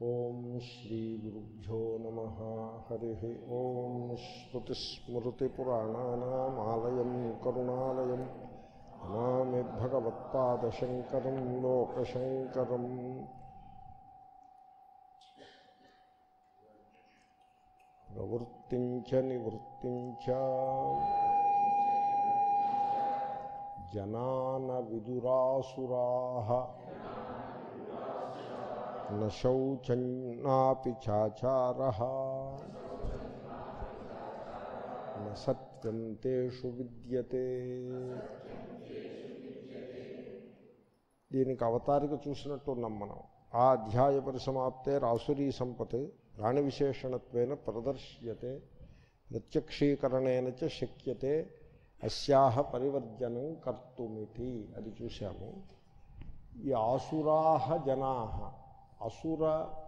ఓం శ్రీగురుభ్యో నమ హరి ఓం శ్రుతిస్మృతిపురాణానామాలయం కరుణాలయం నమామి భగవత్పాదశంకరం లోకశంకరం ప్రవృత్తిం చ నివృత్తిం చ జనాన విదురాసురాः न शौचन्नापि चाचारः न सत्यं तेषु విద్యతే దీనికి అవతారిక చూసినట్టు ఉన్నాం మనం ఆ అధ్యాయ పరిసమాప్తే రాసురీ సంపత్ ప్రాణి విశేషణత్వేన ప్రదర్శ్యతే ప్రత్యక్షీకరణేన చ శక్యతే అస్యాహ పరివర్జనం కర్తుమితి అది చూశాము ఈ ఆసురాహ జనాహ అసుర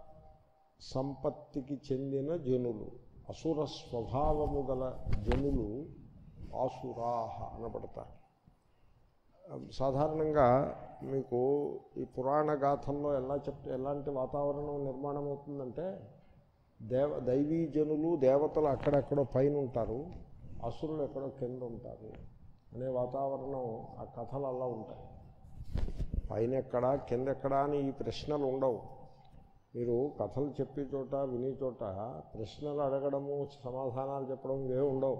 సంపత్తికి చెందిన జనులు అసుర స్వభావము గల జనులు ఆసురాహ అనబడతారు సాధారణంగా మీకు ఈ పురాణ గాథల్లో ఎలా చెప్ ఎలాంటి వాతావరణం నిర్మాణం అవుతుందంటే దేవ దైవీ జనులు దేవతలు అక్కడెక్కడో పైన ఉంటారు అసురులు ఎక్కడో కింద ఉంటారు అనే వాతావరణం ఆ కథలు అలా ఉంటాయి పైన ఎక్కడా కింద ఎక్కడా అని ఈ ప్రశ్నలు ఉండవు మీరు కథలు చెప్పే చోట వినే చోట ప్రశ్నలు అడగడము సమాధానాలు చెప్పడం ఇవే ఉండవు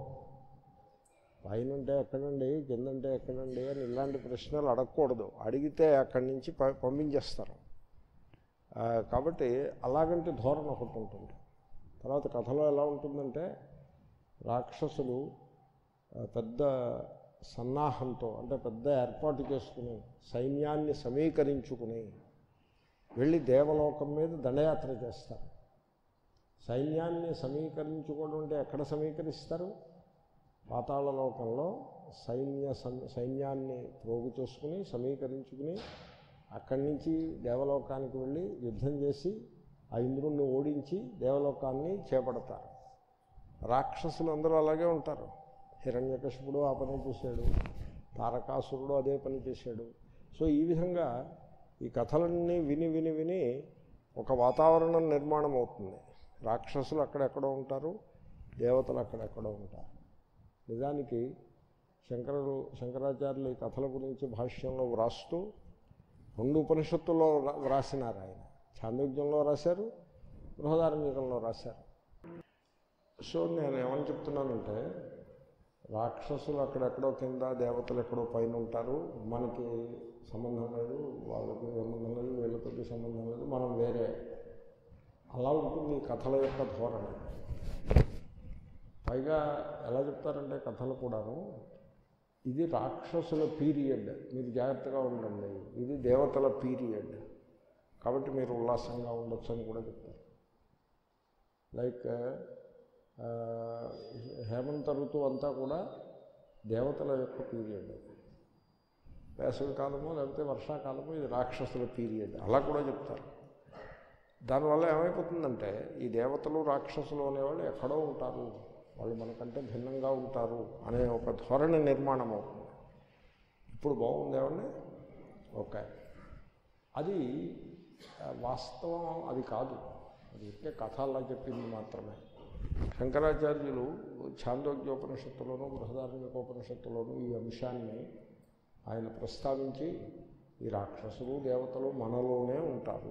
పైన అంటే ఎక్కడండి కిందంటే ఎక్కడండి అని ఇలాంటి ప్రశ్నలు అడగకూడదు అడిగితే అక్కడి నుంచి ప- పంపించేస్తారు ఆ, కాబట్టి అలాగంటి ధోరణ ఒకటి ఉంటుంది తర్వాత కథలో ఎలా ఉంటుందంటే రాక్షసులు ఆ, పెద్ద సన్నాహంతో అంటే పెద్ద ఏర్పాటు చేసుకుని సైన్యాన్ని సమీకరించుకుని వెళ్ళి దేవలోకం మీద దండయాత్ర చేస్తారు సైన్యాన్ని సమీకరించుకోవడం అంటే ఎక్కడ సమీకరిస్తారు పాతాళలోకంలో సైన్య సం- సైన్యాన్ని ప్రోగు చేసుకుని సమీకరించుకుని అక్కడి నుంచి దేవలోకానికి వెళ్ళి యుద్ధం చేసి ఆ ఇంద్రుణ్ణి ఓడించి దేవలోకాన్ని చేపడతారు రాక్షసులు అందరూ అలాగే ఉంటారు హిరణ్యకశిపుడు ఆ పని చేశాడు తారకాసురుడు అదే పని చేశాడు సో ఈ విధంగా ఈ కథలన్నీ విని విని విని ఒక వాతావరణం నిర్మాణం అవుతుంది రాక్షసులు అక్కడెక్కడో ఉంటారు దేవతలు అక్కడెక్కడో ఉంటారు నిజానికి శంకరుడు శంకరాచార్యులు ఈ కథల గురించి భాష్యంలో వ్రాస్తూ రెండు ఉపనిషత్తుల్లో వ్రా- వ్రాసినారు ఆయన చాంద్రోగ్యంలో రాశారు బృహదారంగికంలో రాశారు సో నేను ఏమని చెప్తున్నానంటే రాక్షసులు అక్కడెక్కడో కింద దేవతలు ఎక్కడో పైన ఉంటారు మనకి సంబంధం లేదు వాళ్ళకి సంబంధం లేదు వీళ్ళతోటి సంబంధం లేదు మనం వేరే అలా ఉంటుంది ఈ కథల యొక్క ధోరణి పైగా ఎలా చెప్తారంటే కథలు కూడాను ఇది రాక్షసుల పీరియడ్ మీరు జాగ్రత్తగా ఉండండి ఇది దేవతల పీరియడ్ కాబట్టి మీరు ఉల్లాసంగా ఉండొచ్చు అని కూడా చెప్తారు లైక్ ఆ, హేమంత ఋతువు అంతా కూడా దేవతల యొక్క పీరియడ్ వేసవి కాలము లేకపోతే వర్షాకాలము ఇది రాక్షసుల పీరియడ్ అలా కూడా చెప్తారు దానివల్ల ఏమైపోతుందంటే ఈ దేవతలు రాక్షసులు అనేవాళ్ళు ఎక్కడో ఉంటారు వాళ్ళు మనకంటే భిన్నంగా ఉంటారు అనే ఒక ధోరణి నిర్మాణం అవుతుంది ఇప్పుడు బాగుందేమండి ఓకే అది ఆ, వాస్తవం అది కాదు అది ఇంకే కథ అలా చెప్పింది మాత్రమే శంకరాచార్యులు ఛాందోగ్యోపనిషత్తులోను బృహదారణ్యకోపనిషత్తులోను ఈ అంశాన్ని ఆయన ప్రస్తావించి ఈ రాక్షసులు దేవతలు మనలోనే ఉంటారు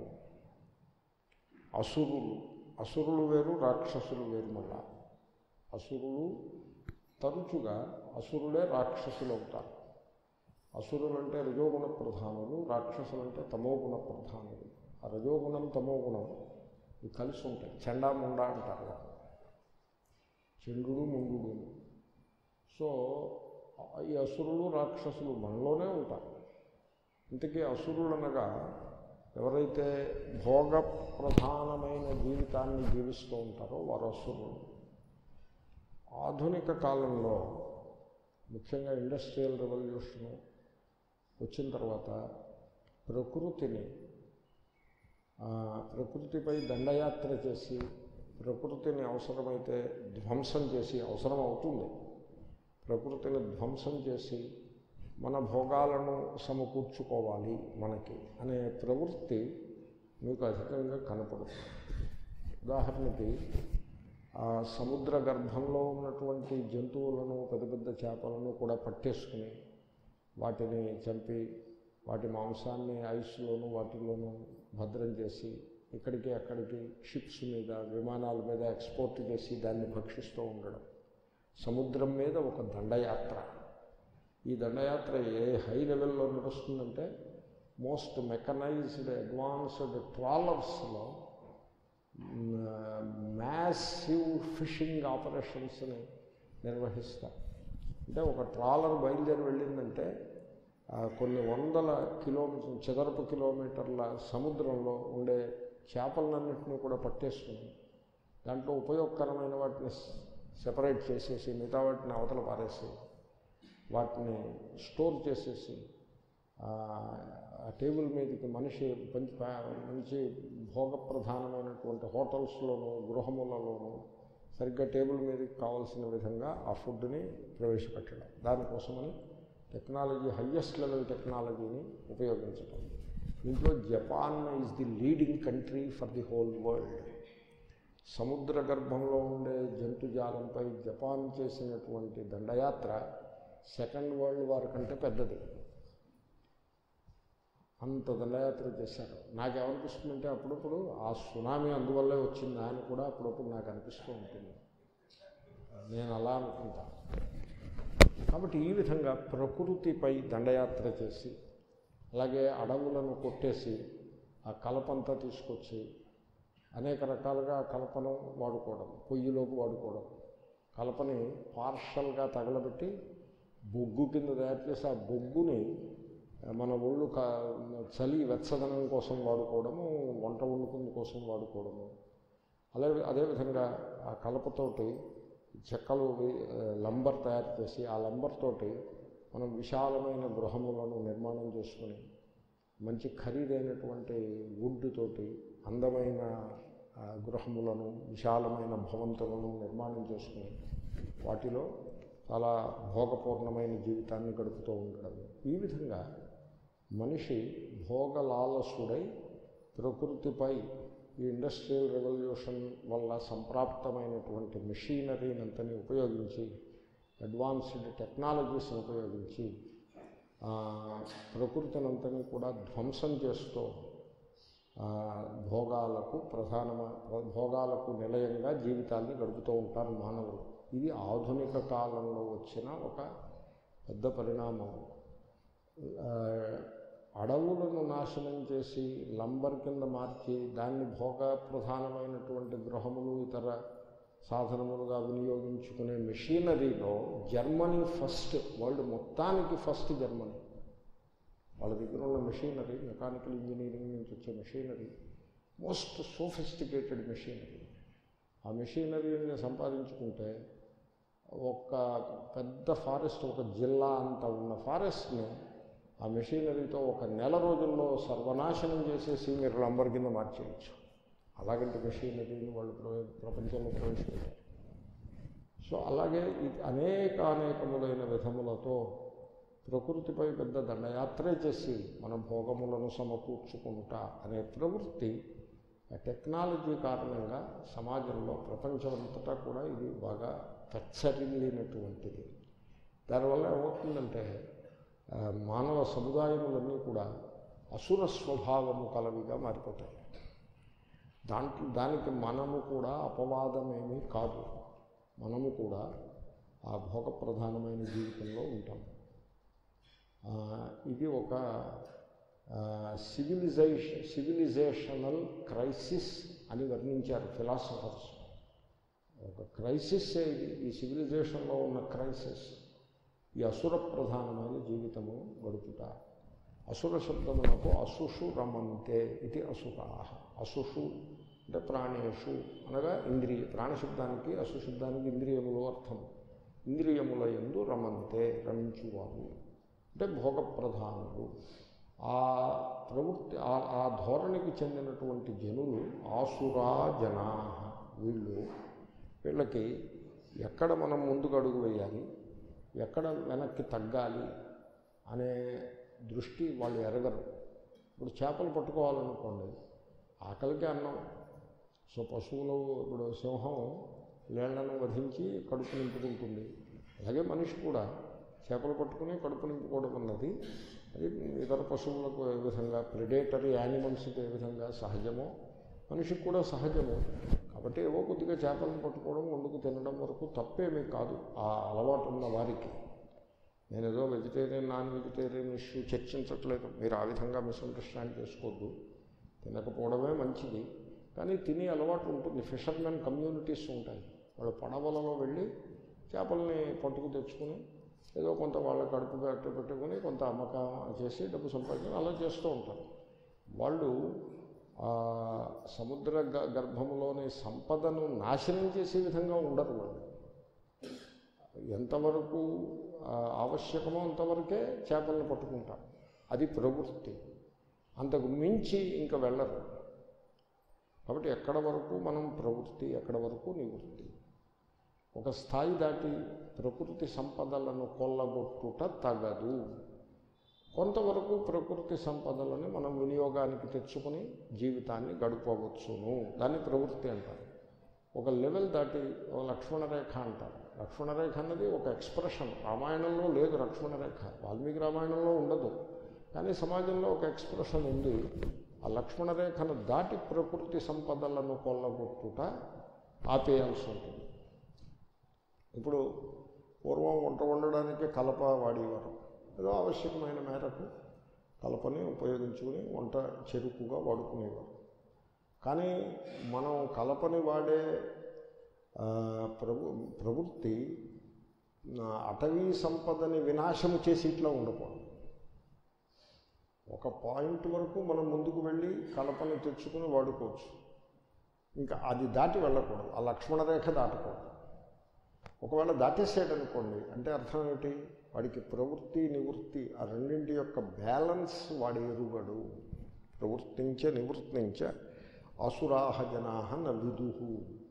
అసురులు అసురులు వేరు రాక్షసులు వేరు మళ్ళా అసురులు తరచుగా అసురులే రాక్షసులు అవుతారు అసురులు అంటే రజోగుణ ప్రధానులు రాక్షసులు అంటే తమోగుణ ప్రధానులు ఆ రజోగుణం తమోగుణం ఇవి కలిసి ఉంటాయి చండా ముండా అంటారు వాటిని. చంద్రుడు ముందుడు సో ఈ అసురులు రాక్షసులు మనలోనే ఉంటారు ఇంతకీ అసురులు అనగా ఎవరైతే భోగ ప్రధానమైన జీవితాన్ని జీవిస్తూ ఉంటారో వారు అసురులు ఆధునిక కాలంలో ముఖ్యంగా ఇండస్ట్రియల్ రెవల్యూషన్ వచ్చిన తర్వాత ప్రకృతిని ఆ, ప్రకృతిపై దండయాత్ర చేసి ప్రకృతిని అవసరమైతే ధ్వంసం చేసి అవసరం అవుతుంది ప్రకృతిని ధ్వంసం చేసి మన భోగాలను సమకూర్చుకోవాలి మనకి అనే ప్రవృత్తి మీకు అధికంగా కనపడుతుంది ఉదాహరణకి ఆ సముద్ర గర్భంలో ఉన్నటువంటి జంతువులను పెద్ద పెద్ద చేపలను కూడా పట్టేసుకుని వాటిని చంపి వాటి మాంసాన్ని ఐస్లోను వాటిలోనూ భద్రం చేసి ఇక్కడికి అక్కడికి షిప్స్ మీద విమానాల మీద ఎక్స్పోర్ట్ చేసి దాన్ని భక్షిస్తూ ఉండడం సముద్రం మీద ఒక దండయాత్ర ఈ దండయాత్ర ఏ హై లెవెల్లో నడుస్తుందంటే మోస్ట్ మెకనైజ్డ్ అడ్వాన్స్డ్ ట్రాలర్స్లో మ్యాసివ్ ఫిషింగ్ ఆపరేషన్స్ని నిర్వహిస్తారు అంటే ఒక ట్రాలర్ బయలుదేరి వెళ్ళిందంటే ఆ, కొన్ని వందల కిలోమీటర్ చదరపు కిలోమీటర్ల సముద్రంలో ఉండే చేపలన్నింటినీ కూడా పట్టేసుకుని దాంట్లో ఉపయోగకరమైన వాటిని సెపరేట్ చేసేసి మిగతా వాటిని అవతల పారేసి వాటిని స్టోర్ చేసేసి ఆ ఆ టేబుల్ మీదకి మనిషి మంచి మంచి భోగప్రధానమైనటువంటి హోటల్స్లోనూ గృహములలోనూ సరిగ్గా టేబుల్ మీదకి కావాల్సిన విధంగా ఆ ఫుడ్ని ప్రవేశపెట్టడం దానికోసమని టెక్నాలజీ హయ్యెస్ట్ లెవెల్ టెక్నాలజీని ఉపయోగించడం దీంట్లో Japan is the leading country for the whole world సముద్ర గర్భంలో ఉండే జంతుజాలంపై జపాన్ చేసినటువంటి దండయాత్ర సెకండ్ వరల్డ్ వార్ కంటే పెద్దది అంత దండయాత్ర చేశారు నాకేమనిపిస్తుందంటే అప్పుడప్పుడు ఆ సునామీ అందువల్లే వచ్చిందా అని కూడా అప్పుడప్పుడు నాకు అనిపిస్తూ ఉంటుంది నేను అలా అనుకుంటా కాబట్టి ఈ విధంగా ప్రకృతిపై దండయాత్ర చేసి అలాగే అడవులను కొట్టేసి ఆ కలపంతా తీసుకొచ్చి అనేక రకాలుగా ఆ కలపను వాడుకోవడం పొయ్యిలోకి వాడుకోవడం కలపని పార్షల్గా తగలబెట్టి బొగ్గు కింద తయారు చేసి ఆ బొగ్గుని మన ఒళ్ళు క చలి వెచ్చదనం కోసం వాడుకోవడము వంట వండుకుని కోసం వాడుకోవడము అలాగే అదేవిధంగా ఆ కలపతోటి చెక్కలు వి- లంబర్ తయారు చేసి ఆ లంబర్ తోటి మనం విశాలమైన గృహములను నిర్మాణం చేసుకుని మంచి ఖరీదైనటువంటి వుడ్ తోటి అందమైన ఆ, గృహములను విశాలమైన భవంతులను నిర్మాణం చేసుకుని వాటిలో చాలా భోగపూర్ణమైన జీవితాన్ని గడుపుతూ ఉండడం ఈ విధంగా మనిషి భోగలాలసుడై ప్రకృతిపై ఈ ఇండస్ట్రియల్ రెవల్యూషన్ వల్ల సంప్రాప్తమైనటువంటి మెషీనరీనంతని ఉపయోగించి అడ్వాన్స్డ్ టెక్నాలజీస్ని ఉపయోగించి ఆ, ప్రకృతినంతని కూడా ధ్వంసం చేస్తూ ఆ, భోగాలకు ప్రధానమ భోగాలకు నిలయంగా జీవితాన్ని గడుపుతూ ఉంటారు మానవులు ఇది ఆధునిక కాలంలో వచ్చిన ఒక పెద్ద పరిణామం ఆ, అడవులను నాశనం చేసి లంబర్ కింద మార్చి దాన్ని భోగ ప్రధానమైనటువంటి గృహములు ఇతర సాధనములుగా వినియోగించుకునే మెషీనరీలో జర్మనీ ఫస్ట్ వరల్డ్ మొత్తానికి ఫస్ట్ జర్మనీ వాళ్ళ దగ్గర ఉన్న మెషీనరీ మెకానికల్ ఇంజనీరింగ్ నుంచి వచ్చే మెషీనరీ మోస్ట్ సోఫిస్టికేటెడ్ మెషీనరీ ఆ మెషీనరీని సంపాదించుకుంటే ఒక పెద్ద ఫారెస్ట్ ఒక జిల్లా అంత ఉన్న ఫారెస్ట్ని ఆ మెషీనరీతో ఒక నెల రోజుల్లో సర్వనాశనం చేసేసి మీరు లంబర్ కింద మార్చేయచ్చు అలాగంటే మెషీనరీని వాళ్ళు ప్రవే- ప్రపంచంలో ప్రవేశపెట్టారు సో అలాగే ఇది అనేక అనేకములైన విధములతో ప్రకృతిపై పెద్ద దండయాత్రే చేసి మన భోగములను సమకూర్చుకుంటా అనే ప్రవృత్తి ఆ టెక్నాలజీ కారణంగా సమాజంలో ప్రపంచమంతటా కూడా ఇది బాగా తచ్చరిల్లినటువంటిది దానివల్ల ఏమవుతుందంటే ఆ, మానవ సముదాయములన్నీ కూడా అసుర స్వభావము కలవిగా మారిపోతాయి దాంట్లో దానికి మనము కూడా అపవాదమేమీ కాదు మనము కూడా ఆ భోగ ప్రధానమైన జీవితంలో ఉంటాం ఆ, ఇది ఒక సివిలైజేషన్ సివిలైజేషనల్ క్రైసిస్ అని వర్ణించారు ఫిలాసఫర్స్ ఒక క్రైసిస్ ఇది ఈ సివిలైజేషన్లో ఉన్న క్రైసిస్ ఈ అసుర ప్రధానమైన జీవితము గడుపుట అసుర శబ్దమునకు అసుషు రమంతే ఇది అసురా అసుషు అంటే ప్రాణేషు అనగా ఇంద్రియ ప్రాణశబ్దానికి అసుశబ్దానికి ఇంద్రియములు అర్థం ఇంద్రియముల ఎందు రమంతే రమించువారు అంటే భోగ ప్రధానులు ఆ ప్రవృత్తి ఆ- ఆ ధోరణికి చెందినటువంటి జనులు ఆసురా జనా వీళ్ళు వీళ్ళకి ఎక్కడ మనం ముందుకు అడుగు వేయాలి ఎక్కడ వెనక్కి తగ్గాలి అనే దృష్టి వాళ్ళు ఎరగరు ఇప్పుడు చేపలు పట్టుకోవాలనుకోండి ఆకలికి అన్నం సో పశువులు ఇప్పుడు సింహం నీళ్లను వధించి కడుపు నింపుకుంటుంది అలాగే మనిషి కూడా చేపలు పట్టుకుని కడుపు నింపుకోవడం అన్నది అది ఇతర పశువులకు ఏ విధంగా ప్రిడేటరీ యానిమల్స్కి ఏ విధంగా సహజమో మనిషికి కూడా సహజము కాబట్టి ఏవో కొద్దిగా చేపలను పట్టుకోవడం వండుకు తినడం వరకు తప్పేమీ కాదు ఆ అలవాటు ఉన్న వారికి నేను ఏదో వెజిటేరియన్ నాన్ వెజిటేరియన్ ఇష్యూ చర్చించట్లేదు మీరు ఆ విధంగా మిస్అండర్స్టాండ్ చేసుకోవద్దు తినకపోవడమే మంచిది కానీ తినే అలవాటు ఉంటుంది ఫిషర్మెన్ కమ్యూనిటీస్ ఉంటాయి వాళ్ళు పడవలలో వెళ్ళి చేపల్ని పట్టుకు తెచ్చుకుని ఏదో కొంత వాళ్ళ కడుపు కట్టు పెట్టుకుని కొంత అమ్మకం చేసి డబ్బు సంపాదించి అలా చేస్తూ ఉంటారు వాళ్ళు ఆ సముద్ర గ- గర్భంలోని సంపదను నాశనం చేసే విధంగా ఉండరు వాళ్ళు ఎంతవరకు ఆ, ఆవశ్యకమో అంతవరకే చేపలను పట్టుకుంటారు అది ప్రవృత్తి అంతకు మించి ఇంకా వెళ్ళరు కాబట్టి ఎక్కడ వరకు మనం ప్రవృత్తి ఎక్కడ వరకు నివృత్తి ఒక స్థాయి దాటి ప్రకృతి సంపదలను కొల్లగొట్టుట తగదు కొంతవరకు ప్రకృతి సంపదలని మనం వినియోగానికి తెచ్చుకొని జీవితాన్ని గడపవచ్చును దాన్ని ప్రవృత్తి అంటారు ఒక లెవెల్ దాటి ఒక లక్ష్మణరేఖ అంటారు లక్ష్మణరేఖ అన్నది ఒక ఎక్స్ప్రెషన్ రామాయణంలో లేదు లక్ష్మణరేఖ వాల్మీకి రామాయణంలో ఉండదు కానీ సమాజంలో ఒక ఎక్స్ప్రెషన్ ఉంది ఆ లక్ష్మణరేఖను దాటి ప్రకృతి సంపదలను కొల్లగొట్టుట ఆపేయాల్సి ఉంటుంది ఇప్పుడు పూర్వం వంట వండడానికి కలప వాడేవారు ఏదో ఆవశ్యకమైన మేరకు కలపని ఉపయోగించుకుని వంట చెరుకుగా వాడుకునేవారు కానీ మనం కలపని వాడే ఆ, ప్రభు ప్రవృత్తి ఆ, అటవీ సంపదని వినాశము చేసి ఇట్లా ఉండకూడదు ఒక పాయింట్ వరకు మనం ముందుకు వెళ్ళి కలపని తెచ్చుకుని వాడుకోవచ్చు ఇంకా అది దాటి వెళ్ళకూడదు ఆ లక్ష్మణరేఖ దాటకూడదు ఒకవేళ దాటేసాడు అనుకోండి అంటే అర్థం ఏమిటి వాడికి ప్రవృత్తి నివృత్తి ఆ రెండింటి యొక్క బ్యాలెన్స్ వాడి ఎరుగడు ప్రవృత్తించ నివృత్తించ అసురాహ జనాహ న విదుహు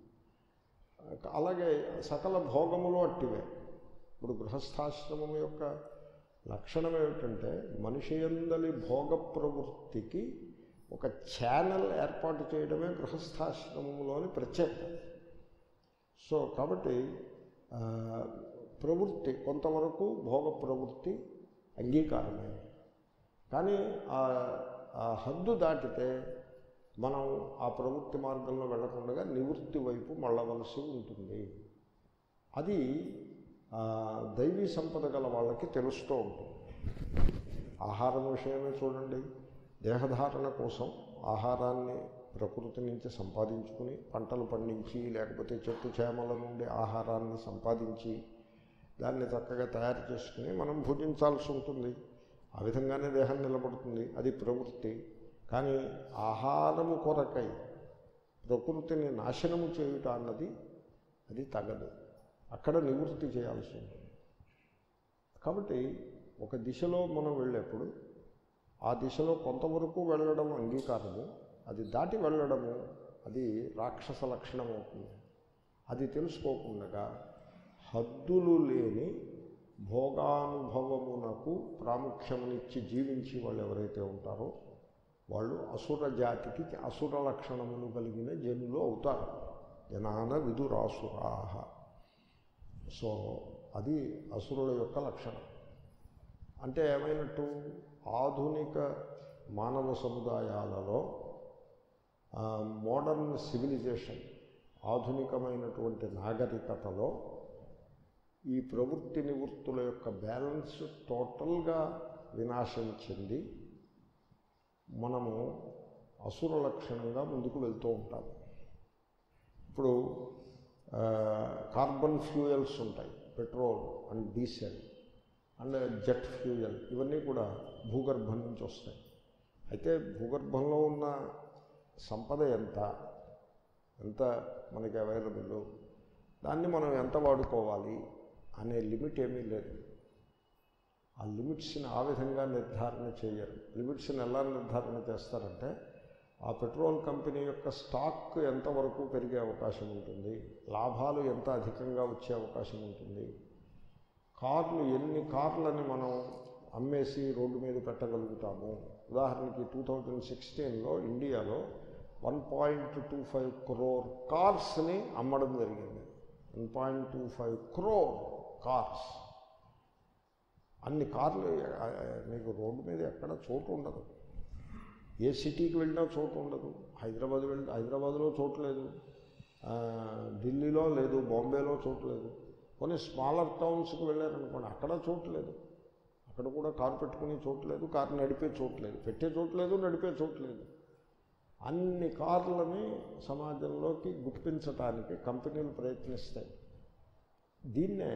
అలాగే సకల భోగములు అట్టివే ఇప్పుడు గృహస్థాశ్రమం యొక్క లక్షణం ఏమిటంటే మనిషి అందలి భోగ ప్రవృత్తికి ఒక ఛానల్ ఏర్పాటు చేయడమే గృహస్థాశ్రమంలోని ప్రత్యేకత సో కాబట్టి ఆ, ప్రవృత్తి కొంతవరకు భోగ ప్రవృత్తి అంగీకారమే కానీ ఆ ఆ హద్దు దాటితే మనం ఆ ప్రవృత్తి మార్గంలో వెళ్లకుండా నివృత్తి వైపు మళ్ళవలసి ఉంటుంది అది ఆ, దైవీ సంపద గల వాళ్ళకి తెలుస్తూ ఉంటుంది ఆహారం విషయమే చూడండి దేహధారణ కోసం ఆహారాన్ని ప్రకృతి నుంచి సంపాదించుకుని పంటలు పండించి లేకపోతే చెట్టు చేమల నుండి ఆహారాన్ని సంపాదించి దాన్ని చక్కగా తయారు చేసుకుని మనం భుజించాల్సి ఉంటుంది ఆ విధంగానే దేహం నిలబడుతుంది అది ప్రవృత్తి కానీ ఆహారము కొరకై ప్రకృతిని నాశనము చేయుట అన్నది అది తగదు అక్కడ నివృత్తి చేయాల్సి ఉంటుంది కాబట్టి ఒక దిశలో మనం వెళ్ళేప్పుడు ఆ దిశలో కొంతవరకు వెళ్ళడం అంగీకారము అది దాటి వెళ్ళడము అది రాక్షస లక్షణం అవుతుంది అది తెలుసుకోకుండా హద్దులు లేని భోగానుభవమునకు ప్రాముఖ్యమునిచ్చి జీవించి వాళ్ళు ఎవరైతే ఉంటారో వాళ్ళు అసుర జాతికి అసుర లక్షణములు కలిగిన జనులు అవుతారు జనాన విదురాసురాహ సో అది అసురుల యొక్క లక్షణం అంటే ఏమైనట్టు ఆధునిక మానవ సముదాయాలలో మోడర్న్ సివిలైజేషన్ ఆధునికమైనటువంటి నాగరికతలో ఈ ప్రవృత్తి నివృత్తుల యొక్క బ్యాలెన్స్ టోటల్గా వినాశం చెంది మనము అసుర లక్షణంగా ముందుకు వెళ్తూ ఉంటాం ఇప్పుడు ఆ, కార్బన్ ఫ్యూయల్స్ ఉంటాయి petrol and diesel and jet fuel ఇవన్నీ కూడా భూగర్భం నుంచి వస్తాయి అయితే భూగర్భంలో ఉన్న సంపద ఎంత ఎంత మనకి అవైలబుల్ దాన్ని మనం ఎంత వాడుకోవాలి అనే లిమిట్ ఏమీ లేదు ఆ లిమిట్స్ని ఆ విధంగా నిర్ధారణ చేయరు లిమిట్స్ని ఎలా నిర్ధారణ చేస్తారంటే ఆ పెట్రోల్ కంపెనీ యొక్క స్టాక్ ఎంతవరకు పెరిగే అవకాశం ఉంటుంది లాభాలు ఎంత అధికంగా వచ్చే అవకాశం ఉంటుంది కార్లు ఎన్ని కార్లని మనం అమ్మేసి రోడ్డు మీద పెట్టగలుగుతాము ఉదాహరణకి టూ థౌజండ్ సిక్స్టీన్లో ఇండియాలో one point two five crore కార్స్ని అమ్మడం జరిగింది one point two five crore cars అన్ని కార్లు ఆ, ఆ, మీకు రోడ్డు మీద ఎక్కడ చోటు ఉండదు ఏ సిటీకి వెళ్ళినా చోటు ఉండదు హైదరాబాద్ వెళ్ళి హైదరాబాద్లో చోటు లేదు ఆ, ఢిల్లీలో లేదు బాంబేలో చోటు లేదు కొన్ని స్మాలర్ టౌన్స్కి వెళ్ళారనుకోండి అక్కడ చోటు లేదు అక్కడ కూడా కారు పెట్టుకునే చోటు లేదు కారు నడిపే చోటు లేదు పెట్టే చోటు లేదు నడిపే చోటు లేదు అన్ని కార్లని సమాజంలోకి గుప్పించటానికి కంపెనీలు ప్రయత్నిస్తాయి దీన్నే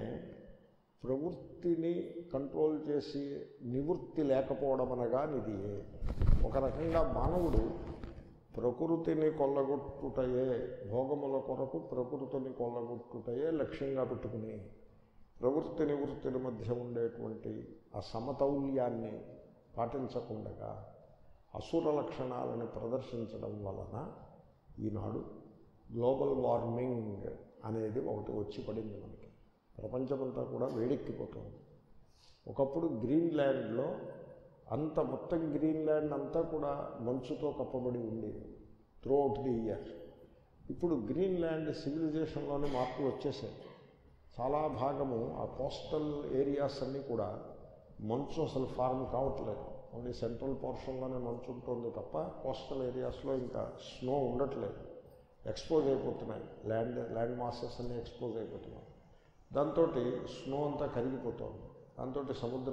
ప్రవృత్తిని కంట్రోల్ చేసి నివృత్తి లేకపోవడం అనగా నిదియే ఒక రకంగా మానవుడు ప్రకృతిని కొల్లగొట్టుటయే భోగముల కొరకు ప్రకృతిని కొల్లగొట్టుటయే లక్ష్యంగా పెట్టుకుని ప్రవృత్తి నివృత్తుల మధ్య ఉండేటువంటి ఆ సమతౌల్యాన్ని పాటించకుండా అసుర లక్షణాలను ప్రదర్శించడం వలన ఈనాడు గ్లోబల్ వార్మింగ్ అనేది ఒకటి వచ్చి పడింది మనకి ప్రపంచమంతా కూడా వేడెక్కిపోతుంది ఒకప్పుడు గ్రీన్లాండ్లో అంత మొత్తం గ్రీన్లాండ్ అంతా కూడా మంచుతో కప్పబడి ఉండేది త్రూఅవుట్ ది ఇయర్ ఇప్పుడు గ్రీన్లాండ్ సివిలైజేషన్లోనే మార్పులు వచ్చేసాయి చాలా భాగము ఆ కోస్టల్ ఏరియాస్ అన్నీ కూడా మంచు అసలు ఫార్మ్ కావట్లేదు ఓన్లీ సెంట్రల్ పోర్షన్లోనే మంచు ఉంటుంది తప్ప కోస్టల్ ఏరియాస్లో ఇంకా స్నో ఉండట్లేదు ఎక్స్పోజ్ అయిపోతున్నాయి ల్యాండ్ ల్యాండ్ మాసెస్ అన్నీ ఎక్స్పోజ్ అయిపోతున్నాయి దాంతో స్నో అంతా కరిగిపోతుంది దాంతో సముద్ర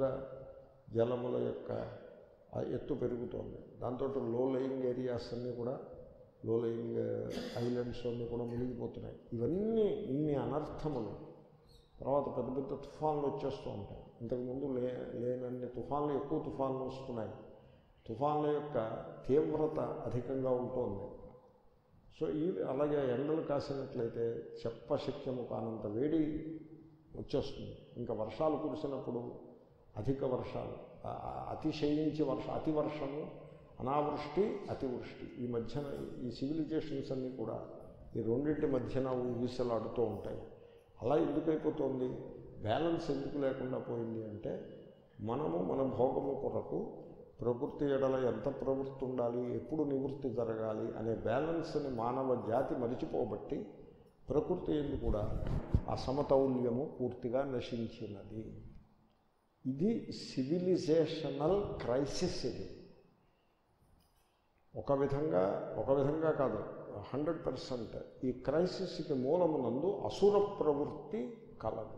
జలముల యొక్క ఆ ఎత్తు పెరుగుతోంది దాంతో లో లయింగ్ ఏరియాస్ అన్నీ కూడా లో లయింగ్ ఐలాండ్స్ అన్నీ కూడా మునిగిపోతున్నాయి ఇవన్నీ ఇన్ని అనర్థములు తర్వాత పెద్ద పెద్ద తుఫాన్లు వచ్చేస్తూ ఉంటాయి ఇంతకుముందు లే లేనన్ని తుఫాన్లు ఎక్కువ తుఫాన్లు వస్తున్నాయి తుఫాన్ల యొక్క తీవ్రత అధికంగా ఉంటుంది సో ఈ అలాగే ఎండలు కాసినట్లయితే చెప్పశక్యము కానంత వేడి వచ్చేస్తుంది ఇంకా వర్షాలు కురిసినప్పుడు అధిక వర్షాలు ఆ- ఆ- అతిశయించి వర్ష అతి వర్షము అనావృష్టి అతివృష్టి ఈ మధ్యన ఈ సివిలైజేషన్స్ అన్నీ కూడా ఈ రెండింటి మధ్యన ఊగిసలాడుతూ ఉంటాయి అలా ఎందుకు అయిపోతుంది బ్యాలెన్స్ ఎందుకు లేకుండా పోయింది అంటే మనము మన భోగము కొరకు ప్రకృతి ఎడల ఎంత ప్రవృత్తి ఉండాలి ఎప్పుడు నివృత్తి జరగాలి అనే బ్యాలెన్స్ని మానవ జాతి మరిచిపోబట్టి ప్రకృతి ఎందు కూడా ఆ సమతౌల్యము పూర్తిగా నశించినది ఇది సివిలైజేషనల్ క్రైసిస్ ఇది ఒక విధంగా ఒక విధంగా కాదు హండ్రెడ్ పర్సెంట్ ఈ క్రైసిస్కి మూలమునందు అసుర ప్రవృత్తి కలదు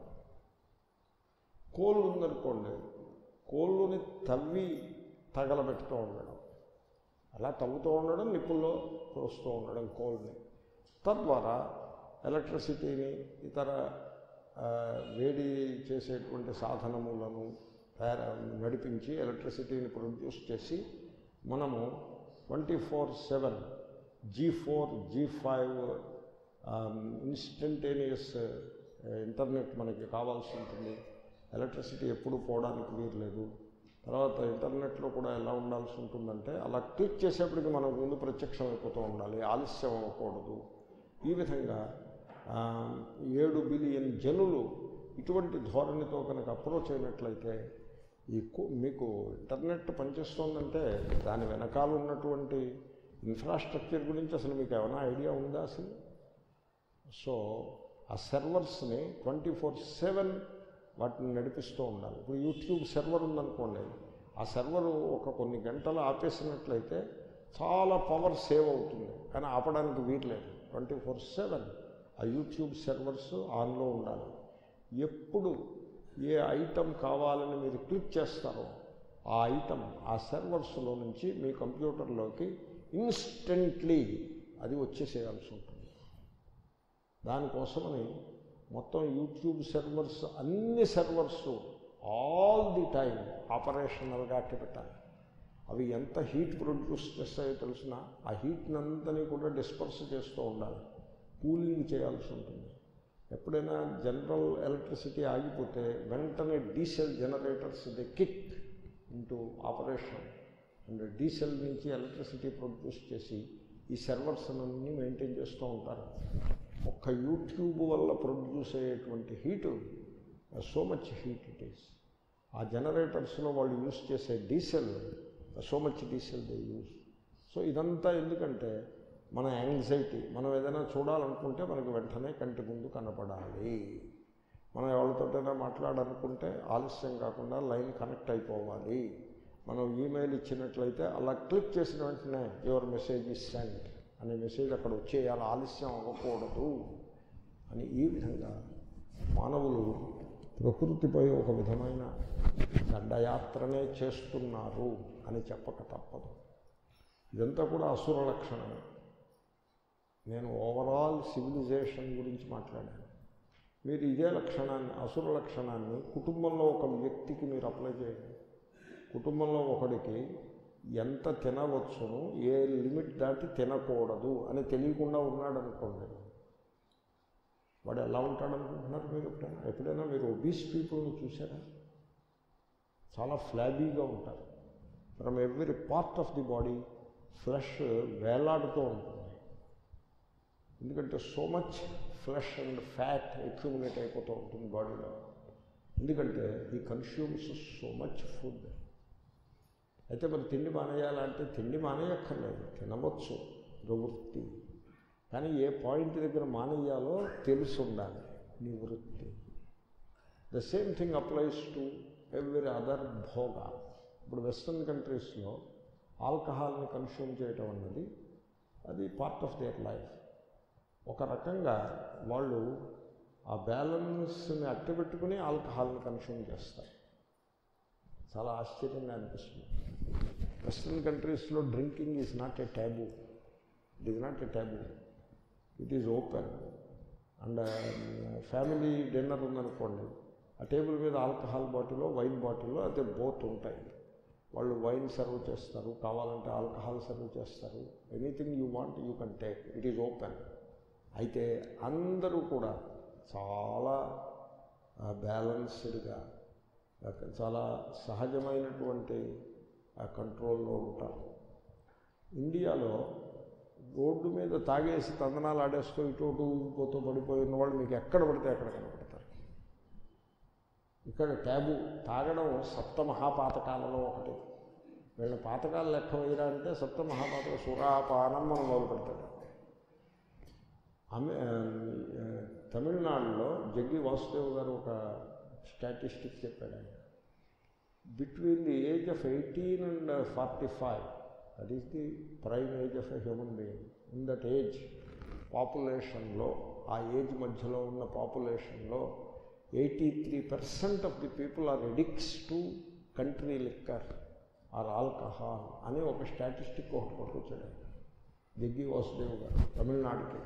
కోళ్ళు ఉందనుకోండి కోళ్ళుని తవ్వి తగలబెడుతూ ఉండడం అలా తవ్వుతూ ఉండడం నిప్పుల్లో పోస్తూ ఉండడం కోల్ని తద్వారా ఎలక్ట్రిసిటీని ఇతర ఆ, వేడి చేసేటువంటి సాధనములను తయారు నడిపించి ఎలక్ట్రిసిటీని ప్రొడ్యూస్ చేసి మనము twenty four seven G four G five instantaneous internet మనకి కావాల్సి ఉంటుంది ఎలక్ట్రిసిటీ ఎప్పుడు పోవడానికి వీలు లేదు తర్వాత ఇంటర్నెట్లో కూడా ఎలా ఉండాల్సి ఉంటుందంటే అలా క్లిక్ చేసేప్పటికి మనకు ముందు ప్రత్యక్షం అయిపోతూ ఉండాలి ఆలస్యం అవ్వకూడదు ఈ విధంగా ఆ, ఏడు బిలియన్ జనులు ఇటువంటి ధోరణితో కనుక అప్రోచ్ అయినట్లయితే ఈ కు- మీకు ఇంటర్నెట్ పనిచేస్తోందంటే దాని వెనకాల ఉన్నటువంటి ఇన్ఫ్రాస్ట్రక్చర్ గురించి అసలు మీకు ఏమైనా ఐడియా ఉందా అసలు సో ఆ సర్వర్స్ని ట్వంటీ ఫోర్ సెవెన్ వాటిని నడిపిస్తూ ఉండాలి ఇప్పుడు యూట్యూబ్ సర్వర్ ఉందనుకోండి ఆ సర్వర్ ఒక కొన్ని గంటలు ఆపేసినట్లయితే చాలా పవర్ సేవ్ అవుతుంది కానీ ఆపడానికి వీల్లేదు ట్వంటీ ఫోర్ సెవెన్ ఆ యూట్యూబ్ సర్వర్స్ ఆన్లో ఉండాలి ఎప్పుడు ఏ ఐటమ్ కావాలని మీరు క్లిక్ చేస్తారో ఆ ఐటమ్ ఆ సర్వర్స్లో నుంచి మీ కంప్యూటర్లోకి ఇన్స్టెంట్లీ అది వచ్చేసేయాల్సి ఉంటుంది దానికోసమని మొత్తం యూట్యూబ్ సర్వర్స్ అన్ని సర్వర్స్ ఆల్ ది టైం ఆపరేషనల్గా అట్టి పెట్టాలి అవి ఎంత హీట్ ప్రొడ్యూస్ చేస్తాయో తెలిసిన ఆ హీట్ని అంతని కూడా డిస్పర్స్ చేస్తూ ఉండాలి కూలింగ్ చేయాల్సి ఉంటుంది ఎప్పుడైనా జనరల్ ఎలక్ట్రిసిటీ ఆగిపోతే వెంటనే diesel generators the kick into operation and diesel నుంచి ఎలక్ట్రిసిటీ ప్రొడ్యూస్ చేసి ఈ సర్వర్స్ అన్నీ మెయింటైన్ చేస్తూ ఉంటారు ఒక్క యూట్యూబ్ వల్ల ప్రొడ్యూస్ అయ్యేటువంటి heat so much heat it is ఆ జనరేటర్స్లో వాళ్ళు యూస్ చేసే diesel so much diesel they use so ఇదంతా ఎందుకంటే మన యాంగ్జైటీ మనం ఏదైనా చూడాలనుకుంటే మనకి వెంటనే కంటి ముందు కనపడాలి మనం ఎవరితోటైనా మాట్లాడాలనుకుంటే ఆలస్యం కాకుండా లైన్ కనెక్ట్ అయిపోవాలి మనం ఈమెయిల్ ఇచ్చినట్లయితే అలా క్లిక్ చేసిన వెంటనే యువర్ మెసేజ్ ఇస్ సెండ్ అనే మెసేజ్ అక్కడ వచ్చేయాలి ఆలస్యం అవ్వకూడదు అని ఈ విధంగా మానవులు ప్రకృతిపై ఒక విధమైన దండయాత్రనే చేస్తున్నారు అని చెప్పక తప్పదు ఇదంతా కూడా అసుర లక్షణమే నేను ఓవరాల్ సివిలైజేషన్ గురించి మాట్లాడాను మీరు ఇదే లక్షణాన్ని అసుర లక్షణాన్ని కుటుంబంలో ఒక వ్యక్తికి మీరు అప్లై చేయండి కుటుంబంలో ఒకడికి ఎంత తినవచ్చును ఏ లిమిట్ దాటి తినకూడదు అని తెలియకుండా ఉన్నాడు అనుకోండి వాడు ఎలా ఉంటాడనుకుంటున్నారు మీరు ఎప్పుడైనా ఎప్పుడైనా మీరు ఒబీస్ పీపుల్ని చూసారా చాలా ఫ్లాబీగా ఉంటారు from every part of the body flesh వేలాడుతూ ఉంటుంది ఎందుకంటే so much flesh and fat accumulate అయిపోతూ ఉంటుంది బాడీలో ఎందుకంటే ఈ కన్స్యూమ్స్ సో మచ్ ఫుడ్ అయితే మరి తిండి మానేయాలంటే తిండి మానేయక్కర్లేదు తినవచ్చు ప్రవృత్తి కానీ ఏ పాయింట్ దగ్గర మానేయాలో తెలిసి ఉండాలి నీ వృత్తి the same thing applies to every other భోగ ఇప్పుడు వెస్ట్రన్ కంట్రీస్లో ఆల్కహాల్ని కన్స్యూమ్ చేయటం అన్నది అది పార్ట్ ఆఫ్ దేర్ లైఫ్ ఒక రకంగా వాళ్ళు ఆ బ్యాలెన్స్ని అట్టబెట్టుకుని ఆల్కహాల్ని కన్స్యూమ్ చేస్తారు చాలా ఆశ్చర్యంగా అనిపిస్తుంది వెస్ట్రన్ కంట్రీస్లో drinking is not a taboo it is not a taboo it is open and family dinner ఉందనుకోండి ఆ టేబుల్ మీద ఆల్కహాల్ బాటిల్ వైన్ బాటిల్ అయితే బోత్ ఉంటాయి వాళ్ళు వైన్ సర్వ్ చేస్తారు కావాలంటే ఆల్కహాల్ సర్వ్ చేస్తారు anything you want you can take it is open అయితే అందరూ కూడా చాలా బ్యాలెన్స్డ్గా చాలా సహజమైనటువంటి కంట్రోల్లో ఉంటారు ఇండియాలో రోడ్డు మీద తాగేసి తందనాలు ఆడేస్తూ ఇటు ఊగిపోతూ పడిపోయిన వాళ్ళు మీకు ఎక్కడ పడితే అక్కడ కనపడతారు ఇక్కడ ట్యాబు తాగడం సప్త మహాపాతకాలలో ఒకటి వీళ్ళ పాతకాలు లెక్క వేయరా అంటే సప్త మహాపాతక సురాపానం మనం మొదలు పెడతాడు ఆమె తమిళనాడులో జగ్గి వాసుదేవ్ గారు ఒక స్టాటిస్టిక్ చెప్పాడు ఆయన between the age of eighteen and forty five that is the prime age of a human being in that age పాపులేషన్లో ఆ ఏజ్ మధ్యలో ఉన్న పాపులేషన్లో eighty three percent of the people are addicts to country liquor or alcohol అని ఒక statistic ఒకటి పట్టుకొచ్చాడు జగ్గి వాసుదేవ్ గారు తమిళనాడుకి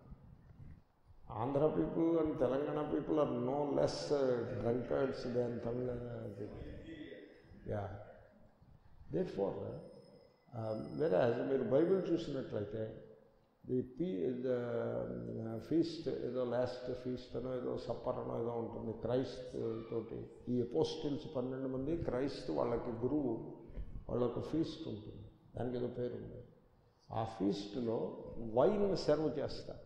Andhra people and Telangana people are no less drunkards than Tamil యా దేట్ ఫోర్ వేరే మీరు బైబిల్ చూసినట్లయితే ది పీ ద ఫీస్ట్ ఏదో లాస్ట్ ఫీస్ట్ అనో ఏదో సప్పర్ అనో ఏదో ఉంటుంది క్రైస్ట్ తోటి ఈ ఎపోస్టిల్స్ పన్నెండు మంది క్రైస్ట్ వాళ్ళకి గురువు వాళ్ళొక ఫీస్ట్ ఉంటుంది దానికి ఏదో పేరు ఉంది ఆ ఫీస్ట్లో వైన్ సర్వ్ చేస్తారు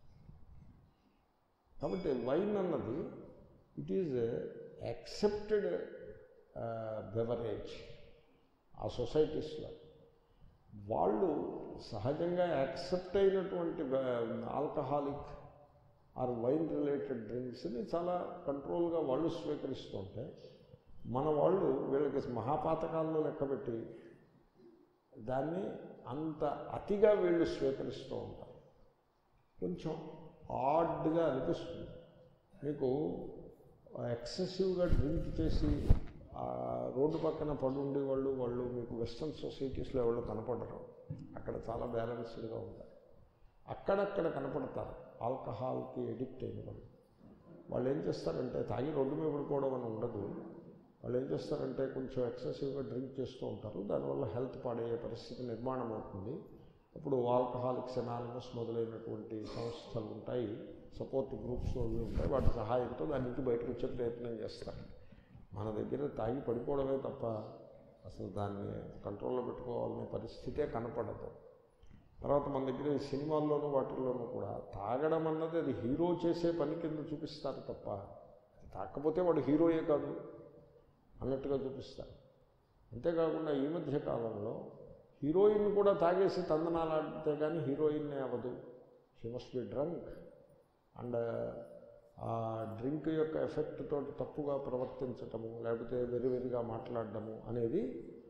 కాబట్టి వైన్ అన్నది ఇట్ ఈజ్ యాక్సెప్టెడ్ బెవరేజ్ ఆ సొసైటీస్లో వాళ్ళు సహజంగా యాక్సెప్ట్ అయినటువంటి ఆల్కహాలిక్ ఆర్ వైన్ రిలేటెడ్ డ్రింక్స్ని చాలా కంట్రోల్గా వాళ్ళు స్వీకరిస్తుంటే మన వాళ్ళు వీళ్ళకి మహాపాతకాల్లో లెక్కబెట్టి దాన్ని అంత అతిగా వీళ్ళు స్వీకరిస్తూ ఉంటారు కొంచెం ఆడ్గా అనిపిస్తుంది మీకు ఎక్సెసివ్గా డ్రింక్ చేసి రోడ్డు పక్కన పడుండే వాళ్ళు వాళ్ళు మీకు వెస్ట్రన్ సొసైటీస్లో ఎవరు కనపడరు అక్కడ చాలా బ్యాలెన్స్డ్గా ఉంటారు అక్కడక్కడ కనపడతారు ఆల్కహాల్కి ఎడిక్ట్ అయిన వాళ్ళు వాళ్ళు ఏం చేస్తారంటే తాగి రోడ్డు మీద పడుకోవడం అని ఉండదు వాళ్ళు ఏం చేస్తారంటే కొంచెం ఎక్సెసివ్గా డ్రింక్ చేస్తూ ఉంటారు దానివల్ల హెల్త్ పాడయ్యే పరిస్థితి నిర్మాణం అవుతుంది అప్పుడు ఆల్కహాలిక్స్ ఎనాలిమస్ మొదలైనటువంటి సంస్థలు ఉంటాయి సపోర్ట్ గ్రూప్స్ అవి ఉంటాయి వాటి సహాయంతో దాని నుంచి బయటకు వచ్చే ప్రయత్నం చేస్తారు మన దగ్గర తాగి పడిపోవడమే తప్ప అసలు దాన్ని కంట్రోల్లో పెట్టుకోవాలనే పరిస్థితే కనపడదు తర్వాత మన దగ్గర ఈ సినిమాల్లోనూ వాటిల్లోనూ కూడా తాగడం అన్నది అది హీరో చేసే పని కింద చూపిస్తారు తప్ప తాకపోతే వాడు హీరోయే కాదు అన్నట్టుగా చూపిస్తారు అంతేకాకుండా ఈ మధ్య కాలంలో హీరోయిన్ కూడా తాగేసి తందనాలాడితే కానీ హీరోయిన్నే అవ్వదు she must be drunk and ఆ డ్రింక్ యొక్క ఎఫెక్ట్ తోటి తప్పుగా ప్రవర్తించటము లేకపోతే వెరివెరిగా మాట్లాడటము అనేది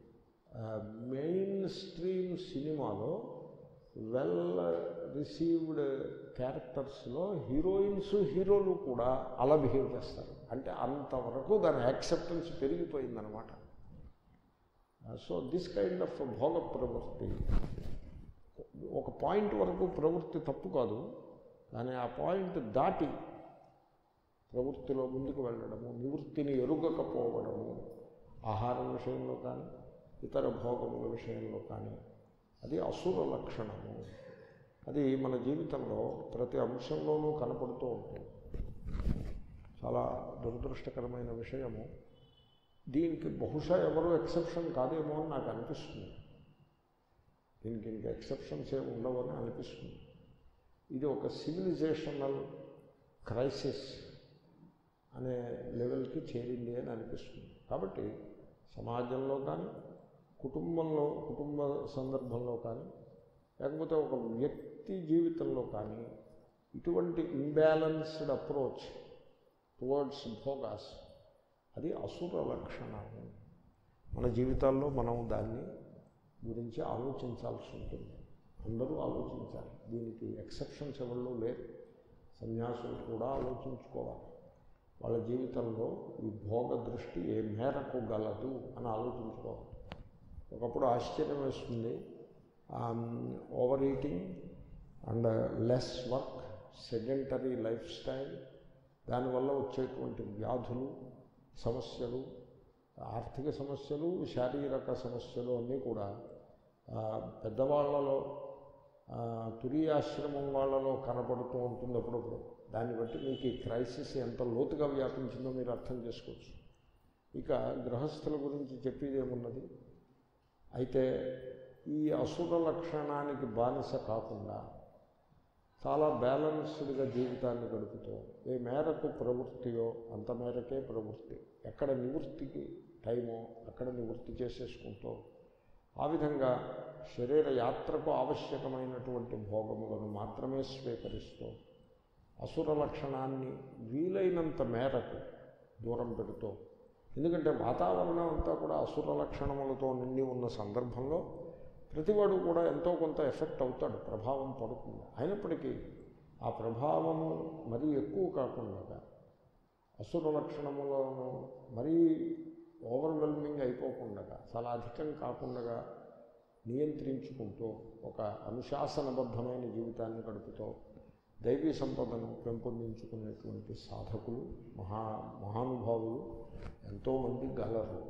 మెయిన్ స్ట్రీమ్ సినిమాలో వెల్ రిసీవ్డ్ క్యారెక్టర్స్లో హీరోయిన్స్ హీరోలు కూడా అలా బిహేవ్ చేస్తారు అంటే అంతవరకు దాని యాక్సెప్టెన్స్ పెరిగిపోయిందనమాట సో దిస్ కైండ్ ఆఫ్ భోగ ప్రవృత్తి ఒక పాయింట్ వరకు ప్రవృత్తి తప్పు కాదు కానీ ఆ పాయింట్ దాటి ప్రవృత్తిలో ముందుకు వెళ్ళడము నివృత్తిని ఎరుగకపోవడము ఆహారం విషయంలో కానీ ఇతర భోగముల విషయంలో కానీ అది అసుర లక్షణము అది మన జీవితంలో ప్రతి అంశంలోనూ కనపడుతూ ఉంటుంది చాలా దురదృష్టకరమైన విషయము దీనికి బహుశా ఎవరు ఎక్సెప్షన్ కాదేమో అని నాకు అనిపిస్తుంది దీనికి ఇంకా ఎక్సెప్షన్స్ ఏమి ఉండవని అనిపిస్తుంది ఇది ఒక సివిలైజేషనల్ క్రైసిస్ అనే లెవెల్కి చేరింది అని అనిపిస్తుంది కాబట్టి సమాజంలో కానీ కుటుంబంలో కుటుంబ సందర్భంలో కానీ లేకపోతే ఒక వ్యక్తి జీవితంలో కానీ ఇటువంటి ఇంబ్యాలెన్స్డ్ అప్రోచ్ టువర్డ్స్ భోగాస్ అది అసుర లక్షణము మన జీవితాల్లో మనం దాన్ని గురించి ఆలోచించాల్సి ఉంటుంది అందరూ ఆలోచించాలి దీనికి ఎక్సెప్షన్స్ ఎవరు లేరు సన్యాసులు కూడా ఆలోచించుకోవాలి వాళ్ళ జీవితంలో ఈ భోగ దృష్టి ఏ మేరకు గలదు అని ఆలోచించుకోవాలి ఒకప్పుడు ఆశ్చర్యం వేస్తుంది over eating and less work sedentary lifestyle దానివల్ల వచ్చేటువంటి వ్యాధులు సమస్యలు ఆర్థిక సమస్యలు శారీరక సమస్యలు అన్నీ కూడా పెద్దవాళ్లలో తురియాశ్రమం వాళ్ళలో కనపడుతూ ఉంటుంది అప్పుడప్పుడు దాన్ని బట్టి మీకు ఈ క్రైసిస్ ఎంత లోతుగా వ్యాపించిందో మీరు అర్థం చేసుకోవచ్చు ఇక గృహస్థుల గురించి చెప్పేది ఏమున్నది అయితే ఈ అసుర లక్షణానికి బానిస కాకుండా చాలా బ్యాలెన్స్డ్గా జీవితాన్ని గడుపుతూ ఏ మేరకు ప్రవృత్తియో అంత మేరకే ప్రవృత్తి ఎక్కడ నివృత్తికి టైమో అక్కడ నివృత్తి చేసేసుకుంటూ ఆ విధంగా శరీర యాత్రకు ఆవశ్యకమైనటువంటి భోగములను మాత్రమే స్వీకరిస్తూ అసుర లక్షణాన్ని వీలైనంత మేరకు దూరం పెడుతూ ఎందుకంటే వాతావరణం అంతా కూడా అసుర లక్షణములతో నిండి ఉన్న సందర్భంలో ప్రతివాడు కూడా ఎంతో కొంత ఎఫెక్ట్ అవుతాడు ప్రభావం పడుతుంది అయినప్పటికీ ఆ ప్రభావము మరీ ఎక్కువ కాకుండా అసుర లక్షణములను మరీ ఓవర్వెల్మింగ్ అయిపోకుండా చాలా అధికం కాకుండా నియంత్రించుకుంటూ ఒక అనుశాసనబద్ధమైన జీవితాన్ని గడుపుతూ దైవీ సంపదను పెంపొందించుకునేటువంటి సాధకులు మహా మహానుభావులు ఎంతోమంది గలరు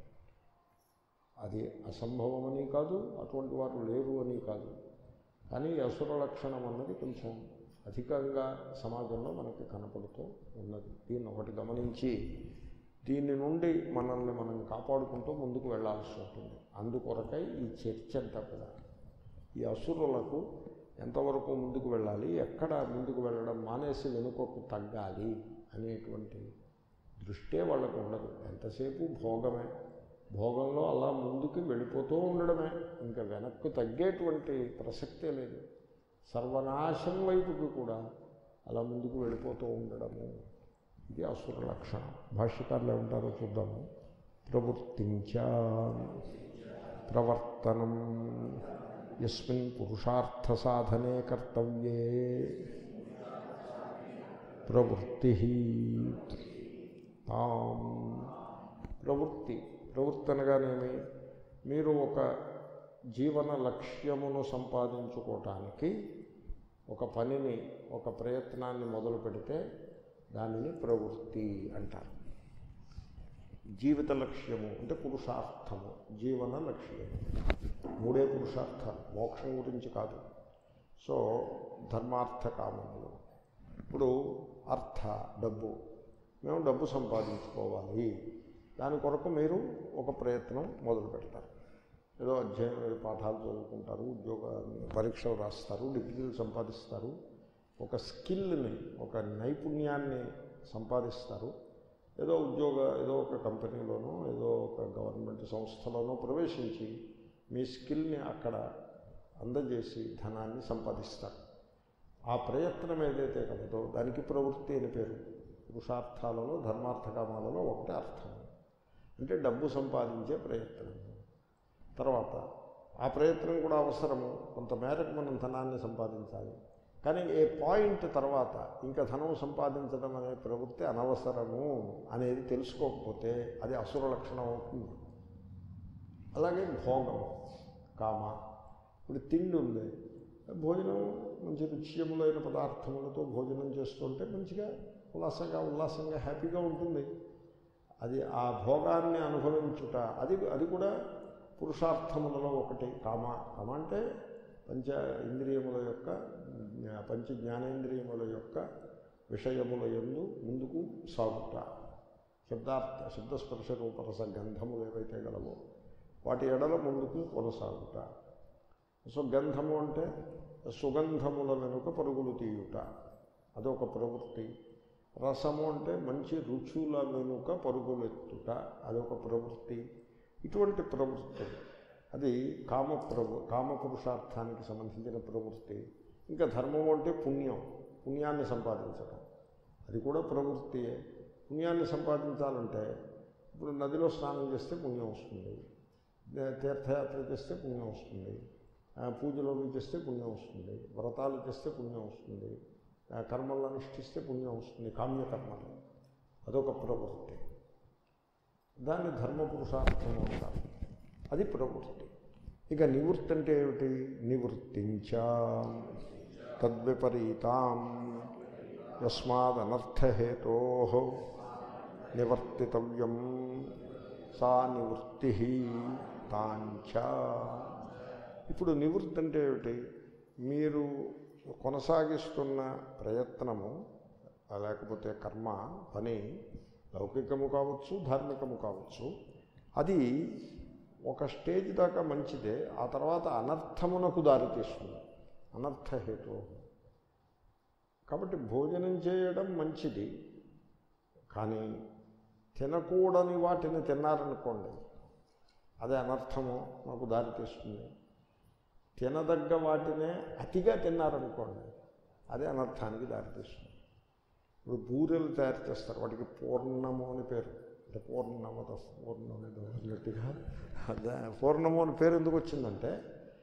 అది అసంభవమని కాదు అటువంటి వారు లేరు అని కాదు కానీ అసుర లక్షణం అన్నది కొంచెం అధికంగా సమాజంలో మనకి కనపడుతూ ఉన్నది దీన్ని ఒకటి గమనించి దీని నుండి మనల్ని మనం కాపాడుకుంటూ ముందుకు వెళ్లాల్సి ఉంటుంది అందుకొరకై ఈ చర్చ అంతా కూడా ఈ అసురులకు ఎంతవరకు ముందుకు వెళ్ళాలి ఎక్కడ ముందుకు వెళ్ళడం మానేసి వెనుకకు తగ్గాలి అనేటువంటి దృష్టే వాళ్ళకు ఉండదు ఎంతసేపు భోగమే భోగంలో అలా ముందుకు వెళ్ళిపోతూ ఉండడమే ఇంకా వెనక్కు తగ్గేటువంటి ప్రసక్తే లేదు సర్వనాశం వైపుకి కూడా అలా ముందుకు వెళ్ళిపోతూ ఉండడము ఇది అసుర లక్షణం భాష్యకారులు ఏమంటారో చూద్దాము ప్రవృత్తించ ప్రవర్తనం ఎస్మిన్ పురుషార్థ సాధనే కర్తవ్యే ప్రవృత్తి తాం ప్రవృత్తి ప్రవృత్తి అనగానేమి మీరు ఒక జీవన లక్ష్యమును సంపాదించుకోవటానికి ఒక పనిని ఒక ప్రయత్నాన్ని మొదలు పెడితే దానిని ప్రవృత్తి అంటారు జీవిత లక్ష్యము అంటే పురుషార్థము జీవన లక్ష్యము మూడే పురుషార్థాలు మోక్షం గురించి కాదు సో ధర్మార్థ కామములు ఇప్పుడు అర్థ డబ్బు మేము డబ్బు సంపాదించుకోవాలి దాని కొరకు మీరు ఒక ప్రయత్నం మొదలు పెడతారు ఏదో అధ్యయనం పాఠాలు చదువుకుంటారు ఉద్యోగ పరీక్షలు రాస్తారు డిగ్రీలు సంపాదిస్తారు ఒక స్కిల్ని ఒక నైపుణ్యాన్ని సంపాదిస్తారు ఏదో ఉద్యోగ ఏదో ఒక కంపెనీలోనో ఏదో ఒక గవర్నమెంట్ సంస్థలోనో ప్రవేశించి మీ స్కిల్ని అక్కడ అందజేసి ధనాన్ని సంపాదిస్తారు ఆ ప్రయత్నం ఏదైతే కలదో దానికి ప్రవృత్తి అని పేరు పురుషార్థాలలో ధర్మార్థకామాలలో ఒకటే అర్థం అంటే డబ్బు సంపాదించే ప్రయత్నం తర్వాత ఆ ప్రయత్నం కూడా అవసరము కొంత మేరకు మనం ధనాన్ని సంపాదించాలి కానీ ఏ పాయింట్ తర్వాత ఇంకా ధనం సంపాదించడం అనే ప్రవృత్తి అనవసరము అనేది తెలుసుకోకపోతే అది అసుర లక్షణం అవుతుంది అలాగే భోగం కామ ఇప్పుడు తిండి ఉంది భోజనం మంచి రుచ్యములైన పదార్థములతో భోజనం చేస్తుంటే మంచిగా ఉల్లాసంగా ఉల్లాసంగా హ్యాపీగా ఉంటుంది అది ఆ భోగాన్ని అనుభవించుట అది అది కూడా పురుషార్థములలో ఒకటి కామ కామ అంటే పంచ ఇంద్రియముల యొక్క పంచ జ్ఞానేంద్రియముల యొక్క విషయముల ఎందు ముందుకు సాగుట శబ్దార్థ శబ్దస్పర్శ రూపరస గంధములు ఏవైతే గలవో వాటి ఎడల ముందుకు కొనసాగుట సో గంధము అంటే సుగంధముల వెనుక పరుగులు తీయుట అదొక ప్రవృత్తి రసము అంటే మంచి రుచుల వెనుక పరుగులెత్తుట అదొక ప్రవృత్తి ఇటువంటి ప్రవృత్తులు అది కామ ప్రభు కామ పురుషార్థానికి సంబంధించిన ప్రవృత్తి ఇంకా ధర్మం అంటే పుణ్యం పుణ్యాన్ని సంపాదించడం అది కూడా ప్రవృత్తియే పుణ్యాన్ని సంపాదించాలంటే ఇప్పుడు నదిలో స్నానం చేస్తే పుణ్యం వస్తుంది తీర్థయాత్ర చేస్తే పుణ్యం వస్తుంది పూజలు చేస్తే పుణ్యం వస్తుంది వ్రతాలు చేస్తే పుణ్యం వస్తుంది కర్మలను అనుష్ఠిస్తే పుణ్యం వస్తుంది కామ్యకర్మలు అదొక ప్రవృత్తి దాన్ని ధర్మ పురుషార్థం అంటారు అది ప్రవృత్తి ఇక నివృత్తి అంటే ఏమిటి నివృత్తించ తద్విపరీతాం యస్మాదనర్థహేతో నివర్తితవ్యం సా నివృత్తి తాంచ ఇప్పుడు నివృత్తి అంటే ఏమిటి మీరు కొనసాగిస్తున్న ప్రయత్నము లేకపోతే కర్మ పని లౌకికము కావచ్చు ధార్మికము కావచ్చు అది ఒక స్టేజ్ దాకా మంచిదే ఆ తర్వాత అనర్థమునకు దారితీస్తుంది అనర్థహేతు కాబట్టి భోజనం చేయడం మంచిది కానీ తినకూడని వాటిని తిన్నారనుకోండి అదే అనర్థము మాకు దారితీస్తుంది తినదగ్గ వాటినే అతిగా తిన్నారనుకోండి అదే అనర్థానికి దారితీస్తుంది ఇప్పుడు బూరెలు తయారు చేస్తారు వాటికి పూర్ణము అని పేరు అంటే పూర్ణమత పూర్ణం ఏదో అన్నట్టుగా అదే పూర్ణము అని పేరు ఎందుకు వచ్చిందంటే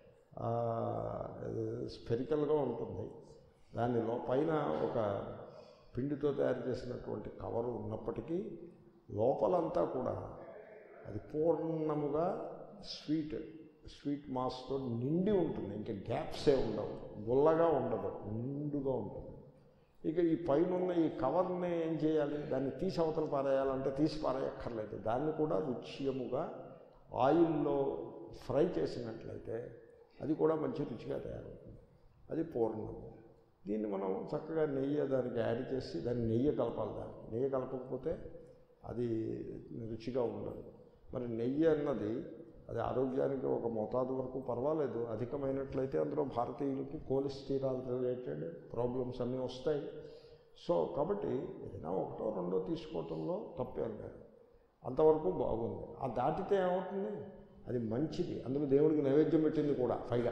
స్పెరికల్గా ఉంటుంది దానిలో పైన ఒక పిండితో తయారు చేసినటువంటి కవరు ఉన్నప్పటికీ లోపలంతా కూడా అది పూర్ణముగా స్వీట్ స్వీట్ మాస్తో నిండి ఉంటుంది ఇంకా గ్యాప్సే ఉండవు గుల్లగా ఉండదు నిండుగా ఉంటుంది ఇక ఈ పైన ఉన్న ఈ కవర్ని ఏం చేయాలి దాన్ని తీసి అవతల పారేయాలంటే తీసి పారేయక్కర్లేదు దాన్ని కూడా రుచ్యముగా ఆయిల్లో ఫ్రై చేసినట్లయితే అది కూడా మంచి రుచిగా తయారవుతుంది అది పూర్ణము దీన్ని మనం చక్కగా నెయ్యి దానికి యాడ్ చేసి దాన్ని నెయ్యి కలపాలి దాన్ని నెయ్యి కలపకపోతే అది రుచిగా ఉండదు మరి నెయ్యి అన్నది అది ఆరోగ్యానికి ఒక మోతాదు వరకు పర్వాలేదు అధికమైనట్లయితే అందులో భారతీయులకి కొలెస్ట్రాల్ రిలేటెడ్ ప్రాబ్లమ్స్ అన్నీ వస్తాయి సో కాబట్టి ఏదైనా ఒకటో రెండో తీసుకోవటంలో తప్పేం లేదు అంతవరకు బాగుంది ఆ దాటితే ఏమవుతుంది అది మంచిది అందులో దేవుడికి నైవేద్యం పెట్టింది కూడా పైగా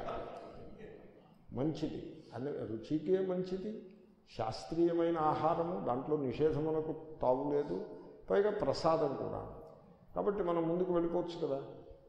మంచిది అన్ని రుచికే మంచిది శాస్త్రీయమైన ఆహారము దాంట్లో నిషేధమునకు తావు లేదు పైగా ప్రసాదం కూడా కాబట్టి మనం ముందుకు వెళ్ళిపోవచ్చు కదా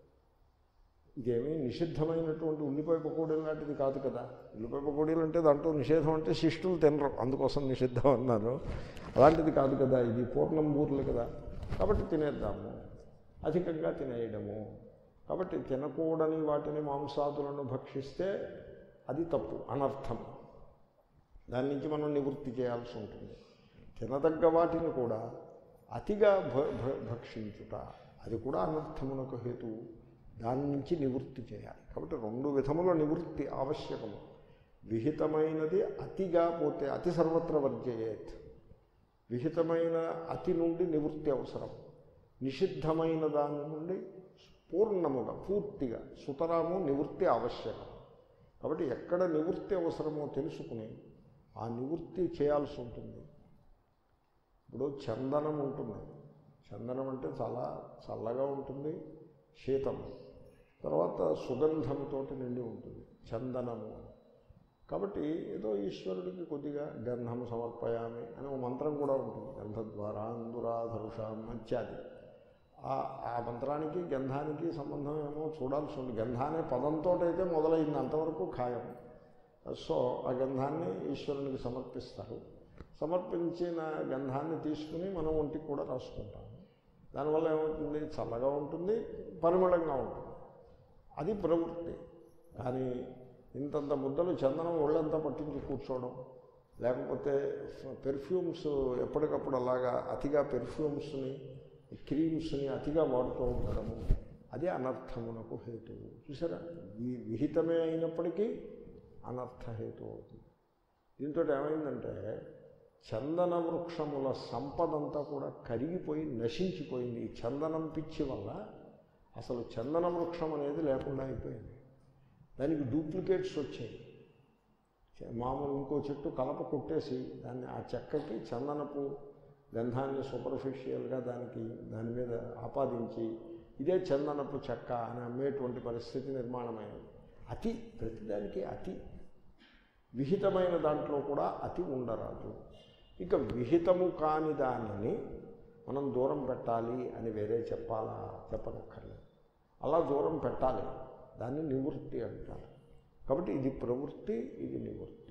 ఇదేమీ నిషిద్ధమైనటువంటి ఉల్లిపాయ పకోడీలు లాంటిది కాదు కదా ఉల్లిపాయ పకోడీలు అంటే దాంట్లో నిషేధం అంటే శిష్టులు తినరు అందుకోసం నిషిద్ధం అన్నారు అలాంటిది కాదు కదా ఇది పూర్ణం బూర్లు కదా కాబట్టి తినేద్దాము అధికంగా తినేయడము కాబట్టి తినకూడని వాటిని మాంసాదులను భక్షిస్తే అది తప్పు అనర్థం దాని నుంచి మనం నివృత్తి చేయాల్సి ఉంటుంది తినదగ్గ వాటిని కూడా అతిగా భక్షించుట అది కూడా అనర్థమునకు హేతువు దాని నుంచి నివృత్తి చేయాలి కాబట్టి రెండు విధముల నివృత్తి ఆవశ్యకము విహితమైనది అతిగా పోతే అతి సర్వత్ర వర్జయేత్ విహితమైన అతి నుండి నివృత్తి అవసరం నిషిద్ధమైన దాని నుండి పూర్ణముగా పూర్తిగా సుతరాము నివృత్తి ఆవశ్యకం కాబట్టి ఎక్కడ నివృత్తి అవసరమో తెలుసుకుని ఆ నివృత్తి చేయాల్సి ఉంటుంది ఇప్పుడు చందనం ఉంటుంది చందనం అంటే చాలా చల్లగా ఉంటుంది శీతం తర్వాత సుగంధంతో నిండి ఉంటుంది చందనము కాబట్టి ఏదో ఈశ్వరుడికి కొద్దిగా గంధం సమర్పయామి అని ఒక మంత్రం కూడా ఉంటుంది గంధద్వారా అందురాధరుషాం ఇత్యాది ఆ ఆ మంత్రానికి గంధానికి సంబంధం ఏమో చూడాల్సి ఉంది గంధానే పదంతో అయితే మొదలైంది అంతవరకు ఖాయం సో ఆ గంధాన్ని ఈశ్వరునికి సమర్పిస్తారు సమర్పించిన గంధాన్ని తీసుకుని మనం ఒంటికి కూడా రాసుకుంటాము దానివల్ల ఏమవుతుంది చల్లగా ఉంటుంది పరిమళంగా ఉంటుంది అది ప్రవృత్తి కానీ ఇంతంత ముద్దలు చందనం ఒళ్ళంతా పట్టించి కూర్చోవడం లేకపోతే పెర్ఫ్యూమ్స్ ఎప్పటికప్పుడు అలాగా అతిగా పెర్ఫ్యూమ్స్ని క్రీమ్స్ని అతిగా వాడుతూ ఉండడము అదే అనర్థమునకు హేతువు చూసారా ఈ విహితమే అయినప్పటికీ అనర్థహేతు అవుతుంది దీంతో ఏమైందంటే చందన వృక్షముల సంపదంతా కూడా కరిగిపోయి నశించిపోయింది ఈ చందనం పిచ్చి వల్ల అసలు చందన వృక్షం అనేది లేకుండా అయిపోయింది దానికి డూప్లికేట్స్ వచ్చాయి చ- మామూలు ఇంకో చెట్టు కలప కొట్టేసి దాన్ని ఆ చెక్కకి చందనపు గంధాన్ని సూపర్ఫిషియల్గా దానికి దాని మీద ఆపాదించి ఇదే చందనపు చెక్క అని అమ్మేటువంటి పరిస్థితి నిర్మాణమైనది అతి ప్రతిదానికి అతి విహితమైన దాంట్లో కూడా అతి ఉండరాదు ఇక విహితము కాని దానిని మనం దూరం పెట్టాలి అని వేరే చెప్పాలా చెప్పనక్కర్లేదు అలా దూరం పెట్టాలి దాన్ని నివృత్తి అంటారు కాబట్టి ఇది ప్రవృత్తి ఇది నివృత్తి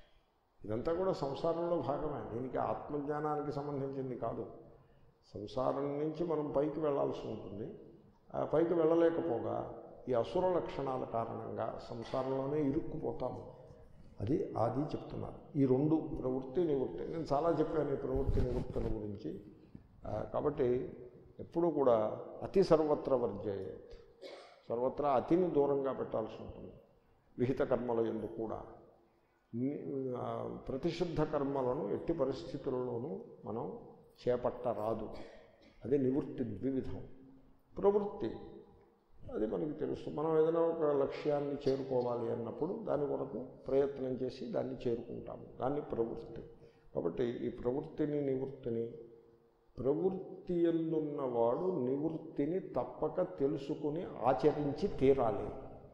ఇదంతా కూడా సంసారంలో భాగమే దీనికి ఆత్మజ్ఞానానికి సంబంధించింది కాదు సంసారం నుంచి మనం పైకి వెళ్ళాల్సి ఉంటుంది ఆ పైకి వెళ్ళలేకపోగా ఈ అసుర లక్షణాల కారణంగా సంసారంలోనే ఇరుక్కుపోతాము అది అది చెప్తున్నారు ఈ రెండు ప్రవృత్తి నివృత్తి నేను చాలా చెప్పాను ఈ ప్రవృత్తి నివృత్తుల గురించి ఆ, కాబట్టి ఎప్పుడూ కూడా అతి సర్వత్ర వర్జయేత్ సర్వత్రా అతిని దూరంగా పెట్టాల్సి ఉంటుంది విహిత కర్మల ఎందు కూడా ని- ఆ, ప్రతిషిద్ధ కర్మలను ఎట్టి పరిస్థితుల్లోనూ మనం చేపట్టరాదు అది నివృత్తి ద్వివిధం ప్రవృత్తి అది మనకి తెలుసు మనం ఏదైనా ఒక లక్ష్యాన్ని చేరుకోవాలి అన్నప్పుడు దాని కొరకు ప్రయత్నం చేసి దాన్ని చేరుకుంటాము దాన్ని ప్రవృత్తి కాబట్టి ఈ ప్రవృత్తిని నివృత్తిని ప్రవృత్తి ఎందున్నవాడు నివృత్తిని తప్పక తెలుసుకుని ఆచరించి తీరాలి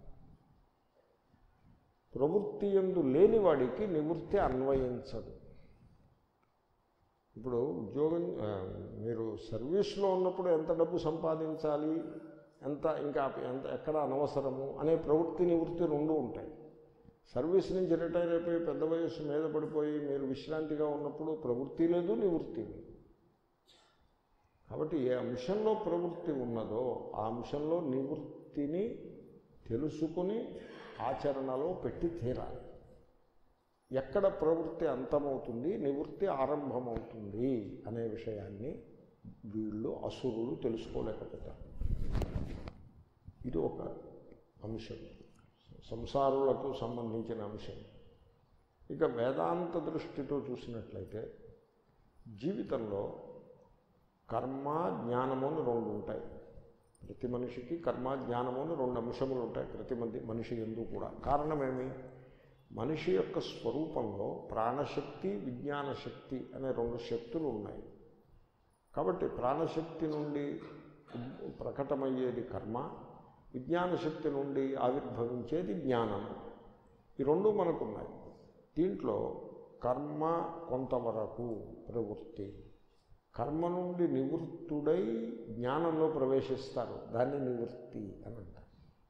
ప్రవృత్తి ఎందు లేనివాడికి నివృత్తి అన్వయించదు ఇప్పుడు ఉద్యోగం ఆ, మీరు సర్వీస్లో ఉన్నప్పుడు ఎంత డబ్బు సంపాదించాలి ఎంత ఇంకా ఎంత ఎక్కడ అనవసరము అనే ప్రవృత్తి నివృత్తి రెండు ఉంటాయి సర్వీస్ నుంచి రిటైర్ అయిపోయి పెద్ద వయస్సు మీద పడిపోయి మీరు విశ్రాంతిగా ఉన్నప్పుడు ప్రవృత్తి లేదు నివృత్తి లేదు కాబట్టి ఏ అంశంలో ప్రవృత్తి ఉన్నదో ఆ అంశంలో నివృత్తిని తెలుసుకుని ఆచరణలో పెట్టి తీరాలి ఎక్కడ ప్రవృత్తి అంతమవుతుంది నివృత్తి ఆరంభమవుతుంది అనే విషయాన్ని వీళ్ళు అసురులు తెలుసుకోలేకపోతారు ఇది ఒక అంశం సంసారులకు సంబంధించిన అంశం ఇక వేదాంత దృష్టితో చూసినట్లయితే జీవితంలో కర్మ జ్ఞానము అని రెండు ఉంటాయి ప్రతి మనిషికి కర్మ జ్ఞానము అని రెండు అంశములు ఉంటాయి ప్రతి మంది మనిషి ఎందు కూడా కారణమేమి మనిషి యొక్క స్వరూపంలో ప్రాణశక్తి విజ్ఞాన శక్తి అనే రెండు శక్తులు ఉన్నాయి కాబట్టి ప్రాణశక్తి నుండి ప్రకటమయ్యేది కర్మ విజ్ఞాన శక్తి నుండి ఆవిర్భవించేది జ్ఞానం ఈ రెండు మనకున్నాయి దీంట్లో కర్మ కొంతవరకు ప్రవృత్తి కర్మ నుండి నివృత్తుడై జ్ఞానంలో ప్రవేశిస్తారు దాన్ని నివృత్తి అని అంటారు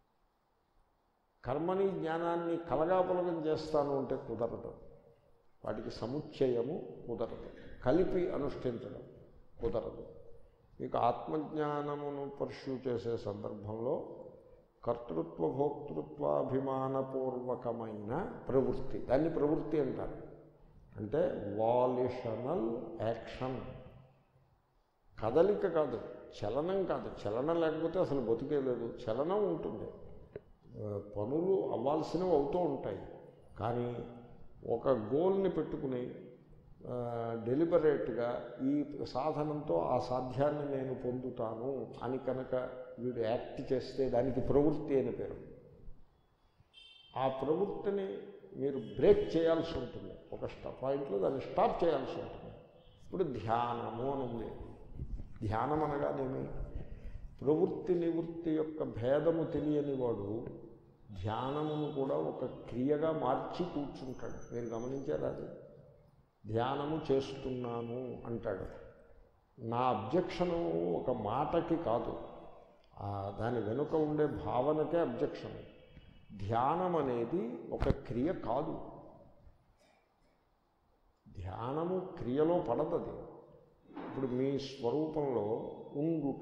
కర్మని జ్ఞానాన్ని కలగాపులగం చేస్తాను అంటే కుదరదు వాటికి సముచ్చయము కుదరదు కలిపి అనుష్ఠించడం కుదరదు మీకు ఆత్మజ్ఞానమును పర్ష్యూ చేసే సందర్భంలో కర్తృత్వ భోక్తృత్వాభిమానపూర్వకమైన ప్రవృత్తి దాన్ని ప్రవృత్తి అంటారు అంటే వాలిషనల్ యాక్షన్ కదలిక కాదు చలనం కాదు చలనం లేకపోతే అసలు బతికే లేదు చలనం ఉంటుంది ఆ, పనులు అవ్వాల్సినవి అవుతూ ఉంటాయి కానీ ఒక గోల్ని పెట్టుకుని డెలిబరేట్గా ఈ సాధనంతో ఆ సాధ్యాన్ని నేను పొందుతాను అని కనుక వీడు యాక్ట్ చేస్తే దానికి ప్రవృత్తి అని పేరు ఆ ప్రవృత్తిని మీరు బ్రేక్ చేయాల్సి ఉంటుంది ఒక స్టా పాయింట్లో దాన్ని స్టాప్ చేయాల్సి ఉంటుంది ఇప్పుడు ధ్యానము అని ఉంది ధ్యానం అనగానేమి ప్రవృత్తి నివృత్తి యొక్క భేదము తెలియని వాడు ధ్యానమును కూడా ఒక క్రియగా మార్చి కూర్చుంటాడు మీరు గమనించారా అది ధ్యానము చేస్తున్నాను అంటాడు నా అబ్జెక్షను ఒక మాటకి కాదు ఆ దాని వెనుక ఉండే భావనకే అబ్జెక్షన్ ధ్యానం అనేది ఒక క్రియ కాదు ధ్యానము క్రియలో పడదది ఇప్పుడు మీ స్వరూపంలో ఉండుట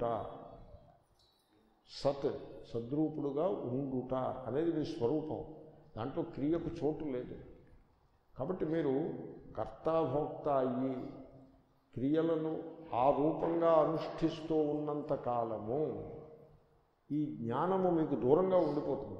సత్ సద్రూపుడుగా ఉండుట అనేది మీ స్వరూపం దాంట్లో క్రియకు చోటు లేదు కాబట్టి మీరు కర్తాభోక్త అయ్యి క్రియలను ఆ రూపంగా అనుష్ఠిస్తూ ఉన్నంత కాలము ఈ జ్ఞానము మీకు దూరంగా ఉండిపోతుంది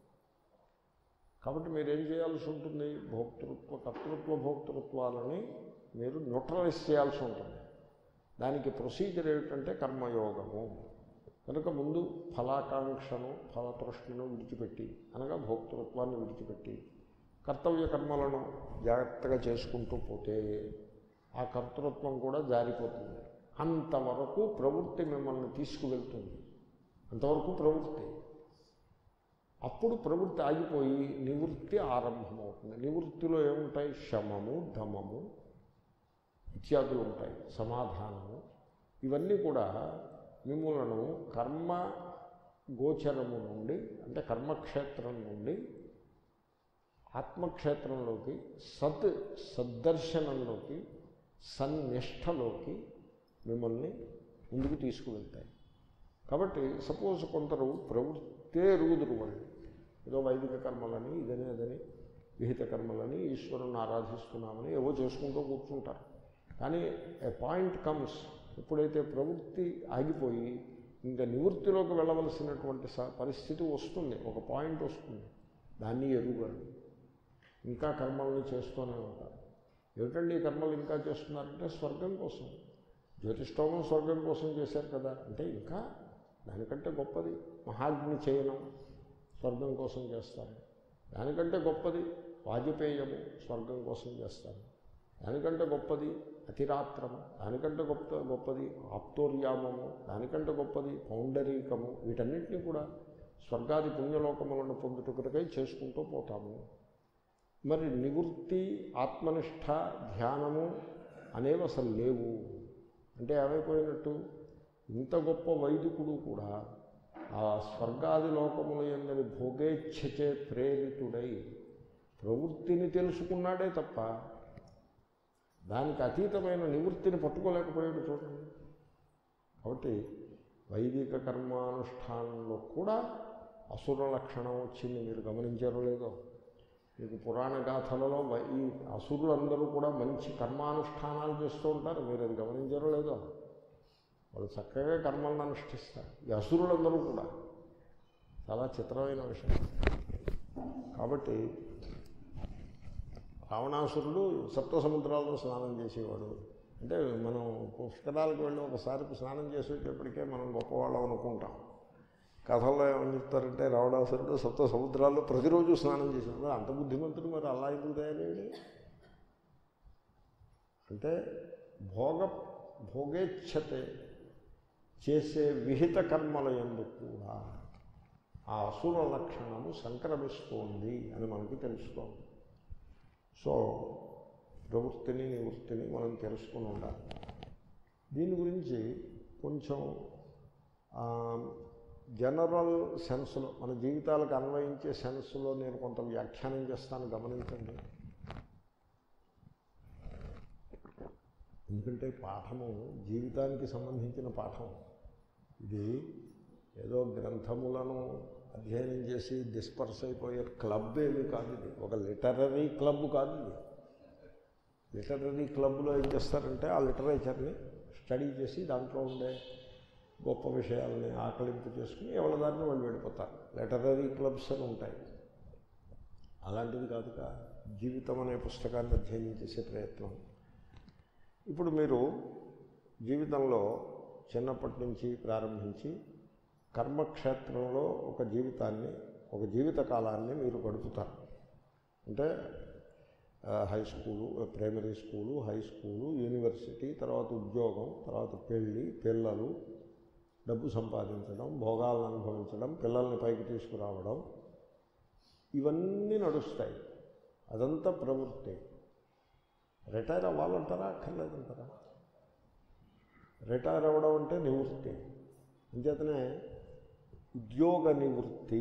కాబట్టి మీరు ఏం చేయాల్సి ఉంటుంది భోక్తృత్వ కర్తృత్వ భోక్తృత్వాలని మీరు న్యూట్రలైజ్ చేయాల్సి ఉంటుంది దానికి ప్రొసీజర్ ఏమిటంటే కర్మయోగము కనుక ముందు ఫలాకాంక్షను ఫలతృష్ణను విడిచిపెట్టి అనగా భోక్తృత్వాన్ని విడిచిపెట్టి కర్తవ్య కర్మలను జాగ్రత్తగా చేసుకుంటూ పోతే ఆ కర్తృత్వం కూడా జారిపోతుంది అంతవరకు ప్రవృత్తి మిమ్మల్ని తీసుకువెళ్తుంది అంతవరకు ప్రవృత్తి అప్పుడు ప్రవృత్తి ఆగిపోయి నివృత్తి ఆరంభమవుతుంది నివృత్తిలో ఏముంటాయి శమము దమము ఇత్యాదులు ఉంటాయి సమాధానము ఇవన్నీ కూడా మిమ్మలను కర్మ గోచరము నుండి అంటే కర్మక్షేత్రం నుండి ఆత్మక్షేత్రంలోకి సత్ సద్దర్శనంలోకి సన్నిష్టలోకి మిమ్మల్ని ముందుకు తీసుకువెళ్తాయి కాబట్టి సపోజ్ కొందరు ప్రవృత్తే ఎరుగుదురు వాళ్ళు ఏదో వైదిక కర్మలని ఇదని అదని విహిత కర్మలని ఈశ్వరుని ఆరాధిస్తున్నామని ఏవో చేసుకుంటూ కూర్చుంటారు కానీ ఏ పాయింట్ కమ్స్ ఎప్పుడైతే ప్రవృత్తి ఆగిపోయి ఇంకా నివృత్తిలోకి వెళ్ళవలసినటువంటి స పరిస్థితి వస్తుంది ఒక పాయింట్ వస్తుంది దాన్ని ఎరుగాడు ఇంకా కర్మల్ని చేస్తూనే ఉంటారు ఏమిటండి ఈ కర్మలు ఇంకా చేస్తున్నారంటే స్వర్గం కోసం జ్యోతిష్టోమం స్వర్గం కోసం చేశారు కదా అంటే ఇంకా దానికంటే గొప్పది మహాగ్ని చేయనం స్వర్గం కోసం చేస్తారు దానికంటే గొప్పది వాజపేయము స్వర్గం కోసం చేస్తారు దానికంటే గొప్పది అతిరాత్రము దానికంటే గొప్ప గొప్పది ఆప్తోర్యామము దానికంటే గొప్పది పౌండరీకము వీటన్నిటినీ కూడా స్వర్గాది పుణ్యలోకములను పొందుటకులకై చేసుకుంటూ పోతాము మరి నివృత్తి ఆత్మనిష్ట ధ్యానము అనేవి అసలు లేవు అంటే ఏమైపోయినట్టు ఇంత గొప్ప వైదికుడు కూడా ఆ స్వర్గాది లోకముల ఎందని భోగేచ్ఛచే ప్రేరితుడై ప్రవృత్తిని తెలుసుకున్నాడే తప్ప దానికి అతీతమైన నివృత్తిని పట్టుకోలేకపోయాడు చూడండి కాబట్టి వైదిక కర్మానుష్ఠానంలో కూడా అసుర లక్షణం వచ్చింది మీరు గమనించారో లేదో మీకు పురాణ గాథలలో వై- ఈ అసురులందరూ కూడా మంచి కర్మానుష్ఠానాలు చేస్తూ ఉంటారు మీరు అది గమనించారో లేదో వాళ్ళు చక్కగా కర్మలను అనుష్ఠిస్తారు ఈ అసురులందరూ కూడా చాలా చిత్రమైన విషయం కాబట్టి రావణాసురుడు సప్త సముద్రాల్లో స్నానం చేసేవాడు అంటే మనం పుష్కరాలకు వెళ్ళి ఒకసారి స్నానం చేసేటప్పటికే మనం గొప్పవాళ్ళం అనుకుంటాం కథల్లో ఏమని చెప్తారంటే రావణాసురుడు సప్త సముద్రాల్లో ప్రతిరోజు స్నానం చేసేవాడు అంత బుద్ధిమంతుడు మరి అలా ఎందుకు తయారయ్యాడు అంటే భోగ భోగేచ్ఛతే చేసే విహిత కర్మల ఎందు కూడా ఆ అసుర లక్షణము సంక్రమిస్తోంది అని మనకి తెలుస్తోంది సో ప్రవృత్తిని నివృత్తిని మనం తెలుసుకుని ఉండాలి దీని గురించి కొంచెం ఆ, జనరల్ సెన్స్లో మన జీవితాలకు అన్వయించే సెన్స్లో నేను కొంత వ్యాఖ్యానం చేస్తాను గమనించండి ఎందుకంటే పాఠము జీవితానికి సంబంధించిన పాఠం ఇది ఏదో గ్రంథములను అధ్యయనం చేసి డిస్పర్స్ అయిపోయే క్లబ్ ఏమీ కాదు ఇది ఒక లిటరరీ క్లబ్ కాదు ఇది లిటరరీ క్లబ్లో ఏం చేస్తారంటే ఆ లిటరేచర్ని స్టడీ చేసి దాంట్లో ఉండే గొప్ప విషయాలని ఆకలింపు చేసుకుని ఎవరి దారిని వాళ్ళు వెళ్ళిపోతారు లిటరరీ క్లబ్స్ అని ఉంటాయి అలాంటిది కాదుగా జీవితం అనే పుస్తకాన్ని అధ్యయనం చేసే ప్రయత్నం ఇప్పుడు మీరు జీవితంలో చిన్నప్పటి నుంచి ప్రారంభించి కర్మక్షేత్రంలో ఒక జీవితాన్ని ఒక జీవిత కాలాన్ని మీరు గడుపుతారు అంటే ఆ, high school primary school high school university తర్వాత ఉద్యోగం తర్వాత పెళ్ళి పిల్లలు డబ్బు సంపాదించడం భోగాలను అనుభవించడం పిల్లల్ని పైకి తీసుకురావడం ఇవన్నీ నడుస్తాయి అదంతా ప్రవృత్తి రిటైర్ అవ్వాలంటారా అక్కర్లేదంటారా రిటైర్ అవ్వడం అంటే నివృత్తి అంచేతనే ఉద్యోగ నివృత్తి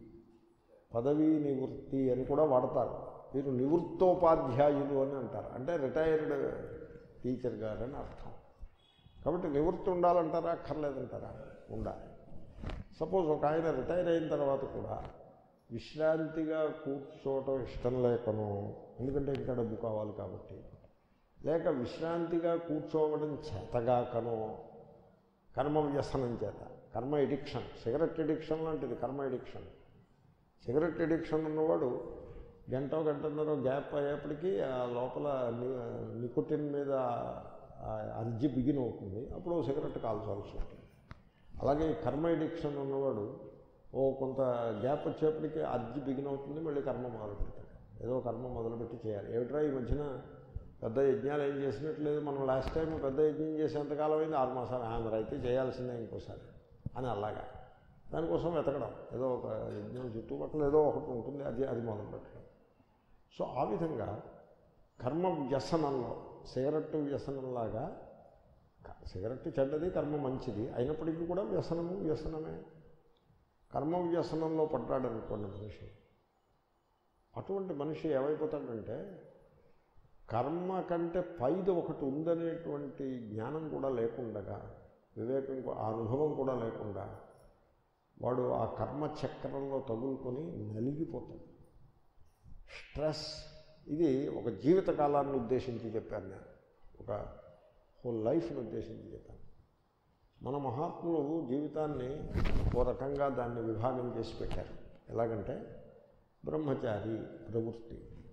పదవీ నివృత్తి అని కూడా వాడతారు వీరు నివృత్తోపాధ్యాయులు అని అంటారు అంటే రిటైర్డ్ టీచర్ గారు అని అర్థం కాబట్టి నివృత్తి ఉండాలంటారా అక్కర్లేదంటారా ఉండాలి సపోజ్ ఒక ఆయన రిటైర్ అయిన తర్వాత కూడా విశ్రాంతిగా కూర్చోవటం ఇష్టం లేకను ఎందుకంటే ఇంకా డబ్బు కావాలి కాబట్టి లేక విశ్రాంతిగా కూర్చోవడం చేతగాకను కర్మ వ్యసనం చేత కర్మ ఎడిక్షన్ సిగరెట్ ఎడిక్షన్ లాంటిది కర్మ ఎడిక్షన్ సిగరెట్ ఎడిక్షన్ ఉన్నవాడు గంట గంటన్నర గ్యాప్ అయ్యేప్పటికీ ఆ లోపల ని- నికోటిన్ మీద ఆ అర్జీ బిగిన్ అవుతుంది అప్పుడు ఓ సిగరెట్ కాల్చాల్సి ఉంటుంది అలాగే ఈ కర్మ ఎడిక్షన్ ఉన్నవాడు ఓ కొంత గ్యాప్ వచ్చేప్పటికీ అర్జీ బిగిన్ అవుతుంది మళ్ళీ కర్మ మొదలు పెడతాడు ఏదో కర్మ మొదలుపెట్టి చేయాలి ఏమిట్రా ఈ మధ్యన పెద్ద యజ్ఞాలు ఏం చేసినట్లేదు మనం లాస్ట్ టైం పెద్ద యజ్ఞం చేసేంతకాలం అయింది ఆరు మాసాలు ఆ, మరి అయితే చేయాల్సిందే ఇంకోసారి అని అలాగా దానికోసం వెతకడం ఏదో ఒక యజ్ఞం చుట్టుపక్కల ఏదో ఒకటి ఉంటుంది అది అది మొదలు పెట్టడం సో ఆ విధంగా కర్మ వ్యసనంలో సిగరెట్ వ్యసనంలాగా క- సిగరెట్ చెడ్డది కర్మ మంచిది అయినప్పటికీ కూడా వ్యసనము వ్యసనమే కర్మ వ్యసనంలో పడ్డాడు అనుకోండి మనిషి అటువంటి మనిషి ఏమైపోతాడంటే కర్మ కంటే పైది ఒకటి ఉందనేటువంటి జ్ఞానం కూడా లేకుండగా వివేకం కూ- ఆ అనుభవం కూడా లేకుండా వాడు ఆ కర్మ చక్రంలో తగులుకొని నలిగిపోతాడు స్ట్రెస్ ఇది ఒక జీవిత కాలాన్ని ఉద్దేశించి చెప్పాను నేను ఒక హోల్ లైఫ్ని ఉద్దేశించి చెప్పాను మన మహాత్ములు జీవితాన్ని ఓ రకంగా దాన్ని విభాగం చేసి పెట్టారు ఎలాగంటే బ్రహ్మచారి ప్రవృత్తి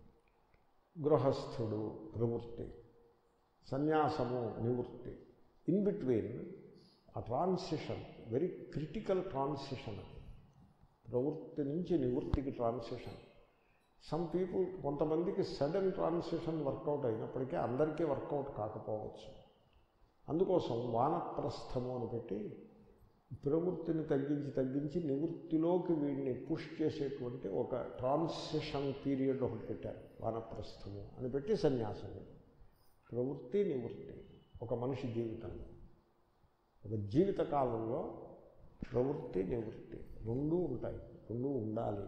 గృహస్థుడు ప్రవృత్తి సన్యాసము నివృత్తి ఇన్ బిట్వీన్ ఆ ట్రాన్సిషన్ వెరీ క్రిటికల్ ట్రాన్సిషన్ అది ప్రవృత్తి నుంచి నివృత్తికి ట్రాన్సిషన్ సమ్ పీపుల్ కొంతమందికి సడన్ ట్రాన్సిషన్ వర్కౌట్ అయినప్పటికీ అందరికీ వర్కౌట్ కాకపోవచ్చు అందుకోసం వానప్రస్థము అని పెట్టి ప్రవృత్తిని తగ్గించి తగ్గించి నివృత్తిలోకి వీడిని పుష్ చేసేటువంటి ఒక ట్రాన్సిషన్ పీరియడ్ ఒకటి పెట్టారు వానప్రస్థము అని పెట్టి సన్యాసము ప్రవృత్తి నివృత్తి ఒక మనిషి జీవితంలో ఒక జీవిత కాలంలో ప్రవృత్తి నివృత్తి రెండూ ఉంటాయి రెండూ ఉండాలి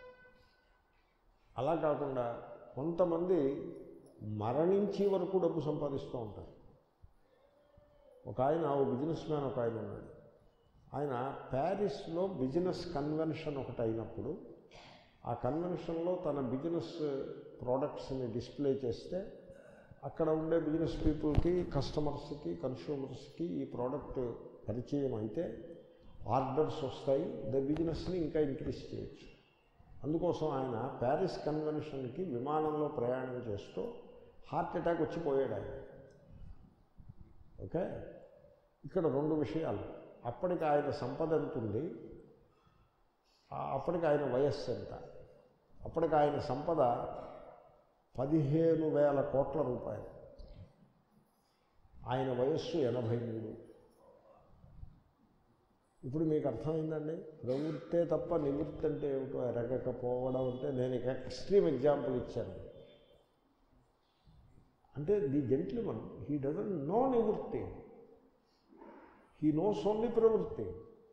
అలా కాకుండా కొంతమంది మరణించే వరకు డబ్బు సంపాదిస్తూ ఉంటారు ఒక ఆయన ఓ బిజినెస్ మ్యాన్ ఒక ఆయన ఉన్నాడు ఆయన ప్యారిస్లో బిజినెస్ కన్వెన్షన్ ఒకటి అయినప్పుడు ఆ కన్వెన్షన్లో తన బిజినెస్ ప్రోడక్ట్స్ని డిస్ప్లే చేస్తే అక్కడ ఉండే బిజినెస్ పీపుల్కి కస్టమర్స్కి కన్స్యూమర్స్కి ఈ ప్రోడక్ట్ పరిచయం అయితే ఆర్డర్స్ వస్తాయి ద బిజినెస్ని ఇంకా ఇంక్రీజ్ చేయొచ్చు అందుకోసం ఆయన ప్యారిస్ కన్వెన్షన్కి విమానంలో ప్రయాణం చేస్తూ హార్ట్ అటాక్ వచ్చి పోయాడు ఆయన ఓకే ఇక్కడ రెండు విషయాలు అప్పటికి ఆయన సంపద ఎంత ఉంది ఆ- అప్పటికి ఆయన వయస్సు ఎంత అప్పటికి ఆయన సంపద పదిహేను వేల కోట్ల రూపాయలు ఆయన వయస్సు ఎనభై మూడు ఇప్పుడు మీకు అర్థమైందండి ప్రవృత్తే తప్ప నివృత్తి అంటే ఏమిటో ఎరగకపోవడం అంటే నేను ఇక ఎక్స్ట్రీమ్ ఎగ్జాంపుల్ ఇచ్చాను అంటే the gentleman he doesn't know నివృత్తి హీ నోస్ ఓన్లీ ప్రవృత్తి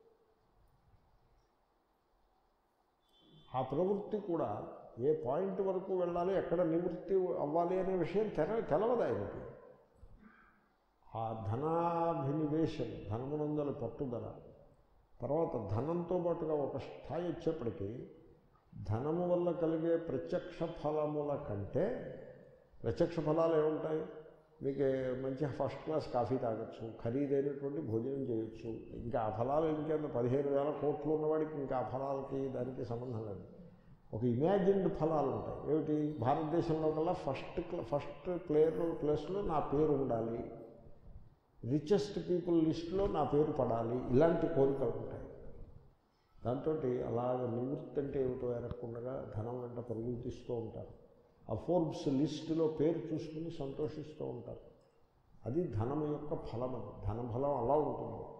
ఆ ప్రవృత్తి కూడా ఏ పాయింట్ వరకు వెళ్ళాలి ఎక్కడ నివృత్తి అవ్వాలి అనే విషయం తెల తెలవదు ఆయనకి ఆ ధనాభినివేశం ధనమునందల పట్టుదల తర్వాత ధనంతో పాటుగా ఒక స్థాయి వచ్చేప్పటికీ ధనము వల్ల కలిగే ప్రత్యక్ష ఫలముల కంటే ప్రత్యక్ష ఫలాలు ఏముంటాయి మీకు మంచి ఫస్ట్ క్లాస్ కాఫీ తాగొచ్చు ఖరీదైనటువంటి భోజనం చేయొచ్చు ఇంకా ఆ ఫలాలు ఇంకేంత పదిహేను వేల కోట్లు ఉన్నవాడికి ఇంకా ఆ ఫలాలకి దానికి సంబంధం లేదు ఒక ఇమాజిన్డ్ ఫలాలు ఉంటాయి ఏమిటి భారతదేశంలో కల్లా ఫస్ట్ ఫస్ట్ ప్లేయర్ ప్లేస్లో నా పేరు ఉండాలి రిచెస్ట్ పీపుల్ లిస్టులో నా పేరు పడాలి ఇలాంటి కోరికలు ఉంటాయి దాంతో అలాగ నివృత్తి అంటే ఏమిటో ఎరగకుండా ధనం వెంట పరుగులు తీస్తూ ఉంటారు ఆ ఫోర్బ్స్ లిస్టులో పేరు చూసుకుని సంతోషిస్తూ ఉంటారు అది ధనం యొక్క ఫలం అది ధన ఫలం అలా ఉంటుంది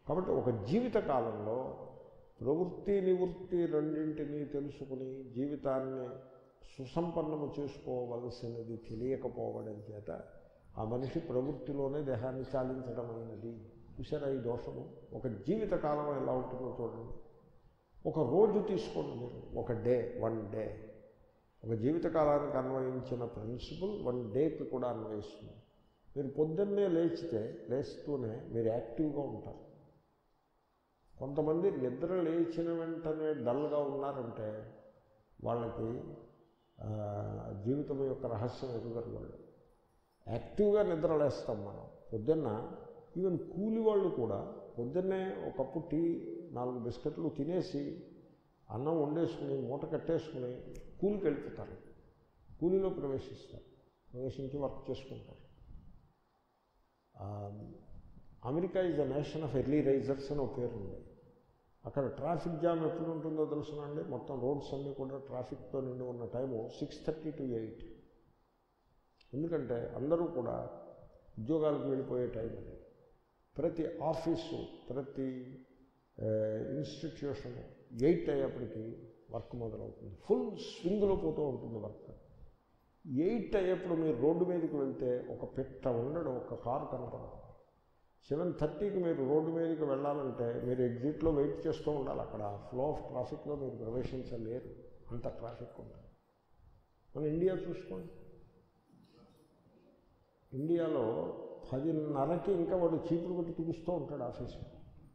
కాబట్టి ఒక జీవిత కాలంలో ప్రవృత్తి నివృత్తి రెండింటినీ తెలుసుకుని జీవితాన్ని సుసంపన్నము చేసుకోవలసినది తెలియకపోవడం చేత ఆ మనిషి ప్రవృత్తిలోనే దేహాన్ని చాలించడమైనది చూసారా ఈ దోషము ఒక జీవిత కాలం ఎలా ఉంటుందో చూడండి ఒక రోజు తీసుకోండి మీరు ఒక డే వన్ డే ఒక జీవితకాలానికి అన్వయించిన ప్రిన్సిపల్ వన్ డేకి కూడా అన్వయిస్తుంది మీరు పొద్దున్నే లేచితే లేస్తూనే మీరు యాక్టివ్గా ఉంటారు కొంతమంది నిద్ర లేచిన వెంటనే డల్గా ఉన్నారంటే వాళ్ళకి ఆ, జీవితం యొక్క రహస్యం ఎదుగుతారు వాళ్ళు యాక్టివ్గా నిద్ర లేస్తాం మనం పొద్దున్న ఈవెన్ కూలి వాళ్ళు కూడా పొద్దున్నే ఒక కప్పు టీ నాలుగు బిస్కెట్లు తినేసి అన్నం వండేసుకుని మూట కట్టేసుకుని కూలికి వెళ్ళిపోతారు కూలీలో ప్రవేశిస్తారు ప్రవేశించి వర్క్ చేసుకుంటారు ఆ, America is the nation of early risers అని ఒక పేరు ఉంది అక్కడ ట్రాఫిక్ జామ్ ఎప్పుడు ఉంటుందో తెలుసునండి మొత్తం రోడ్స్ అన్నీ కూడా ట్రాఫిక్తో నిండి ఉన్న time six thirty to eight ఎందుకంటే అందరూ కూడా ఉద్యోగాలకు వెళ్ళిపోయే టైం అది ప్రతి ఆఫీసు ప్రతి ఇన్స్టిట్యూషన్ ఎయిట్ అయ్యేప్పటికీ వర్క్ మొదలవుతుంది ఫుల్ స్వింగ్లో పోతూ ఉంటుంది వర్క్ ఎయిట్ అయ్యేప్పుడు మీరు రోడ్డు మీదకి వెళ్తే ఒక పెట్ట ఉండడం ఒక కారు కనపడదు సెవెన్ థర్టీకి మీరు రోడ్డు మీదకి వెళ్ళాలంటే మీరు ఎగ్జిట్లో వెయిట్ చేస్తూ ఉండాలి అక్కడ ఫ్లో ఆఫ్ ట్రాఫిక్లో మీరు ప్రవేశించలేరు అంత ట్రాఫిక్ ఉంటుంది మన ఇండియా చూసుకోండి ఇండియాలో పదిన్నరకి ఇంకా వాడు చీపురు కొట్టి తుడుస్తూ ఉంటాడు ఆఫీస్లో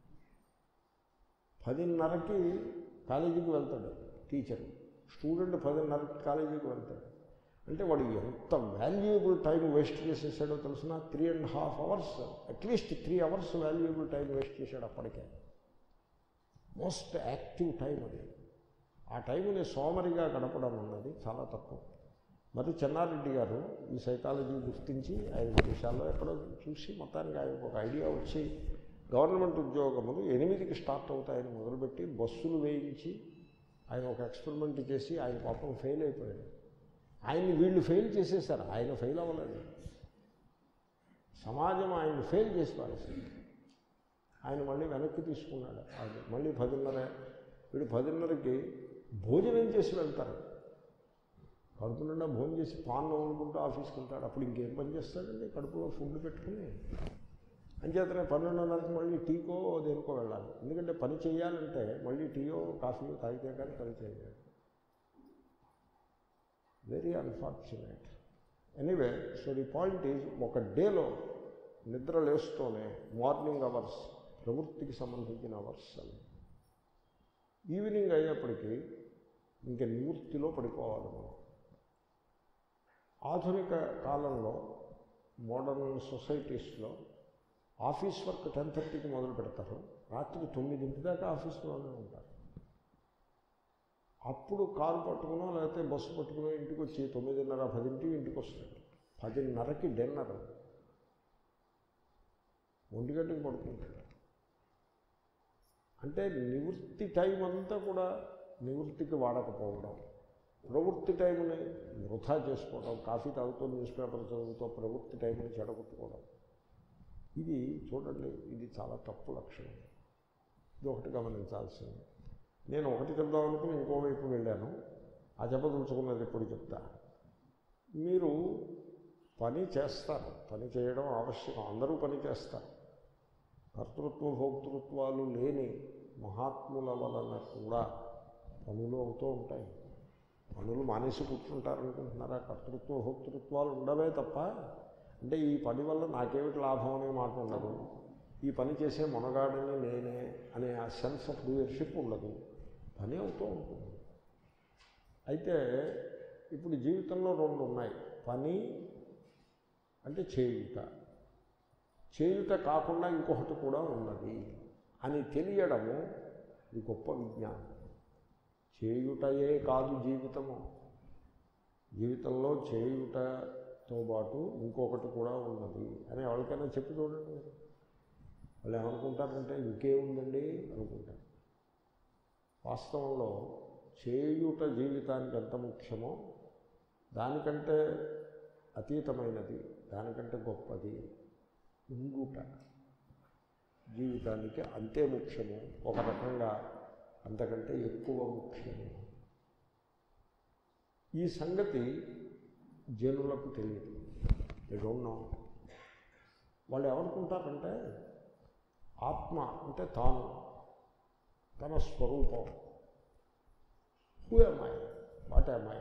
పదిన్నరకి కాలేజీకి వెళ్తాడు టీచర్ స్టూడెంట్ పదిన్నరకి కాలేజీకి వెళ్తాడు అంటే వాడు ఎంత వాల్యుయబుల్ టైం వేస్ట్ చేసేసాడో తెలిసిన three and half hours at least three hours valuable time waste చేశాడు అప్పటికే మోస్ట్ యాక్టివ్ టైం అది ఆ టైంని సోమరిగా గడపడం అన్నది చాలా తక్కువ మరి చెన్నారెడ్డి గారు ఈ సైకాలజీ గుర్తించి ఆయన విదేశాల్లో ఎక్కడో చూసి మొత్తానికి ఆయనకు ఒక ఐడియా వచ్చి గవర్నమెంట్ ఉద్యోగములు ఎనిమిదికి స్టార్ట్ అవుతాయని మొదలుపెట్టి బస్సులు వేయించి ఆయన ఒక ఎక్స్పెరిమెంట్ చేసి ఆయన పాపం ఫెయిల్ అయిపోయాడు ఆయన్ని వీళ్ళు ఫెయిల్ చేసేసారు ఆయన ఫెయిల్ అవ్వలేదు సమాజం ఆయన్ని ఫెయిల్ చేసి పారేసింది ఆయన మళ్ళీ వెనక్కి తీసుకున్నాడు అది మళ్ళీ పదిన్నర వీడు పదిన్నరకి భోజనం చేసి వెళ్తారు కడుపు నిండా భోజనం చేసి పాన్ నవ్వుకుంటూ ఆఫీస్కి వెళ్తాడు అప్పుడు ఇంకేం పని చేస్తాడండి కడుపులో ఫుడ్ పెట్టుకుని అంచేతనే పన్నెండున్నరకి మళ్ళీ టీకో దేనికో వెళ్ళాలి ఎందుకంటే పని చేయాలంటే మళ్ళీ టీయో కాఫీయో తాగితే కానీ పని చేయాలి very unfortunate anyway so the point is ఒక డేలో నిద్ర లేస్తూనే మార్నింగ్ అవర్స్ ప్రవృత్తికి సంబంధించిన అవర్స్ అని ఈవినింగ్ అయ్యేప్పటికీ ఇంక నివృత్తిలో పడిపోవాలి మనం ఆధునిక కాలంలో మోడర్న్ సొసైటీస్లో ఆఫీస్ వర్క్ టెన్ థర్టీకి మొదలు పెడతారు రాత్రి తొమ్మిదింటి దాకా ఆఫీస్లోనే ఉంటారు అప్పుడు కారు పట్టుకునో లేకపోతే బస్సు పట్టుకునో ఇంటికి వచ్చి తొమ్మిదిన్నర పదింటికి ఇంటికి వస్తాడు పదిన్నరకి డిన్నర్ ఒంటి గంటకి పడుకుంటాడు అంటే నివృత్తి టైం అంతా కూడా నివృత్తికి వాడకపోవడం ప్రవృత్తి టైంని వృధా చేసుకోవడం కాఫీ తాగుతూ న్యూస్ పేపర్ చదువుతూ ప్రవృత్తి టైంని చెడగొట్టుకోవడం ఇది చూడండి ఇది చాలా తప్పు లక్షణం ఇది ఒకటి గమనించాల్సింది నేను ఒకటి చెప్దాం అనుకుని ఇంకోవైపు వెళ్ళాను ఆ చెప్పదలుచుకున్నది ఎప్పుడు చెప్తా మీరు పని చేస్తారు పని చేయడం ఆవశ్యకం అందరూ పని చేస్తారు కర్తృత్వ భోక్తృత్వాలు లేని మహాత్ముల వలన కూడా పనులు అవుతూ ఉంటాయి పనులు మానేసి కూర్చుంటారనుకుంటున్నారా కర్తృత్వ భోక్తృత్వాలు ఉండవే తప్ప అంటే ఈ పని వల్ల నాకేమిటి లాభం అనే మాట ఉండదు ఈ పని చేసే మొనగాడిని నేనే అనే ఆ సెన్స్ ఆఫ్ డూయర్షిప్ ఉండదు పని అవుతూ ఉంటుంది అయితే ఇప్పుడు జీవితంలో రెండు ఉన్నాయి పని అంటే చేయుట చేయుట కాకుండా ఇంకొకటి కూడా ఉన్నది అని తెలియడము ఇది గొప్ప విజ్ఞానం చేయుటయే కాదు జీవితము జీవితంలో చేయుటతో పాటు ఇంకొకటి కూడా ఉన్నది అని ఎవరికైనా చెప్పి చూడండి మీరు వాళ్ళు ఏమనుకుంటారంటే ఇంకేముందండి అనుకుంటారు వాస్తవంలో చేయుట జీవితానికి ఎంత ముఖ్యమో దానికంటే అతీతమైనది దానికంటే గొప్పది ఉండుట జీవితానికి అంతే ముఖ్యము ఒక రకంగా అంతకంటే ఎక్కువ ముఖ్యము ఈ సంగతి జనులకు తెలియదు డోంట్ నో వాళ్ళు ఏమనుకుంటారంటే ఆత్మ అంటే తాను తన స్వరూపం who I what I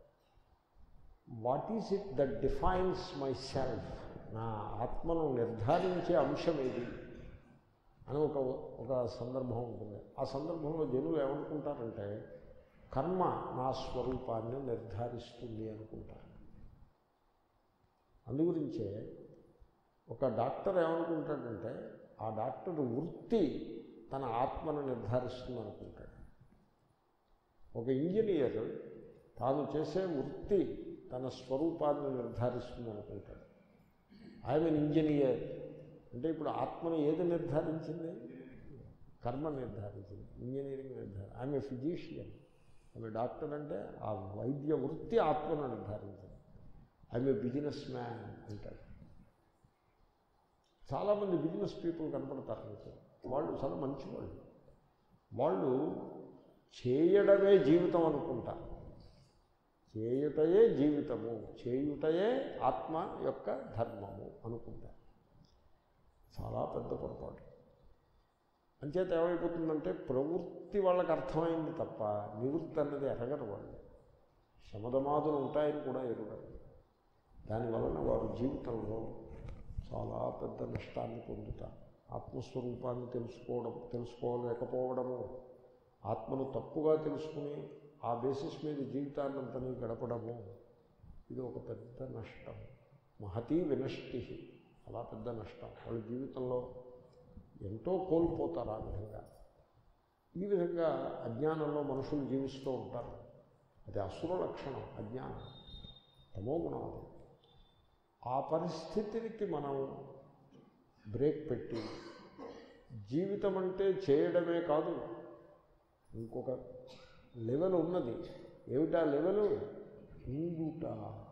what is it that defines my self నా ఆత్మను నిర్ధారించే అంశం ఏది అని ఒక ఒక సందర్భం ఉంటుంది ఆ సందర్భంలో జనులు ఏమనుకుంటారంటే కర్మ నా స్వరూపాన్ని నిర్ధారిస్తుంది అనుకుంటారు అందుగురించే ఒక డాక్టర్ ఏమనుకుంటాడంటే ఆ డాక్టర్ వృత్తి తన ఆత్మను నిర్ధారిస్తుంది అనుకుంటాడు ఒక ఇంజనీర్ తాను చేసే వృత్తి తన స్వరూపాన్ని నిర్ధారిస్తుంది అనుకుంటాడు ఐఎమ్ ఇంజనీర్ అంటే ఇప్పుడు ఆత్మను ఏది నిర్ధారించింది కర్మ నిర్ధారించింది ఇంజనీరింగ్ నిర్ధారణ ఐఎమ్ ఏ ఫిజీషియన్ ఆమె డాక్టర్ అంటే ఆ వైద్య వృత్తి ఆత్మను నిర్ధారించింది ఐఎమ్ ఏ బిజినెస్ మ్యాన్ అంటాడు చాలామంది బిజినెస్ పీపుల్ కనపడతారు మీకు వాళ్ళు చాలా మంచివాళ్ళు వాళ్ళు చేయడమే జీవితం అనుకుంటారు చేయుటయే జీవితము చేయుటయే ఆత్మ యొక్క ధర్మము అనుకుంటారు చాలా పెద్ద పొరపాటు అంచేత ఏమైపోతుందంటే ప్రవృత్తి వాళ్ళకి అర్థమైంది తప్ప నివృత్తి అన్నది ఎరగరు వాళ్ళు శమదమాదులు ఉంటాయని కూడా ఎరగరు దానివలన వారు జీవితంలో చాలా పెద్ద నష్టాన్ని పొందుతారు ఆత్మస్వరూపాన్ని తెలుసుకోవడం తెలుసుకోలేకపోవడము ఆత్మను తప్పుగా తెలుసుకుని ఆ బేసిస్ మీద జీవితాన్నంతని గడపడము ఇది ఒక పెద్ద నష్టం మహతీ వినష్టి చాలా పెద్ద నష్టం వాళ్ళ జీవితంలో ఎంతో కోల్పోతారు ఆ విధంగా ఈ విధంగా అజ్ఞానంలో మనుషులు జీవిస్తూ ఉంటారు అది అసుర లక్షణం అజ్ఞానం తమో గుణం అది ఆ పరిస్థితికి మనం బ్రేక్ పెట్టి జీవితం అంటే చేయడమే కాదు ఇంకొక లెవెల్ ఉన్నది ఏమిటా లెవెల్ ఉండుట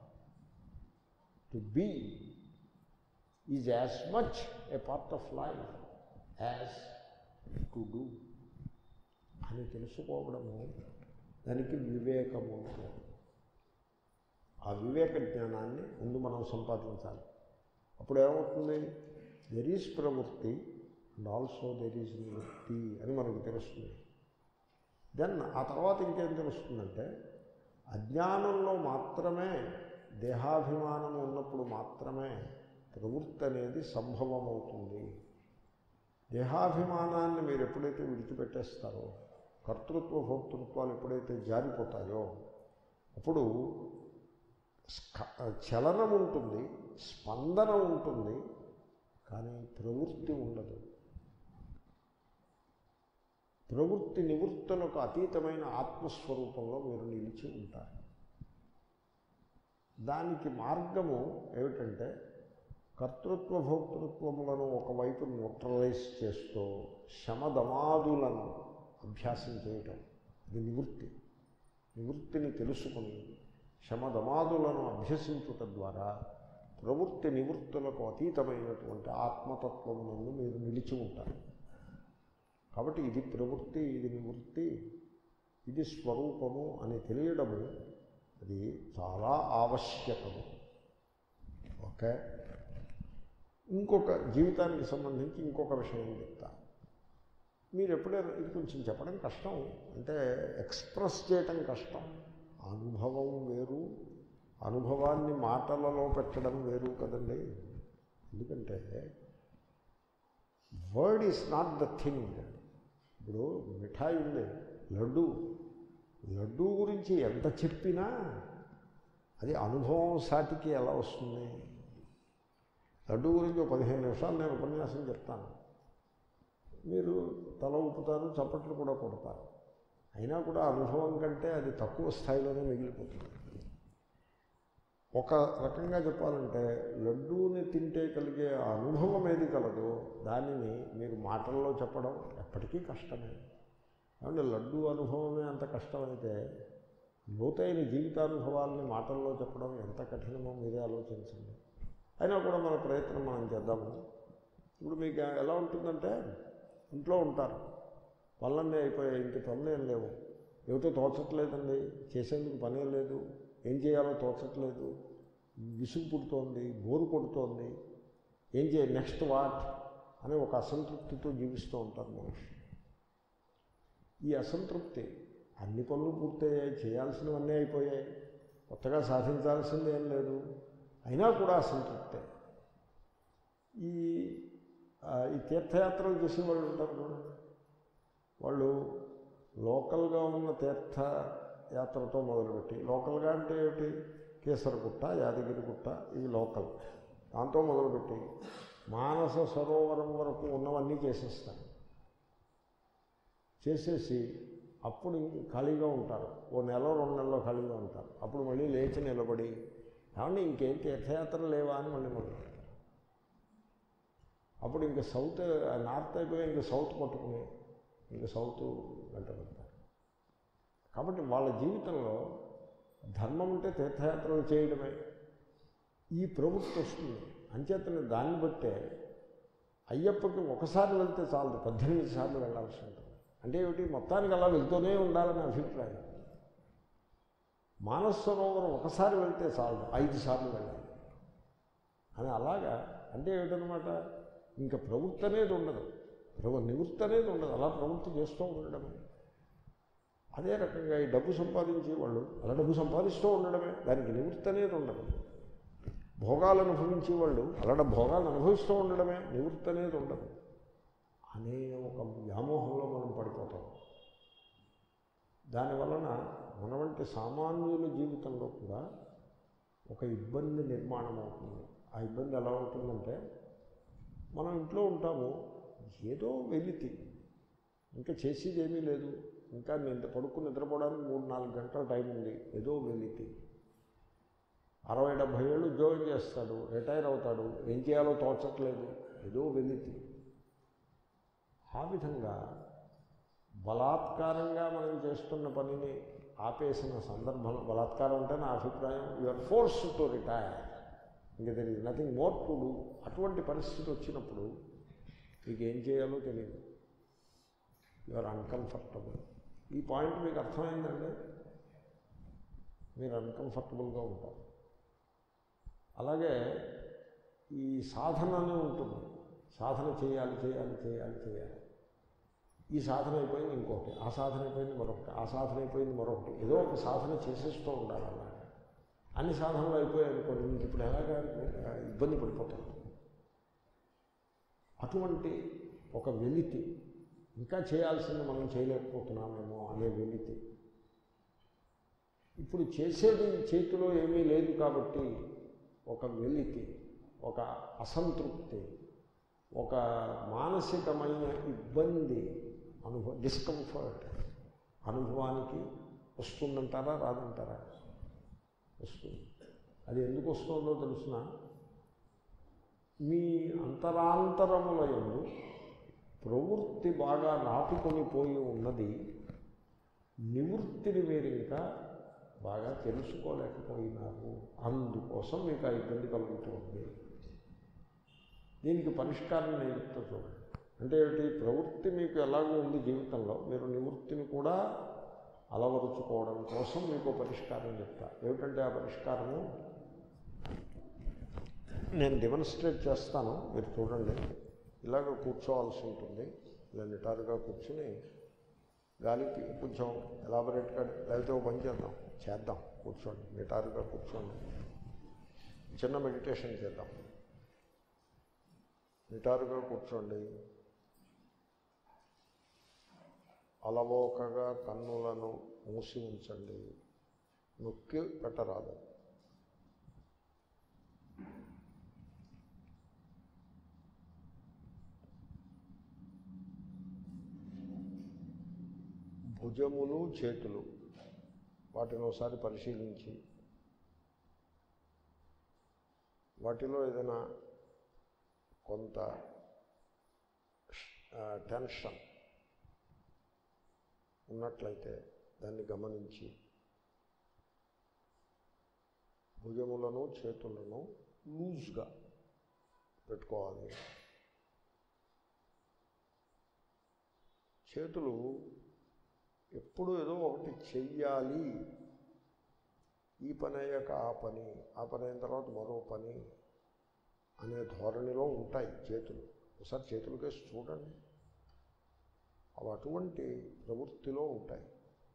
to be is as much a part of life as to do అని తెలుసుకోవడము దానికి వివేకము అంటారు. ఆ వివేక జ్ఞానాన్ని ముందు మనం సంపాదించాలి అప్పుడు ఏమవుతుంది దెర్ ఈజ్ ప్రవృత్తి అండ్ ఆల్సో దెర్ ఈజ్ నివృత్తి అని మనకు తెలుస్తుంది దెన్ ఆ తర్వాత ఇంకేం తెలుస్తుందంటే అజ్ఞానంలో మాత్రమే దేహాభిమానం ఉన్నప్పుడు మాత్రమే ప్రవృత్తి అనేది సంభవమవుతుంది దేహాభిమానాన్ని మీరు ఎప్పుడైతే విడిచిపెట్టేస్తారో కర్తృత్వ భోక్తృత్వాలు ఎప్పుడైతే జారిపోతాయో అప్పుడు స్క- చలనం ఉంటుంది స్పందన ఉంటుంది కానీ ప్రవృత్తి ఉండదు ప్రవృత్తి నివృత్తులకు అతీతమైన ఆత్మస్వరూపంలో మీరు నిలిచి ఉంటారు దానికి మార్గము ఏమిటంటే కర్తృత్వ భోక్తృత్వములను ఒకవైపు న్యూట్రలైజ్ చేస్తూ శమదమాదులను అభ్యాసం చేయటం ఇది నివృత్తి నివృత్తిని తెలుసుకుని శమదమాదులను అభ్యసించుట ద్వారా ప్రవృత్తి నివృత్తులకు అతీతమైనటువంటి ఆత్మతత్వమునందు మీరు నిలిచి ఉంటారు కాబట్టి ఇది ప్రవృత్తి ఇది నివృత్తి ఇది స్వరూపము అని తెలియడము అది చాలా ఆవశ్యకము ఓకే ఇంకొక జీవితానికి సంబంధించి ఇంకొక విషయం చెప్తా మీరు ఎప్పుడైనా ఇది కొంచెం చెప్పడం కష్టం అంటే ఎక్స్ప్రెస్ చేయటం కష్టం అనుభవం వేరు అనుభవాన్ని మాటలలో పెట్టడం వేరు కదండి ఎందుకంటే word is not the thing ఇప్పుడు మిఠాయి ఉంది లడ్డు లడ్డు గురించి ఎంత చెప్పినా అది అనుభవం సాటికి ఎలా వస్తుంది లడ్డు గురించి ఒక పదిహేను నిమిషాలు నేను ఉపన్యాసం చెప్తాను మీరు తల ఊపుతారు చప్పట్లు కూడా కొడతారు అయినా కూడా అనుభవం కంటే అది తక్కువ స్థాయిలోనే మిగిలిపోతుంది ఒక రకంగా చెప్పాలంటే లడ్డూని తింటే కలిగే ఆ అనుభవం ఏది కలదో దానిని మీరు మాటల్లో చెప్పడం ఎప్పటికీ కష్టమే ఏమంటే లడ్డూ అనుభవమే అంత కష్టమైతే లోతైన జీవితానుభవాల్ని మాటల్లో చెప్పడం ఎంత కఠినమో మీరే ఆలోచించండి అయినా కూడా మన ప్రయత్నం మనం చేద్దాము ఇప్పుడు మీకు ఎలా ఉంటుందంటే ఇంట్లో ఉంటారు పనులన్నీ అయిపోయాయి ఇంక పనులు ఏం లేవు ఏమిటో తోచట్లేదండి చేసేందుకు పనే లేదు ఏం చేయాలో తోచట్లేదు విసుగు పుడుతోంది బోరు కొడుతోంది ఏం చేయాలి నెక్స్ట్ వాట్ అని ఒక అసంతృప్తితో జీవిస్తూ ఉంటారు మనుషులు ఈ అసంతృప్తి అన్ని పనులు పూర్తయ్యాయి చేయాల్సినవన్నీ అయిపోయాయి కొత్తగా సాధించాల్సింది ఏం లేదు అయినా కూడా అసంతృప్తే ఈ ఆ, ఈ తీర్థయాత్రలు చేసే వాళ్ళు ఉంటారు చూడండి వాళ్ళు లోకల్గా ఉన్న తీర్థయాత్రతో మొదలుపెట్టి లోకల్గా అంటే ఏమిటి కేసరగుట్ట యాదగిరిగుట్ట ఇవి లోకల్ దాంతో మొదలుపెట్టి మానస సరోవరం వరకు ఉన్నవన్నీ చేసేస్తారు చేసేసి అప్పుడు ఇంక ఖాళీగా ఉంటారు ఓ నెల రెండు నెలలో ఖాళీగా ఉంటారు అప్పుడు మళ్ళీ లేచి నిలబడి ఏమంటే ఇంకేం తీర్థయాత్ర లేవా అని మళ్ళీ మొదలు అప్పుడు ఇంక సౌత్ నార్త్ అయిపోయి ఇంక సౌత్ పట్టుకుని ఇంక సౌత్ వెంట వెళ్తారు కాబట్టి వాళ్ళ జీవితంలో ధర్మం అంటే తీర్థయాత్రలు చేయడమే ఈ ప్రవృత్తి వస్తుంది అంచేతనే దాన్ని బట్టే అయ్యప్పకి ఒకసారి వెళ్తే చాలదు పద్దెనిమిది సార్లు వెళ్ళాల్సి ఉంటుంది అంటే ఏమిటి మొత్తానికి అలా వెళ్తూనే ఉండాలని అభిప్రాయం మానస సరోవరం ఒకసారి వెళ్తే చాలదు ఐదు సార్లు వెళ్ళాలి అని అలాగా అంటే ఏమిటనమాట ఇంకా ప్రవృత్తి అనేది ఉండదు ప్రభు నివృత్తి అనేది ఉండదు అలా ప్రవృత్తి చేస్తూ ఉండడమే అదే రకంగా ఈ డబ్బు సంపాదించే వాళ్ళు అలా డబ్బు సంపాదిస్తూ ఉండడమే దానికి నివృత్తి అనేది ఉండదు భోగాలు అనుభవించే వాళ్ళు అలాంటి భోగాలు అనుభవిస్తూ ఉండడమే నివృత్తి అనేది ఉండదు అనే ఒక వ్యామోహంలో మనం పడిపోతాం దానివలన మన వంటి సామాన్యుల జీవితంలో కూడా ఒక ఇబ్బంది నిర్మాణం అవుతుంది ఆ ఇబ్బంది ఎలా ఉంటుందంటే మనం ఇంట్లో ఉంటాము ఏదో వెలితి ఇంకా చేసేది ఏమీ లేదు ఇంకా నిద్ర పడుకుని నిద్రపోవడానికి మూడు నాలుగు గంటల టైం ఉంది ఏదో వెలితి అరవై డెబ్భై ఏళ్ళు ఉద్యోగం చేస్తాడు రిటైర్ అవుతాడు ఏం చేయాలో తోచట్లేదు ఏదో వెలితి ఆ విధంగా బలాత్కారంగా మనం చేస్తున్న పనిని ఆపేసిన సందర్భంలో బలాత్కారం అంటే నా అభిప్రాయం యువర్ ఫోర్స్ టు రిటైర్ ఇంకా there is nothing more to do అటువంటి పరిస్థితి వచ్చినప్పుడు మీకు ఏం చేయాలో తెలియదు యువర్ అన్కంఫర్టబుల్ ఈ పాయింట్ మీకు అర్థమైందండి మీరు అన్కంఫర్టబుల్గా ఉంటారు అలాగే ఈ సాధన అని ఉంటుంది సాధన చేయాలి చేయాలి చేయాలి చేయాలి ఈ సాధన అయిపోయింది ఇంకొకటి ఆ సాధన అయిపోయింది మరొకటి ఆ సాధన అయిపోయింది మరొకటి ఏదో ఒక సాధన చేసేస్తూ ఉండాలి అలాగా అన్ని సాధనలు అయిపోయాయి అనుకోండి మీకు ఇప్పుడు ఎలాగా ఇబ్బంది పడిపోతారు అటువంటి ఒక వెలితి ఇంకా చేయాల్సింది మనం చేయలేకపోతున్నామేమో అనే వెలితి ఇప్పుడు చేసేది చేతిలో ఏమీ లేదు కాబట్టి ఒక వెలితి ఒక అసంతృప్తి ఒక మానసికమైన ఇబ్బంది అనుభవ డిస్కంఫర్ట్ అనుభవానికి వస్తుందంటారా రాదంటారా వస్తుంది అది ఎందుకు వస్తుందో తెలిసిన మీ అంతరాంతరముల ఎందు ప్రవృత్తి బాగా నాటుకొని పోయి ఉన్నది నివృత్తిని మీరు ఇంకా బాగా తెలుసుకోలేకపోయినారు అందుకోసం మీకు ఆ ఇబ్బంది కలుగుతుంది దీనికి పరిష్కారం నేను చెప్తా చూడండి అంటే ఏమిటి ప్రవృత్తి మీకు ఎలాగో ఉంది జీవితంలో మీరు నివృత్తిని కూడా అలవరుచుకోవడం కోసం మీకు పరిష్కారం చెప్తా ఏమిటంటే ఆ పరిష్కారము నేను డెమోన్స్ట్రేట్ చేస్తాను మీరు చూడండి ఇలాగ కూర్చోవాల్సి ఉంటుంది ఇలా నిటారుగా కూర్చుని గాలికి కొంచెం ఎలాబరేట్గా లేకపోతే ఓ పని చేద్దాం చేద్దాం కూర్చోండి నిటారుగా కూర్చోండి చిన్న మెడిటేషన్ చేద్దాం నిటారుగా కూర్చోండి అలవోకగా కన్నులను మూసి ఉంచండి నొక్కి పెట్టరాదు భుజములు చేతులు వాటిని ఒకసారి పరిశీలించి వాటిలో ఏదైనా కొంత ఆ, టెన్షన్ ఉన్నట్లయితే దాన్ని గమనించి భుజములను చేతులను లూజ్గా పెట్టుకోవాలి చేతులు ఎప్పుడు ఏదో ఒకటి చెయ్యాలి ఈ పని అయ్యాక ఆ పని ఆ పని అయిన తర్వాత మరో పని అనే ధోరణిలో ఉంటాయి చేతులు ఒకసారి చేతులు కేసి చూడండి అవి అటువంటి ప్రవృత్తిలో ఉంటాయి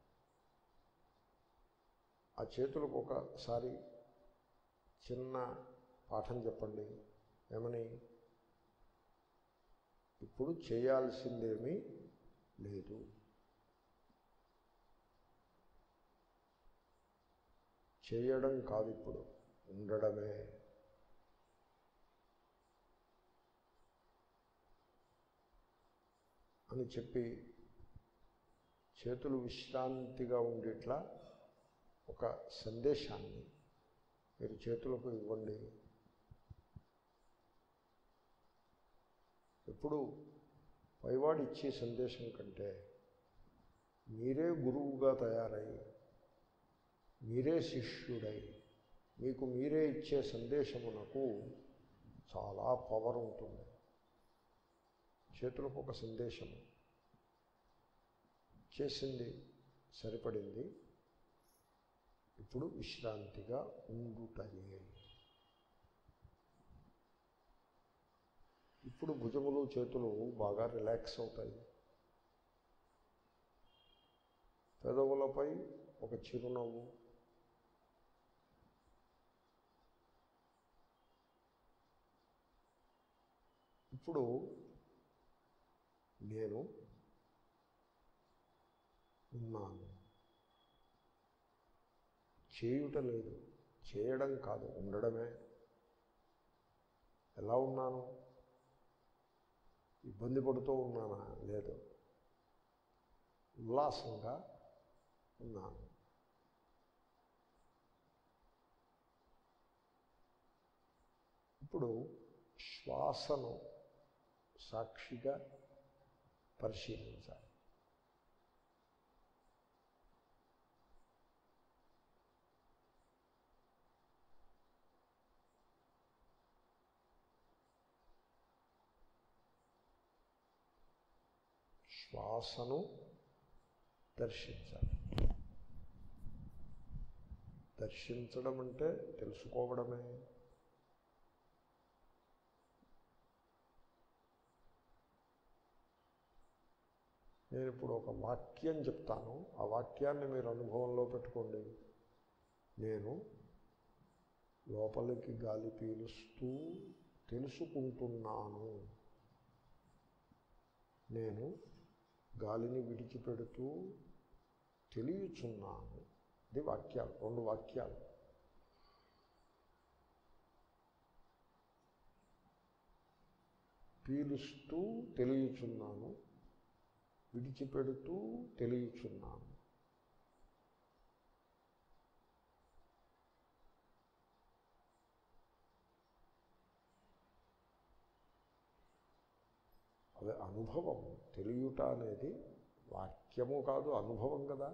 ఆ చేతులకు ఒకసారి చిన్న పాఠం చెప్పండి ఏమని ఇప్పుడు చేయాల్సిందేమీ లేదు చేయడం కాదు ఇప్పుడు ఉండడమే అని చెప్పి చేతులు విశ్రాంతిగా ఉండేట్లా ఒక సందేశాన్ని మీరు చేతులకు ఇవ్వండి ఎప్పుడు పైవాడు ఇచ్చే సందేశం కంటే మీరే గురువుగా తయారై మీరే శిష్యుడై మీకు మీరే ఇచ్చే సందేశమునకు చాలా పవర్ ఉంటుంది చేతులకు ఒక సందేశము చేసింది సరిపడింది ఇప్పుడు విశ్రాంతిగా ఉండుటయే ఇప్పుడు భుజములు చేతులు బాగా రిలాక్స్ అవుతాయి పెదవులపై ఒక చిరునవ్వు ఇప్పుడు నేను ఉన్నాను చేయుట లేదు చేయడం కాదు ఉండడమే ఎలా ఉన్నాను ఇబ్బంది పడుతూ ఉన్నానా లేదు ఉల్లాసంగా ఉన్నాను ఇప్పుడు శ్వాసను సాక్షిగా పరిశీలించాలి శ్వాసను దర్శించాలి దర్శించడం అంటే తెలుసుకోవడమే నేను ఇప్పుడు ఒక వాక్యం చెప్తాను ఆ వాక్యాన్ని మీరు అనుభవంలో పెట్టుకోండి నేను లోపలికి గాలి పీలుస్తూ తెలుసుకుంటున్నాను నేను గాలిని విడిచిపెడుతూ తెలియచున్నాను ఇది వాక్యాలు రెండు వాక్యాలు పీలుస్తూ తెలియచున్నాను విడిచిపెడుతూ తెలియచున్నాను అదే అనుభవం తెలియట అనేది వాక్యము కాదు అనుభవం కదా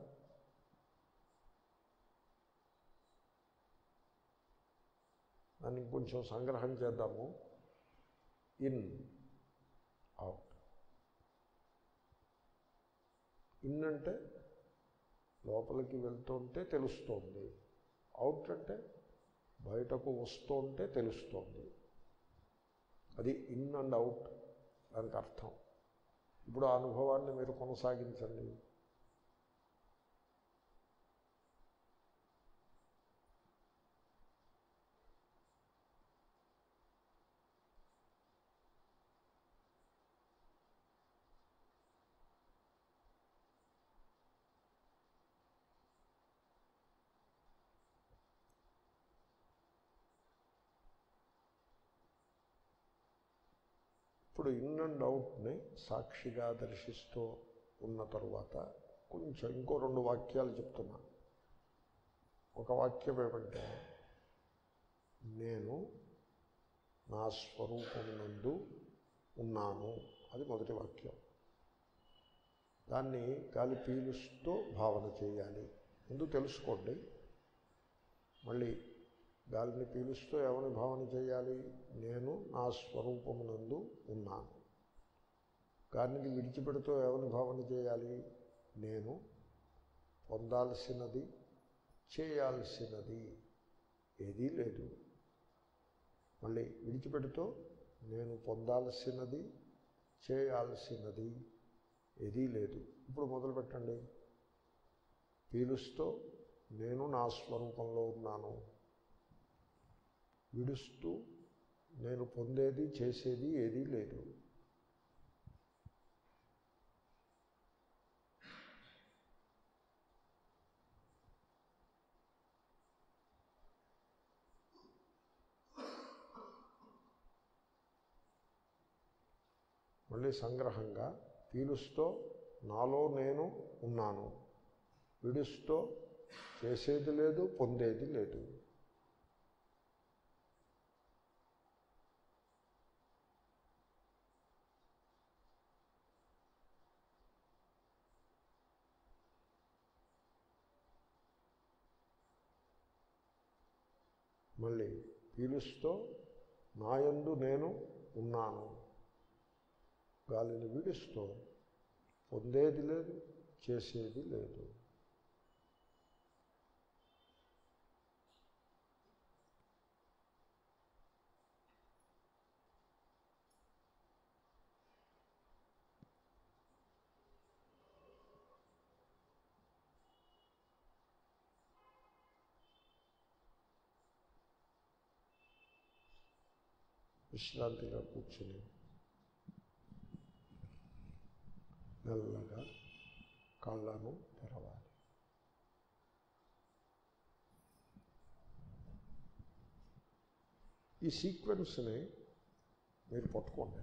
దాన్ని కొంచెం సంగ్రహం చేద్దాము ఇన్ అవుట్ ఇన్ అంటే లోపలికి వెళ్తుంటే తెలుస్తోంది అవుట్ అంటే బయటకు వస్తుంటే తెలుస్తోంది అది ఇన్ అండ్ అవుట్ దానికి అర్థం ఇప్పుడు ఆ అనుభవాన్ని మీరు కొనసాగించండి ఇప్పుడు ఇన్ అండ్ అవుట్ని సాక్షిగా దర్శిస్తూ ఉన్న తరువాత కొంచెం ఇంకో రెండు వాక్యాలు చెప్తున్నా ఒక వాక్యం ఏమంటే నేను నా స్వరూపమునందు ఉన్నాను అది మొదటి వాక్యం దాన్ని గాలి పీలుస్తూ భావన చేయాలి ముందు తెలుసుకోండి మళ్ళీ గాలిని పీలుస్తూ ఏమని భావన చేయాలి నేను నా స్వరూపమునందు ఉన్నాను గాలిని విడిచిపెడుతూ ఏమని భావన చేయాలి నేను పొందాల్సినది చేయాల్సినది ఏదీ లేదు మళ్ళీ విడిచిపెడుతూ నేను పొందాల్సినది చేయాల్సినది ఏదీ లేదు ఇప్పుడు మొదలు పెట్టండి పీలుస్తూ నేను నా స్వరూపంలో ఉన్నాను విడుస్తూ నేను పొందేది చేసేది ఏదీ లేదు మళ్ళీ సంగ్రహంగా పీలుస్తూ నాలో నేను ఉన్నాను విడుస్తూ చేసేది లేదు పొందేది లేదు మళ్ళీ పీలుస్తూ నాయందు నేను ఉన్నాను గాలిని విడుస్తూ పొందేది లేదు చేసేది లేదు విశ్రాంతిగా కూర్చుని మెల్లగా కళ్ళను తెరవాలి ఈ సీక్వెన్స్ని మీరు పట్టుకోండి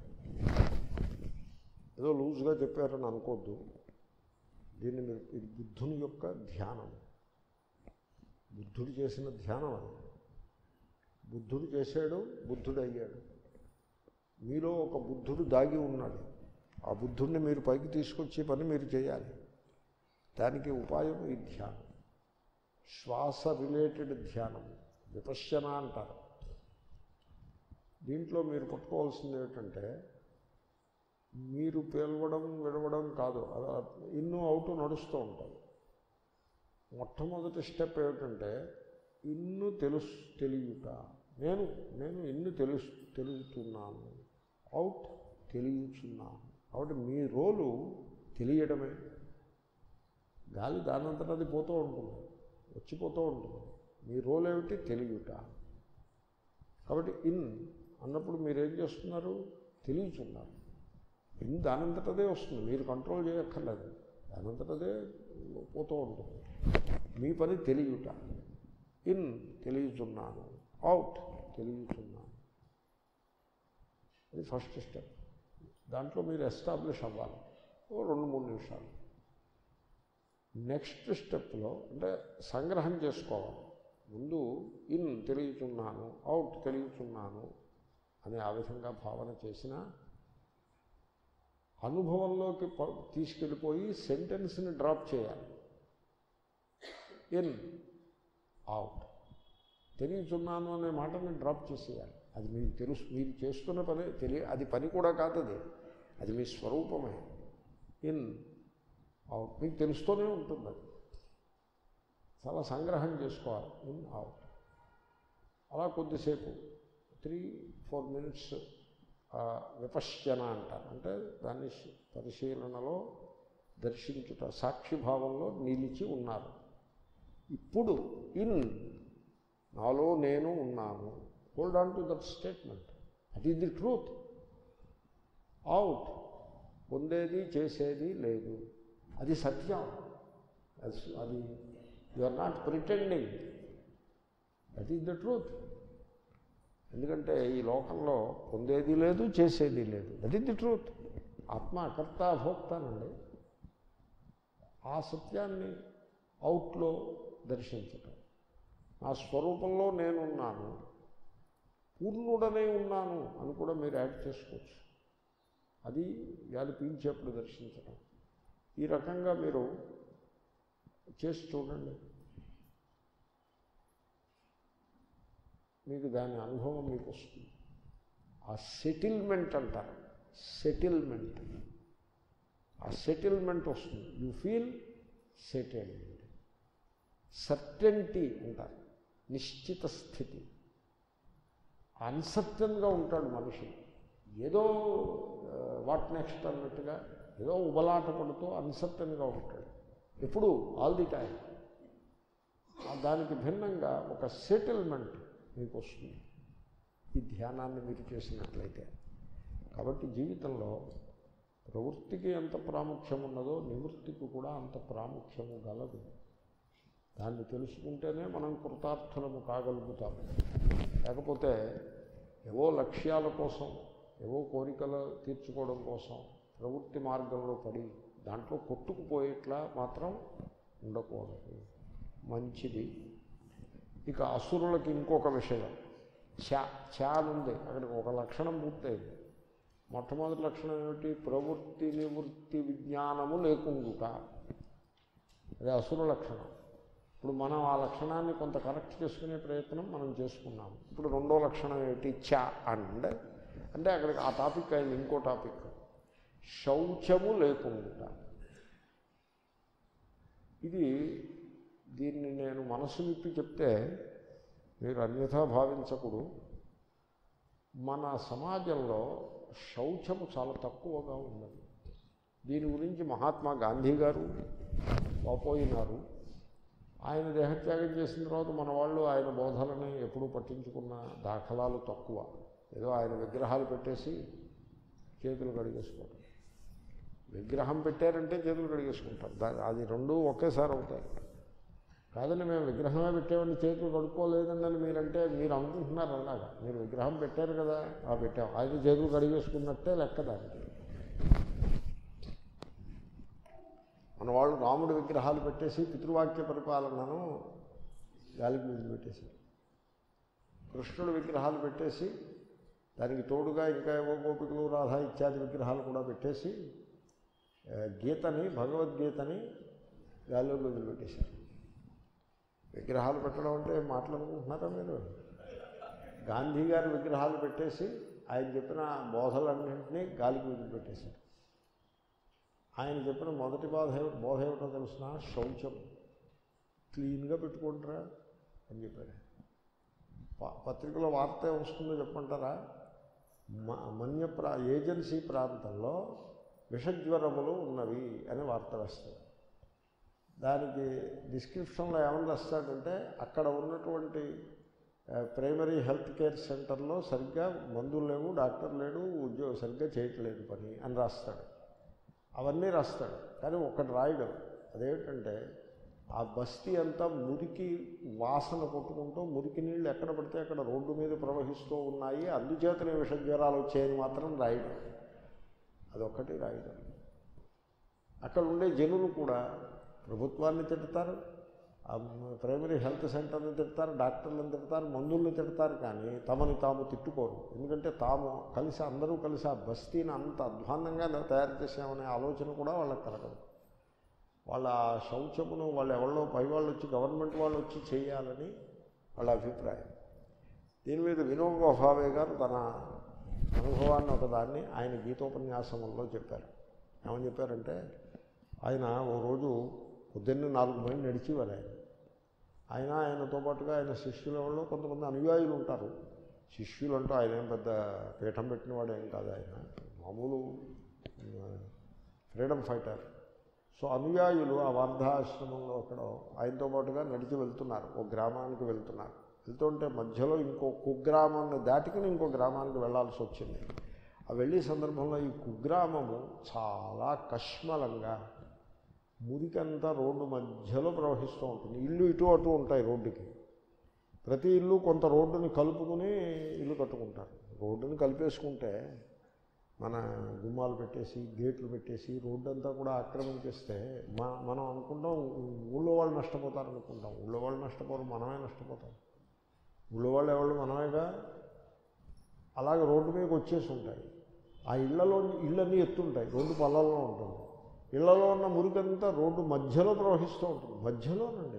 ఏదో లూజ్గా చెప్పారని అనుకోద్దు దీన్ని మీరు ఇది బుద్ధుని యొక్క ధ్యానం బుద్ధుడు చేసిన ధ్యానం అది బుద్ధుడు చేశాడు బుద్ధుడు అయ్యాడు మీలో ఒక బుద్ధుడు దాగి ఉన్నాడు ఆ బుద్ధుడిని మీరు పైకి తీసుకొచ్చే పని మీరు చేయాలి దానికి ఉపాయం ఈ ధ్యానం శ్వాస రిలేటెడ్ ధ్యానం విపశ్యన అంటారు దీంట్లో మీరు పట్టుకోవాల్సింది ఏమిటంటే మీరు పేలవడం విడవడం కాదు అలా ఇన్ను అవుట్ నడుస్తూ ఉంటుంది మొట్టమొదటి స్టెప్ ఏమిటంటే ఇన్ను తెలుసు తెలియట నేను నేను ఇన్ను తెలుసు తెలుగుతున్నాను అవుట్ తెలియచున్నాను కాబట్టి మీ రోలు తెలియడమే గాలి దానంతట అది పోతూ ఉంటుంది వచ్చిపోతూ ఉంటుంది మీ రోల్ ఏమిటి తెలియట కాబట్టి ఇన్ అన్నప్పుడు మీరు ఏం చేస్తున్నారు తెలియచున్నారు ఇన్ దానంతటదే వస్తుంది మీరు కంట్రోల్ చేయక్కర్లేదు దానంతటదే పోతూ ఉంటుంది మీ పని తెలియట ఇన్ తెలియచున్నాను అవుట్ తెలియచున్నాను అది ఫస్ట్ స్టెప్ దాంట్లో మీరు ఎస్టాబ్లిష్ అవ్వాలి ఓ రెండు మూడు నిమిషాలు నెక్స్ట్ స్టెప్లో అంటే సంగ్రహం చేసుకోవాలి ముందు ఇన్ తెలియచున్నాను అవుట్ తెలియచున్నాను అని ఆ విధంగా భావన చేసిన అనుభవంలోకి ప- తీసుకెళ్ళిపోయి సెంటెన్స్ని డ్రాప్ చేయాలి ఇన్ అవుట్ తెలియచున్నాను అనే మాటని డ్రాప్ చేసేయాలి అది మీకు తెలుసు మీరు చేస్తున్న పని తెలియ అది పని కూడా కాదు అది అది మీ స్వరూపమే ఇన్ అవుట్ మీకు తెలుస్తూనే ఉంటుంది అది చాలా సంగ్రహం చేసుకోవాలి ఇన్ అవుట్ అలా కొద్దిసేపు త్రీ ఫోర్ మినిట్స్ విపశ్చన అంటారు అంటే దాన్ని పరిశీలనలో దర్శించుట సాక్షిభావంలో నిలిచి ఉన్నారు ఇప్పుడు ఇన్ నాలో నేను ఉన్నాను hold on to that statement that is the truth out పొందేది చేసేది లేదు అది సత్యం అది అది you are not pretending that is the truth ఎందుకంటే ఈ లోకంలో పొందేది లేదు చేసేది లేదు దట్ ఈస్ ది ట్రూత్ ఆత్మ కర్త భోక్తానండి ఆ సత్యాన్ని అవుట్లో దర్శించటం నా స్వరూపంలో నేనున్నాను పూర్ణుడనే ఉన్నాను అని కూడా మీరు యాడ్ చేసుకోవచ్చు అది గాలి పీల్చేప్పుడు దర్శించడం ఈ రకంగా మీరు చేసి చూడండి మీకు దాని అనుభవం మీకు వస్తుంది ఆ సెటిల్మెంట్ అంటారు సెటిల్మెంట్ ఆ సెటిల్మెంట్ వస్తుంది యూ ఫీల్ సెటిల్డ్ సర్టెంటీ అంటారు నిశ్చిత స్థితి అన్సర్టన్గా ఉంటాడు మనిషి ఏదో వాట్ నెక్స్ట్ అన్నట్టుగా ఏదో ఉబలాట పడుతూ అన్సర్టన్గా ఉంటాడు ఎప్పుడు ఆల్ ది టైం దానికి భిన్నంగా ఒక సెటిల్మెంట్ మీకు వస్తుంది ఈ ధ్యానాన్ని మీరు చేసినట్లయితే కాబట్టి జీవితంలో ప్రవృత్తికి ఎంత ప్రాముఖ్యం ఉన్నదో నివృత్తికి కూడా అంత ప్రాముఖ్యము గలదు దాన్ని తెలుసుకుంటేనే మనం కృతార్థులము కాగలుగుతాము లేకపోతే ఏవో లక్ష్యాల కోసం ఏవో కోరికలు తీర్చుకోవడం కోసం ప్రవృత్తి మార్గంలో పడి దాంట్లో కొట్టుకుపోయేట్లా మాత్రం ఉండకూడదు మంచిది ఇక అసురులకి ఇంకొక విషయం చా చా ఉంది అక్కడికి ఒక లక్షణం పూర్తయింది మొట్టమొదటి లక్షణం ఏమిటి ప్రవృత్తి నివృత్తి విజ్ఞానము లేకుండుట అది అసుర లక్షణం ఇప్పుడు మనం ఆ లక్షణాన్ని కొంత కరెక్ట్ చేసుకునే ప్రయత్నం మనం చేసుకున్నాం ఇప్పుడు రెండో లక్షణం ఏమిటి చ అండ్ అంటే అక్కడికి ఆ టాపిక్ అయింది ఇంకో టాపిక్ శౌచము లేకుండా ఇది దీన్ని నేను మనసు విప్పి చెప్తే మీరు అన్యథా భావించకూడదు మన సమాజంలో శౌచము చాలా తక్కువగా ఉన్నది దీని గురించి మహాత్మా గాంధీ గారు వాపోయినారు ఆయన దేహత్యాగం చేసిన తర్వాత మన వాళ్ళు ఆయన బోధనని ఎప్పుడూ పట్టించుకున్న దాఖలాలు తక్కువ ఏదో ఆయన విగ్రహాలు పెట్టేసి చేతులు కడిగేసుకోవడం విగ్రహం పెట్టారంటే చేతులు కడిగేసుకుంటారు దా అది రెండూ ఒకేసారి అవుతాయి కాదండి మేము విగ్రహమే పెట్టామని చేతులు కడుక్కోలేదండి మీరంటే మీరు అనుకుంటున్నారు అలాగా మీరు విగ్రహం పెట్టారు కదా ఆ పెట్టాం ఆయన చేతులు కడిగేసుకున్నట్టే లెక్క దానికి మన వాళ్ళు రాముడి విగ్రహాలు పెట్టేసి పితృవాక్య పరిపాలనను గాలికి వదిలిపెట్టేశారు కృష్ణుడు విగ్రహాలు పెట్టేసి దానికి తోడుగా ఇంకా ఏవో గోపికలు రాధా ఇత్యాది విగ్రహాలు కూడా పెట్టేసి గీతని భగవద్గీతని గాలిలో వదిలిపెట్టేశారు విగ్రహాలు పెట్టడం అంటే మాట్లాడుకుంటున్నారా మీరు గాంధీ గారి విగ్రహాలు పెట్టేసి ఆయన చెప్పిన బోధలన్నింటినీ గాలికి వదిలిపెట్టేశారు ఆయన చెప్పిన మొదటి బాధ బోధ ఏమిటో తెలిసిన శౌచం క్లీన్గా పెట్టుకుంటారా అని చెప్పాడు పత్రికలో వార్త వస్తుందో చెప్పంటారా మన్య ప్రా ఏజెన్సీ ప్రాంతంలో విషజ్వరములు ఉన్నవి అని వార్త వేస్తాడు దానికి డిస్క్రిప్షన్లో ఏమని రాస్తాడంటే అక్కడ ఉన్నటువంటి ప్రైమరీ హెల్త్ కేర్ సెంటర్లో సరిగ్గా మందులు లేవు డాక్టర్ లేడు ఉద్యోగం సరిగ్గా చేయట్లేదు పని అని రాస్తాడు అవన్నీ రాస్తాడు కానీ ఒకటి రాయడం అదేమిటంటే ఆ బస్తీ అంతా మురికి వాసన కొట్టుకుంటూ మురికి నీళ్ళు ఎక్కడ పడితే అక్కడ రోడ్డు మీద ప్రవహిస్తూ ఉన్నాయి అందుచేతనే విష జ్వరాలు వచ్చాయని మాత్రం రాయడం అదొక్కటి రాయడం అక్కడ ఉండే జనులు కూడా ప్రభుత్వాన్ని తిడతారు ప్రైమరీ హెల్త్ సెంటర్ని తిడతారు డాక్టర్లను తిడతారు మందుల్ని తిడతారు కానీ తమని తాము తిట్టుకోరు ఎందుకంటే తాము కలిసి అందరూ కలిసి ఆ బస్తీని అంత అధ్వాన్నంగా తయారు చేసామనే ఆలోచన కూడా వాళ్ళకి కలగదు వాళ్ళ శౌచమును వాళ్ళు ఎవరిలో పై వాళ్ళు వచ్చి గవర్నమెంట్ వాళ్ళు వచ్చి చేయాలని వాళ్ళ అభిప్రాయం దీని మీద వినోబా భావే గారు తన అనుభవాన్ని ఒకదాన్ని ఆయన గీతోపన్యాసంలో చెప్పారు ఏమని చెప్పారంటే ఆయన ఓ రోజు పొద్దున్నే నాలుగు మైళ్ళు నడిచేవారు ఆయన ఆయన ఆయనతో పాటుగా ఆయన శిష్యుల వాళ్ళు కొంతమంది అనుయాయులు ఉంటారు శిష్యులు అంటూ ఆయన ఏం పెద్ద పీఠం పెట్టిన వాడు ఏం కాదు ఆయన మామూలు ఫ్రీడమ్ ఫైటర్ సో అనుయాయులు ఆ వార్ధాశ్రమంలో అక్కడ ఆయనతో పాటుగా నడిచి వెళ్తున్నారు ఒక గ్రామానికి వెళ్తున్నారు వెళ్తుంటే మధ్యలో ఇంకో కుగ్రామాన్ని దాటుకుని ఇంకో గ్రామానికి వెళ్లాల్సి వచ్చింది ఆ వెళ్ళే సందర్భంలో ఈ కుగ్రామము చాలా కష్మలంగా మురికంతా రోడ్డు మధ్యలో ప్రవహిస్తూ ఉంటుంది ఇల్లు ఇటు అటు ఉంటాయి రోడ్డుకి ప్రతి ఇల్లు కొంత రోడ్డుని కలుపుకుని ఇల్లు కట్టుకుంటారు రోడ్డుని కలిపేసుకుంటే మన గుమ్మాలు పెట్టేసి గేట్లు పెట్టేసి రోడ్డు అంతా కూడా ఆక్రమించేస్తే మా మనం అనుకుంటాం ఊళ్ళో వాళ్ళు నష్టపోతారు అనుకుంటాం ఊళ్ళో వాళ్ళు నష్టపోరు మనమే నష్టపోతాం ఊళ్ళో వాళ్ళు ఎవరు మనమేగా అలాగే రోడ్డు మీదకి వచ్చేసి ఉంటాయి ఆ ఇళ్లలో ఇళ్ళన్నీ ఎత్తుంటాయి రోడ్డు పొలాల్లో ఉంటుంది ఇళ్లలో ఉన్న మురికంతా రోడ్డు మధ్యలో ప్రవహిస్తూ ఉంటుంది మధ్యలోనండి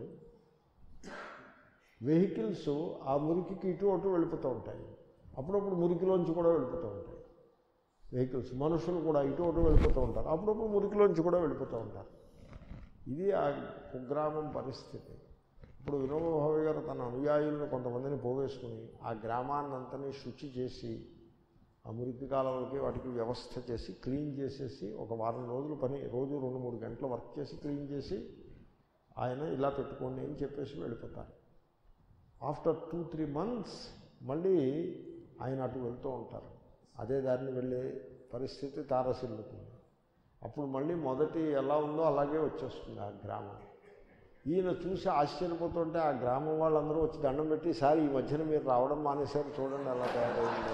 వెహికల్స్ ఆ మురికికి ఇటు అటు వెళ్ళిపోతూ ఉంటాయి అప్పుడప్పుడు మురికిలోంచి కూడా వెళ్ళిపోతూ ఉంటాయి వెహికల్స్ మనుషులు కూడా ఇటు అటు వెళ్ళిపోతూ ఉంటారు అప్పుడప్పుడు మురికిలోంచి కూడా వెళ్ళిపోతూ ఉంటారు ఇది ఆ కుగ్రామం పరిస్థితి ఇప్పుడు వినోబాభావి గారు తన అనుయాయులను కొంతమందిని పోగేసుకుని ఆ గ్రామాన్నంతని శుచి చేసి ఆ మురికి కాలువలకి వాటికి వ్యవస్థ చేసి క్లీన్ చేసేసి ఒక వారం రోజులు పని రోజు రెండు మూడు గంటలు వర్క్ చేసి క్లీన్ చేసి ఆయన ఇలా పెట్టుకోండి అని చెప్పేసి వెళ్ళిపోతారు ఆఫ్టర్ టూ త్రీ మంత్స్ మళ్ళీ ఆయన అటు వెళ్తూ ఉంటారు అదే దారిని వెళ్ళే పరిస్థితి తారసిల్లుతుంది అప్పుడు మళ్ళీ మొదటి ఎలా ఉందో అలాగే వచ్చేస్తుంది ఆ గ్రామం ఈయన చూసి ఆశ్చర్యపోతుంటే ఆ గ్రామం వాళ్ళందరూ వచ్చి దండం పెట్టి సార్ ఈ మధ్యన మీరు రావడం మానేశారు చూడండి అలా తయారైంది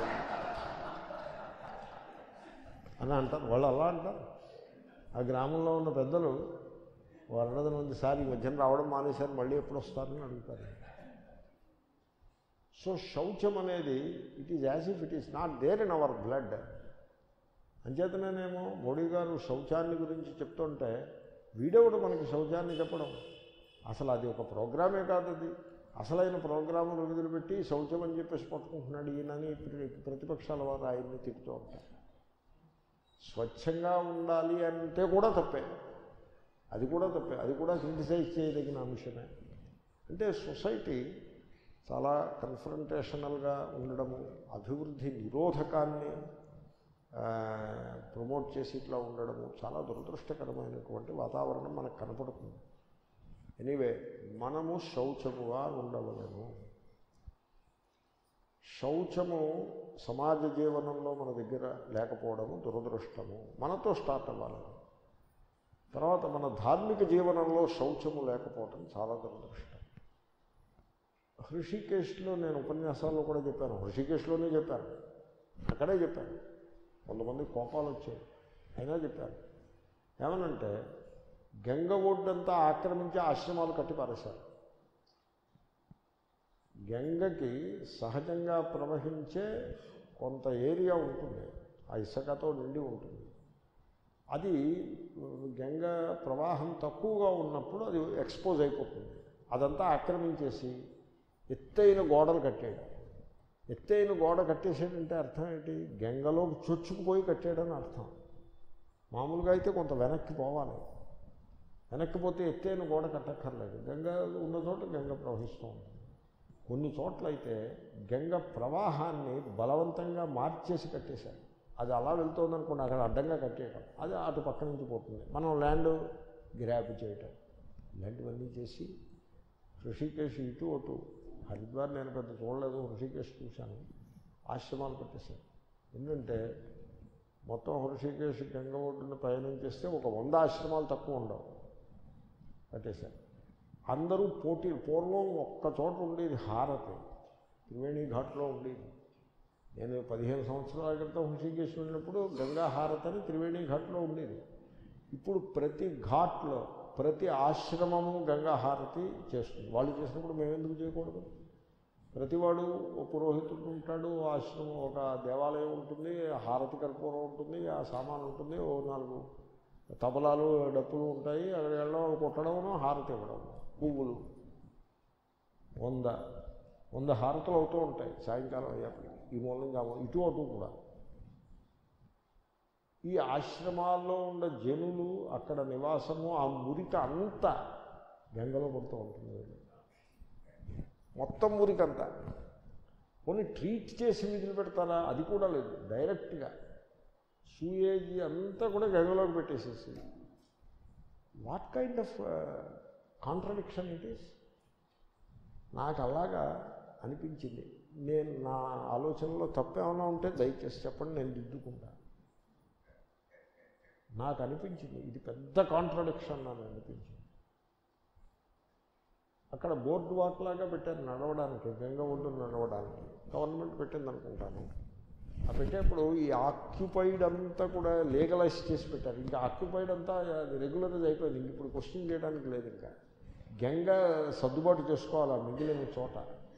అని అంటారు వాళ్ళు అలా అంటారు ఆ గ్రామంలో ఉన్న పెద్దలు వారు ఉంది సార్ ఈ మధ్యన రావడం మానేశారు మళ్ళీ ఎప్పుడు వస్తారని అడుగుతారు సో శౌచం అనేది it is as if it is not there in our blood అంచేతనేనేమో మోడీ గారు శౌచాన్ని గురించి చెప్తుంటే వీడెవడు మనకి శౌచాన్ని చెప్పడం అసలు అది ఒక ప్రోగ్రామే కాదు అది అసలైన ప్రోగ్రాములు వదిలిపెట్టి శౌచం అని చెప్పేసి పట్టుకుంటున్నాడు ఈయనని ప్ర- ప్రతిపక్షాల వారు ఆయన్ని తిప్పుతూ ఉంటారు స్వచ్ఛంగా ఉండాలి అంటే కూడా తప్పే అది కూడా తప్పే అది కూడా క్రిటిసైజ్ చేయదగిన అంశమే అంటే సొసైటీ చాలా కన్ఫరంటేషనల్గా ఉండడము అభివృద్ధి నిరోధకాన్ని ఆ, ప్రమోట్ చేసి ఇట్లా ఉండడము చాలా దురదృష్టకరమైనటువంటి వాతావరణం మనకు కనపడుతుంది ఎనీవే మనము శౌచముగా ఉండవలను శౌచము సమాజ జీవనంలో మన దగ్గర లేకపోవడము దురదృష్టము మనతో స్టార్ట్ అవ్వాలి తర్వాత మన ధార్మిక జీవనంలో శౌచము లేకపోవడం చాలా దురదృష్టం హృషికేశ్లో నేను ఉపన్యాసాల్లో కూడా చెప్పాను హృషికేశ్లోనే చెప్పాను అక్కడే చెప్పాను కొంతమంది కోపాలు వచ్చాయి అయినా చెప్పాను ఏమనంటే గంగ ఒడ్డంతా ఆక్రమించి ఆశ్రమాలు కట్టి పారేశారు గంగకి సహజంగా ప్రవహించే కొంత ఏరియా ఉంటుంది ఆ ఇసుకతో నిండి ఉంటుంది అది గంగ ప్రవాహం తక్కువగా ఉన్నప్పుడు అది ఎక్స్పోజ్ అయిపోతుంది అదంతా ఆక్రమించేసి ఎత్తైన గోడలు కట్టాడు ఎత్తైన గోడ కట్టేసాడంటే అర్థం ఏంటి గంగలోకి చొచ్చుకుపోయి కట్టాడని అర్థం మామూలుగా అయితే కొంత వెనక్కి పోవాలి వెనక్కి పోతే ఎత్తైన గోడ కట్టక్కర్లేదు గంగ ఉన్న చోట గంగ ప్రవహిస్తూ ఉంటుంది కొన్ని చోట్ల అయితే గంగ ప్రవాహాన్ని బలవంతంగా మార్చేసి కట్టేశారు అది అలా వెళ్తుంది అనుకోండి అక్కడ అడ్డంగా కట్టేయడం అది అటు పక్క నుంచి పోతుంది మనం ల్యాండ్ గ్రాప్ చేయటం ఇలాంటివన్నీ చేసి ఋషికేశ్ ఇటు అటు హరిద్వార్ నేను పెద్ద చూడలేదు ఋషికేశ్ చూశాను ఆశ్రమాలు కట్టేశారు ఎందుకంటే మొత్తం హృషికేశ్ గంగ ఒడ్డున ప్రయాణం చేస్తే ఒక వంద ఆశ్రమాలు తక్కువ ఉండవు కట్టేశారు అందరూ పోటీ పూర్వం ఒక్క చోట ఉండేది హారతి త్రివేణి ఘాట్లో ఉండేది నేను పదిహేను సంవత్సరాల క్రితం హృషికేశ్ వెళ్ళినప్పుడు గంగా హారతి అని త్రివేణి ఘాట్లో ఉండేది ఇప్పుడు ప్రతి ఘాట్లో ప్రతి ఆశ్రమము గంగా హారతి చేస్తుంది వాళ్ళు చేసినప్పుడు మేము ఎందుకు చేయకూడదు ప్రతివాడు ఓ పురోహితుడు ఉంటాడు ఓ ఆశ్రమం ఒక దేవాలయం ఉంటుంది హారతి కర్పూరం ఉంటుంది ఆ సామాన్ ఉంటుంది ఓ నాలుగు తబలాలు డప్పులు ఉంటాయి అక్కడ వెళ్ళడం కొట్టడం హారతి ఇవ్వడం పువ్వులు వంద వంద హారతులు అవుతూ ఉంటాయి సాయంకాలం అయ్యేప్పటికి ఈ మూలంగా ఇటు అటు కూడా ఈ ఆశ్రమాల్లో ఉన్న జనులు అక్కడ నివాసము ఆ మురికి అంతా గంగలో పడుతూ ఉంటుంది మొత్తం మురికంతా కొన్ని ట్రీట్ చేసి విధులు పెడతారా అది కూడా లేదు డైరెక్ట్గా సూయేజీ అంతా కూడా గంగలోకి పెట్టేసేసి what kind of contradiction it is నాకు అలాగా అనిపించింది నేను నా ఆలోచనలో తప్పేమైనా ఉంటే దయచేసి చెప్పండి నేను దిద్దుకుంటా నాకు అనిపించింది ఇది పెద్ద కాంట్రడిక్షన్ నాకు అనిపించింది అక్కడ బోర్డు వాక్ లాగా పెట్టారు నడవడానికి గంగ ఒడ్డు నడవడానికి గవర్నమెంట్ పెట్టింది అనుకుంటాను ఆ పెట్టేప్పుడు ఈ ఆక్యుపైడ్ అంతా కూడా లీగలైజ్ చేసి పెట్టారు ఇంకా ఆక్యుపైడ్ అంతా అది రెగ్యులరైజ్ అయిపోయింది ఇంక ఇప్పుడు క్వశ్చన్ చేయడానికి లేదు ఇంకా గంగ సర్దుబాటు చేసుకోవాలి ఆ మిగిలిన చోట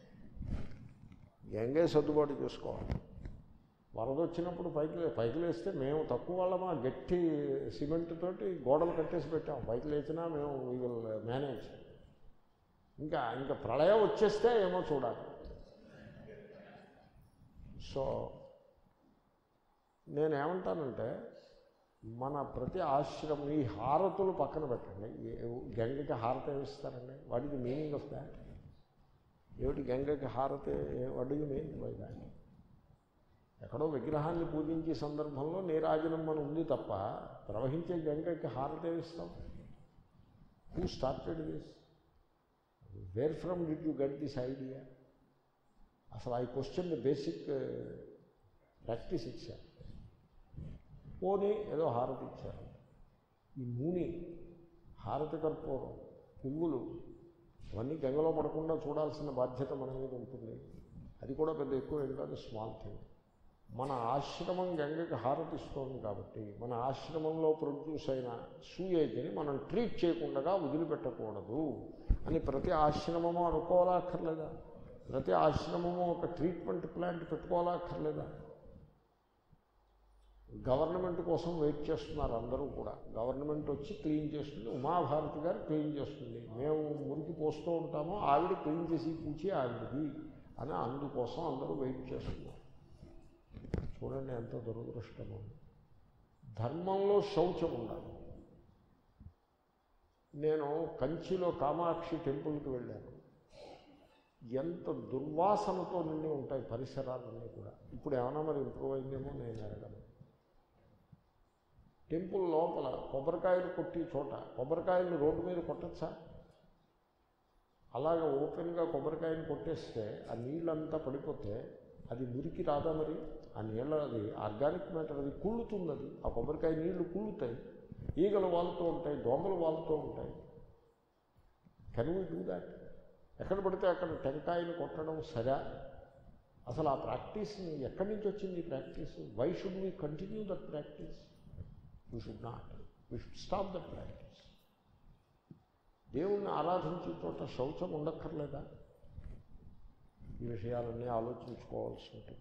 గంగే సర్దుబాటు చేసుకోవాలి వరద వచ్చినప్పుడు పైకి లే- పైకి లేస్తే మేము తక్కువ వాళ్ళమా గట్టి సిమెంట్ తోటి గోడలు కట్టేసి పెట్టాం పైకి లేచినా మేము వీ విల్ మేనేజ్ ఇంకా ఇంకా ప్రళయం వచ్చేస్తే ఏమో చూడాలి సో నేనేమంటానంటే మన ప్రతి ఆశ్రమం ఈ హారతులు పక్కన పెట్టండి ఏ- గంగకి హారతి ఏమిస్తారండి what is the meaning of that ఏమిటి గంగకి హారతి what you mean by that ఎక్కడో విగ్రహాన్ని పూజించే సందర్భంలో నీరాజనం మన ఉంది తప్ప ప్రవహించే గంగకి హారతి ఏమిస్తాం who started this where from did you get this idea అసలు I question the basic practice ఇచ్చారు పోనీ ఏదో హారతి ఇచ్చారు ఈ నూనె హారతి కర్పూరం పువ్వులు అవన్నీ గంగలో పడకుండా చూడాల్సిన బాధ్యత మన మీద ఉంటుంది అది కూడా పెద్ద ఎక్కువ ఏం కాదు స్మాల్ థింగ్ మన ఆశ్రమం గంగకి హారతిస్తోంది కాబట్టి మన ఆశ్రమంలో ప్రొడ్యూస్ అయిన సూయేజ్ని మనం ట్రీట్ చేయకుండా వదిలిపెట్టకూడదు అని ప్రతి ఆశ్రమము అనుకోవాలా అక్కర్లేదా ప్రతి ఆశ్రమము ఒక ట్రీట్మెంట్ ప్లాంట్ పెట్టుకోవాలా అక్కర్లేదా గవర్నమెంట్ కోసం వెయిట్ చేస్తున్నారు అందరూ కూడా గవర్నమెంట్ వచ్చి క్లీన్ చేస్తుంది ఉమాభారతి గారు క్లీన్ చేస్తుంది మేము మురికి పోస్తూ ఉంటామో ఆవిడ క్లీన్ చేసి పూచి ఆవిడది అని అందుకోసం అందరూ వెయిట్ చేస్తున్నారు చూడండి ఎంత దురదృష్టమో ధర్మంలో శౌచం ఉండాలి నేను కంచిలో కామాక్షి టెంపుల్కి వెళ్ళాను ఎంత దుర్వాసనతో నిండి ఉంటాయి పరిసరాలన్నీ కూడా ఇప్పుడు ఏమైనా మరి ఇంప్రూవ్ అయిందేమో నేను ఎరగను టెంపుల్ లోపల కొబ్బరికాయలు కొట్టి చోట కొబ్బరికాయలు రోడ్డు మీద కొట్టచ్చా అలాగ ఓపెన్గా కొబ్బరికాయలు కొట్టేస్తే ఆ నీళ్ళంతా పడిపోతే అది మురికి రాదా మరి ఆ నీళ్ళ అది ఆర్గానిక్ మ్యాటర్ అది కుళ్ళుతుంది అది ఆ కొబ్బరికాయ నీళ్లు కుళ్ళుతాయి ఈగలు వాలుతూ ఉంటాయి దోమలు వాలుతూ ఉంటాయి కెన్ వీ డూ దాట్ ఎక్కడ పడితే అక్కడ టెంకాయలు కొట్టడం సరా అసలు ఆ ప్రాక్టీస్ని ఎక్కడి నుంచి వచ్చింది ఈ practice why should we continue that practice we should not we should stop that practice దేవుణ్ణి ఆరాధించే చోట శౌచం ఉండక్కర్లేదా ఈ విషయాలన్నీ ఆలోచించుకోవాల్సి ఉంటుంది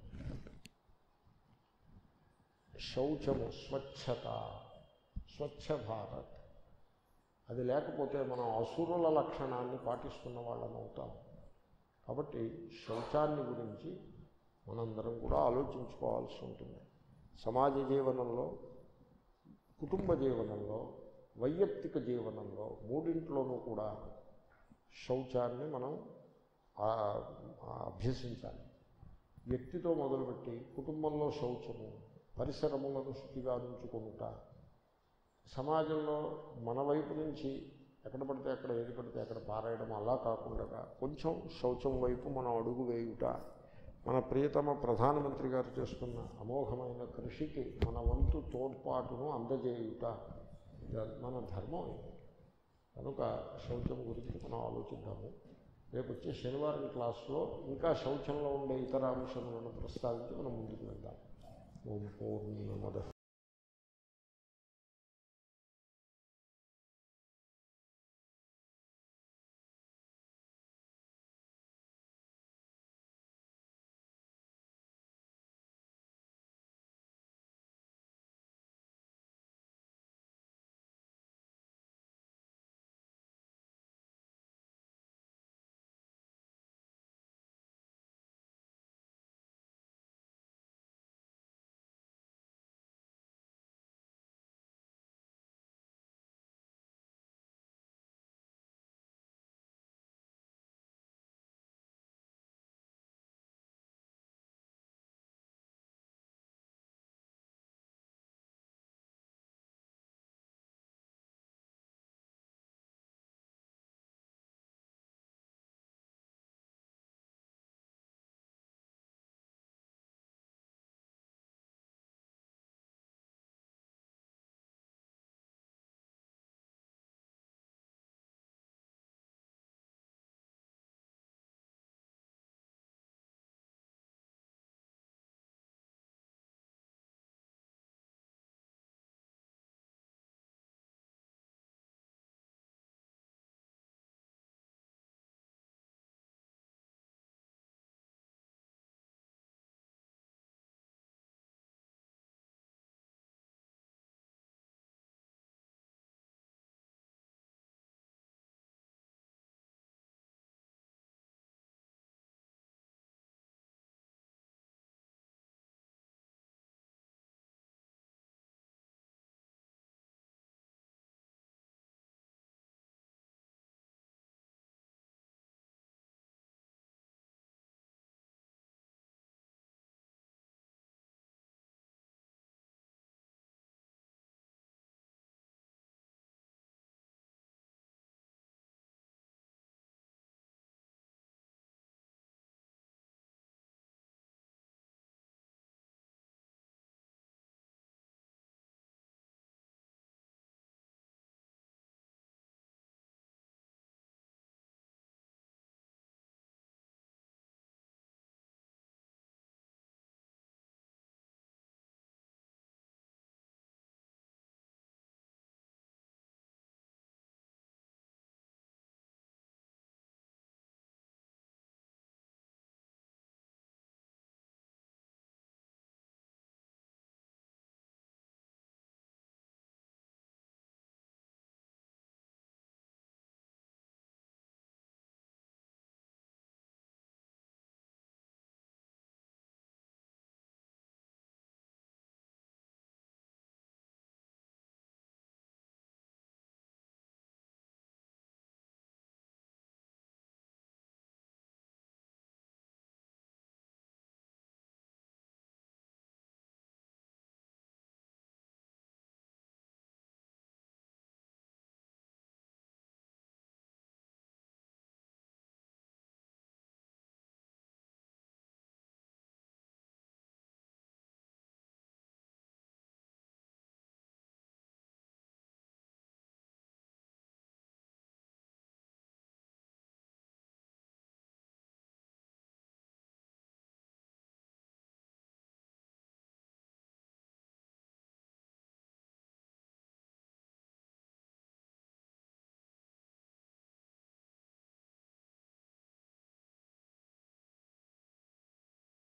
శౌచము స్వచ్ఛత స్వచ్ఛ భారత్ అది లేకపోతే మనం అసురుల లక్షణాన్ని పాటిస్తున్న వాళ్ళం అవుతాం కాబట్టి శౌచాన్ని గురించి మనందరం కూడా ఆలోచించుకోవాల్సి ఉంటుంది సమాజ జీవనంలో కుటుంబ జీవనంలో వైయక్తిక జీవనంలో మూడింట్లోనూ కూడా శౌచాన్ని మనం ఆ- ఆ అభ్యసించాలి వ్యక్తితో మొదలుపెట్టి కుటుంబంలో శౌచము పరిసరములను శుద్ధిగా ఉంచుకుంటా సమాజంలో మన వైపు నుంచి ఎక్కడ పడితే అక్కడ ఏది పడితే అక్కడ పారేయడం అలా కాకుండా కొంచెం శౌచం వైపు మనం అడుగు వేయుట మన ప్రియతమ ప్రధానమంత్రి గారు చేస్తున్న అమోఘమైన కృషికి మన వంతు తోడ్పాటును అందజేయుట ఇది మన ధర్మం ఇది. కనుక శౌచం గురించి మనం ఆలోచిద్దాము రేపు వచ్చే శనివారం క్లాస్లో ఇంకా శౌచంలో ఉండే ఇతర అంశములను ప్రస్తావించి మనం ముందుకు వెళ్దాం ఓం పూర్ణమద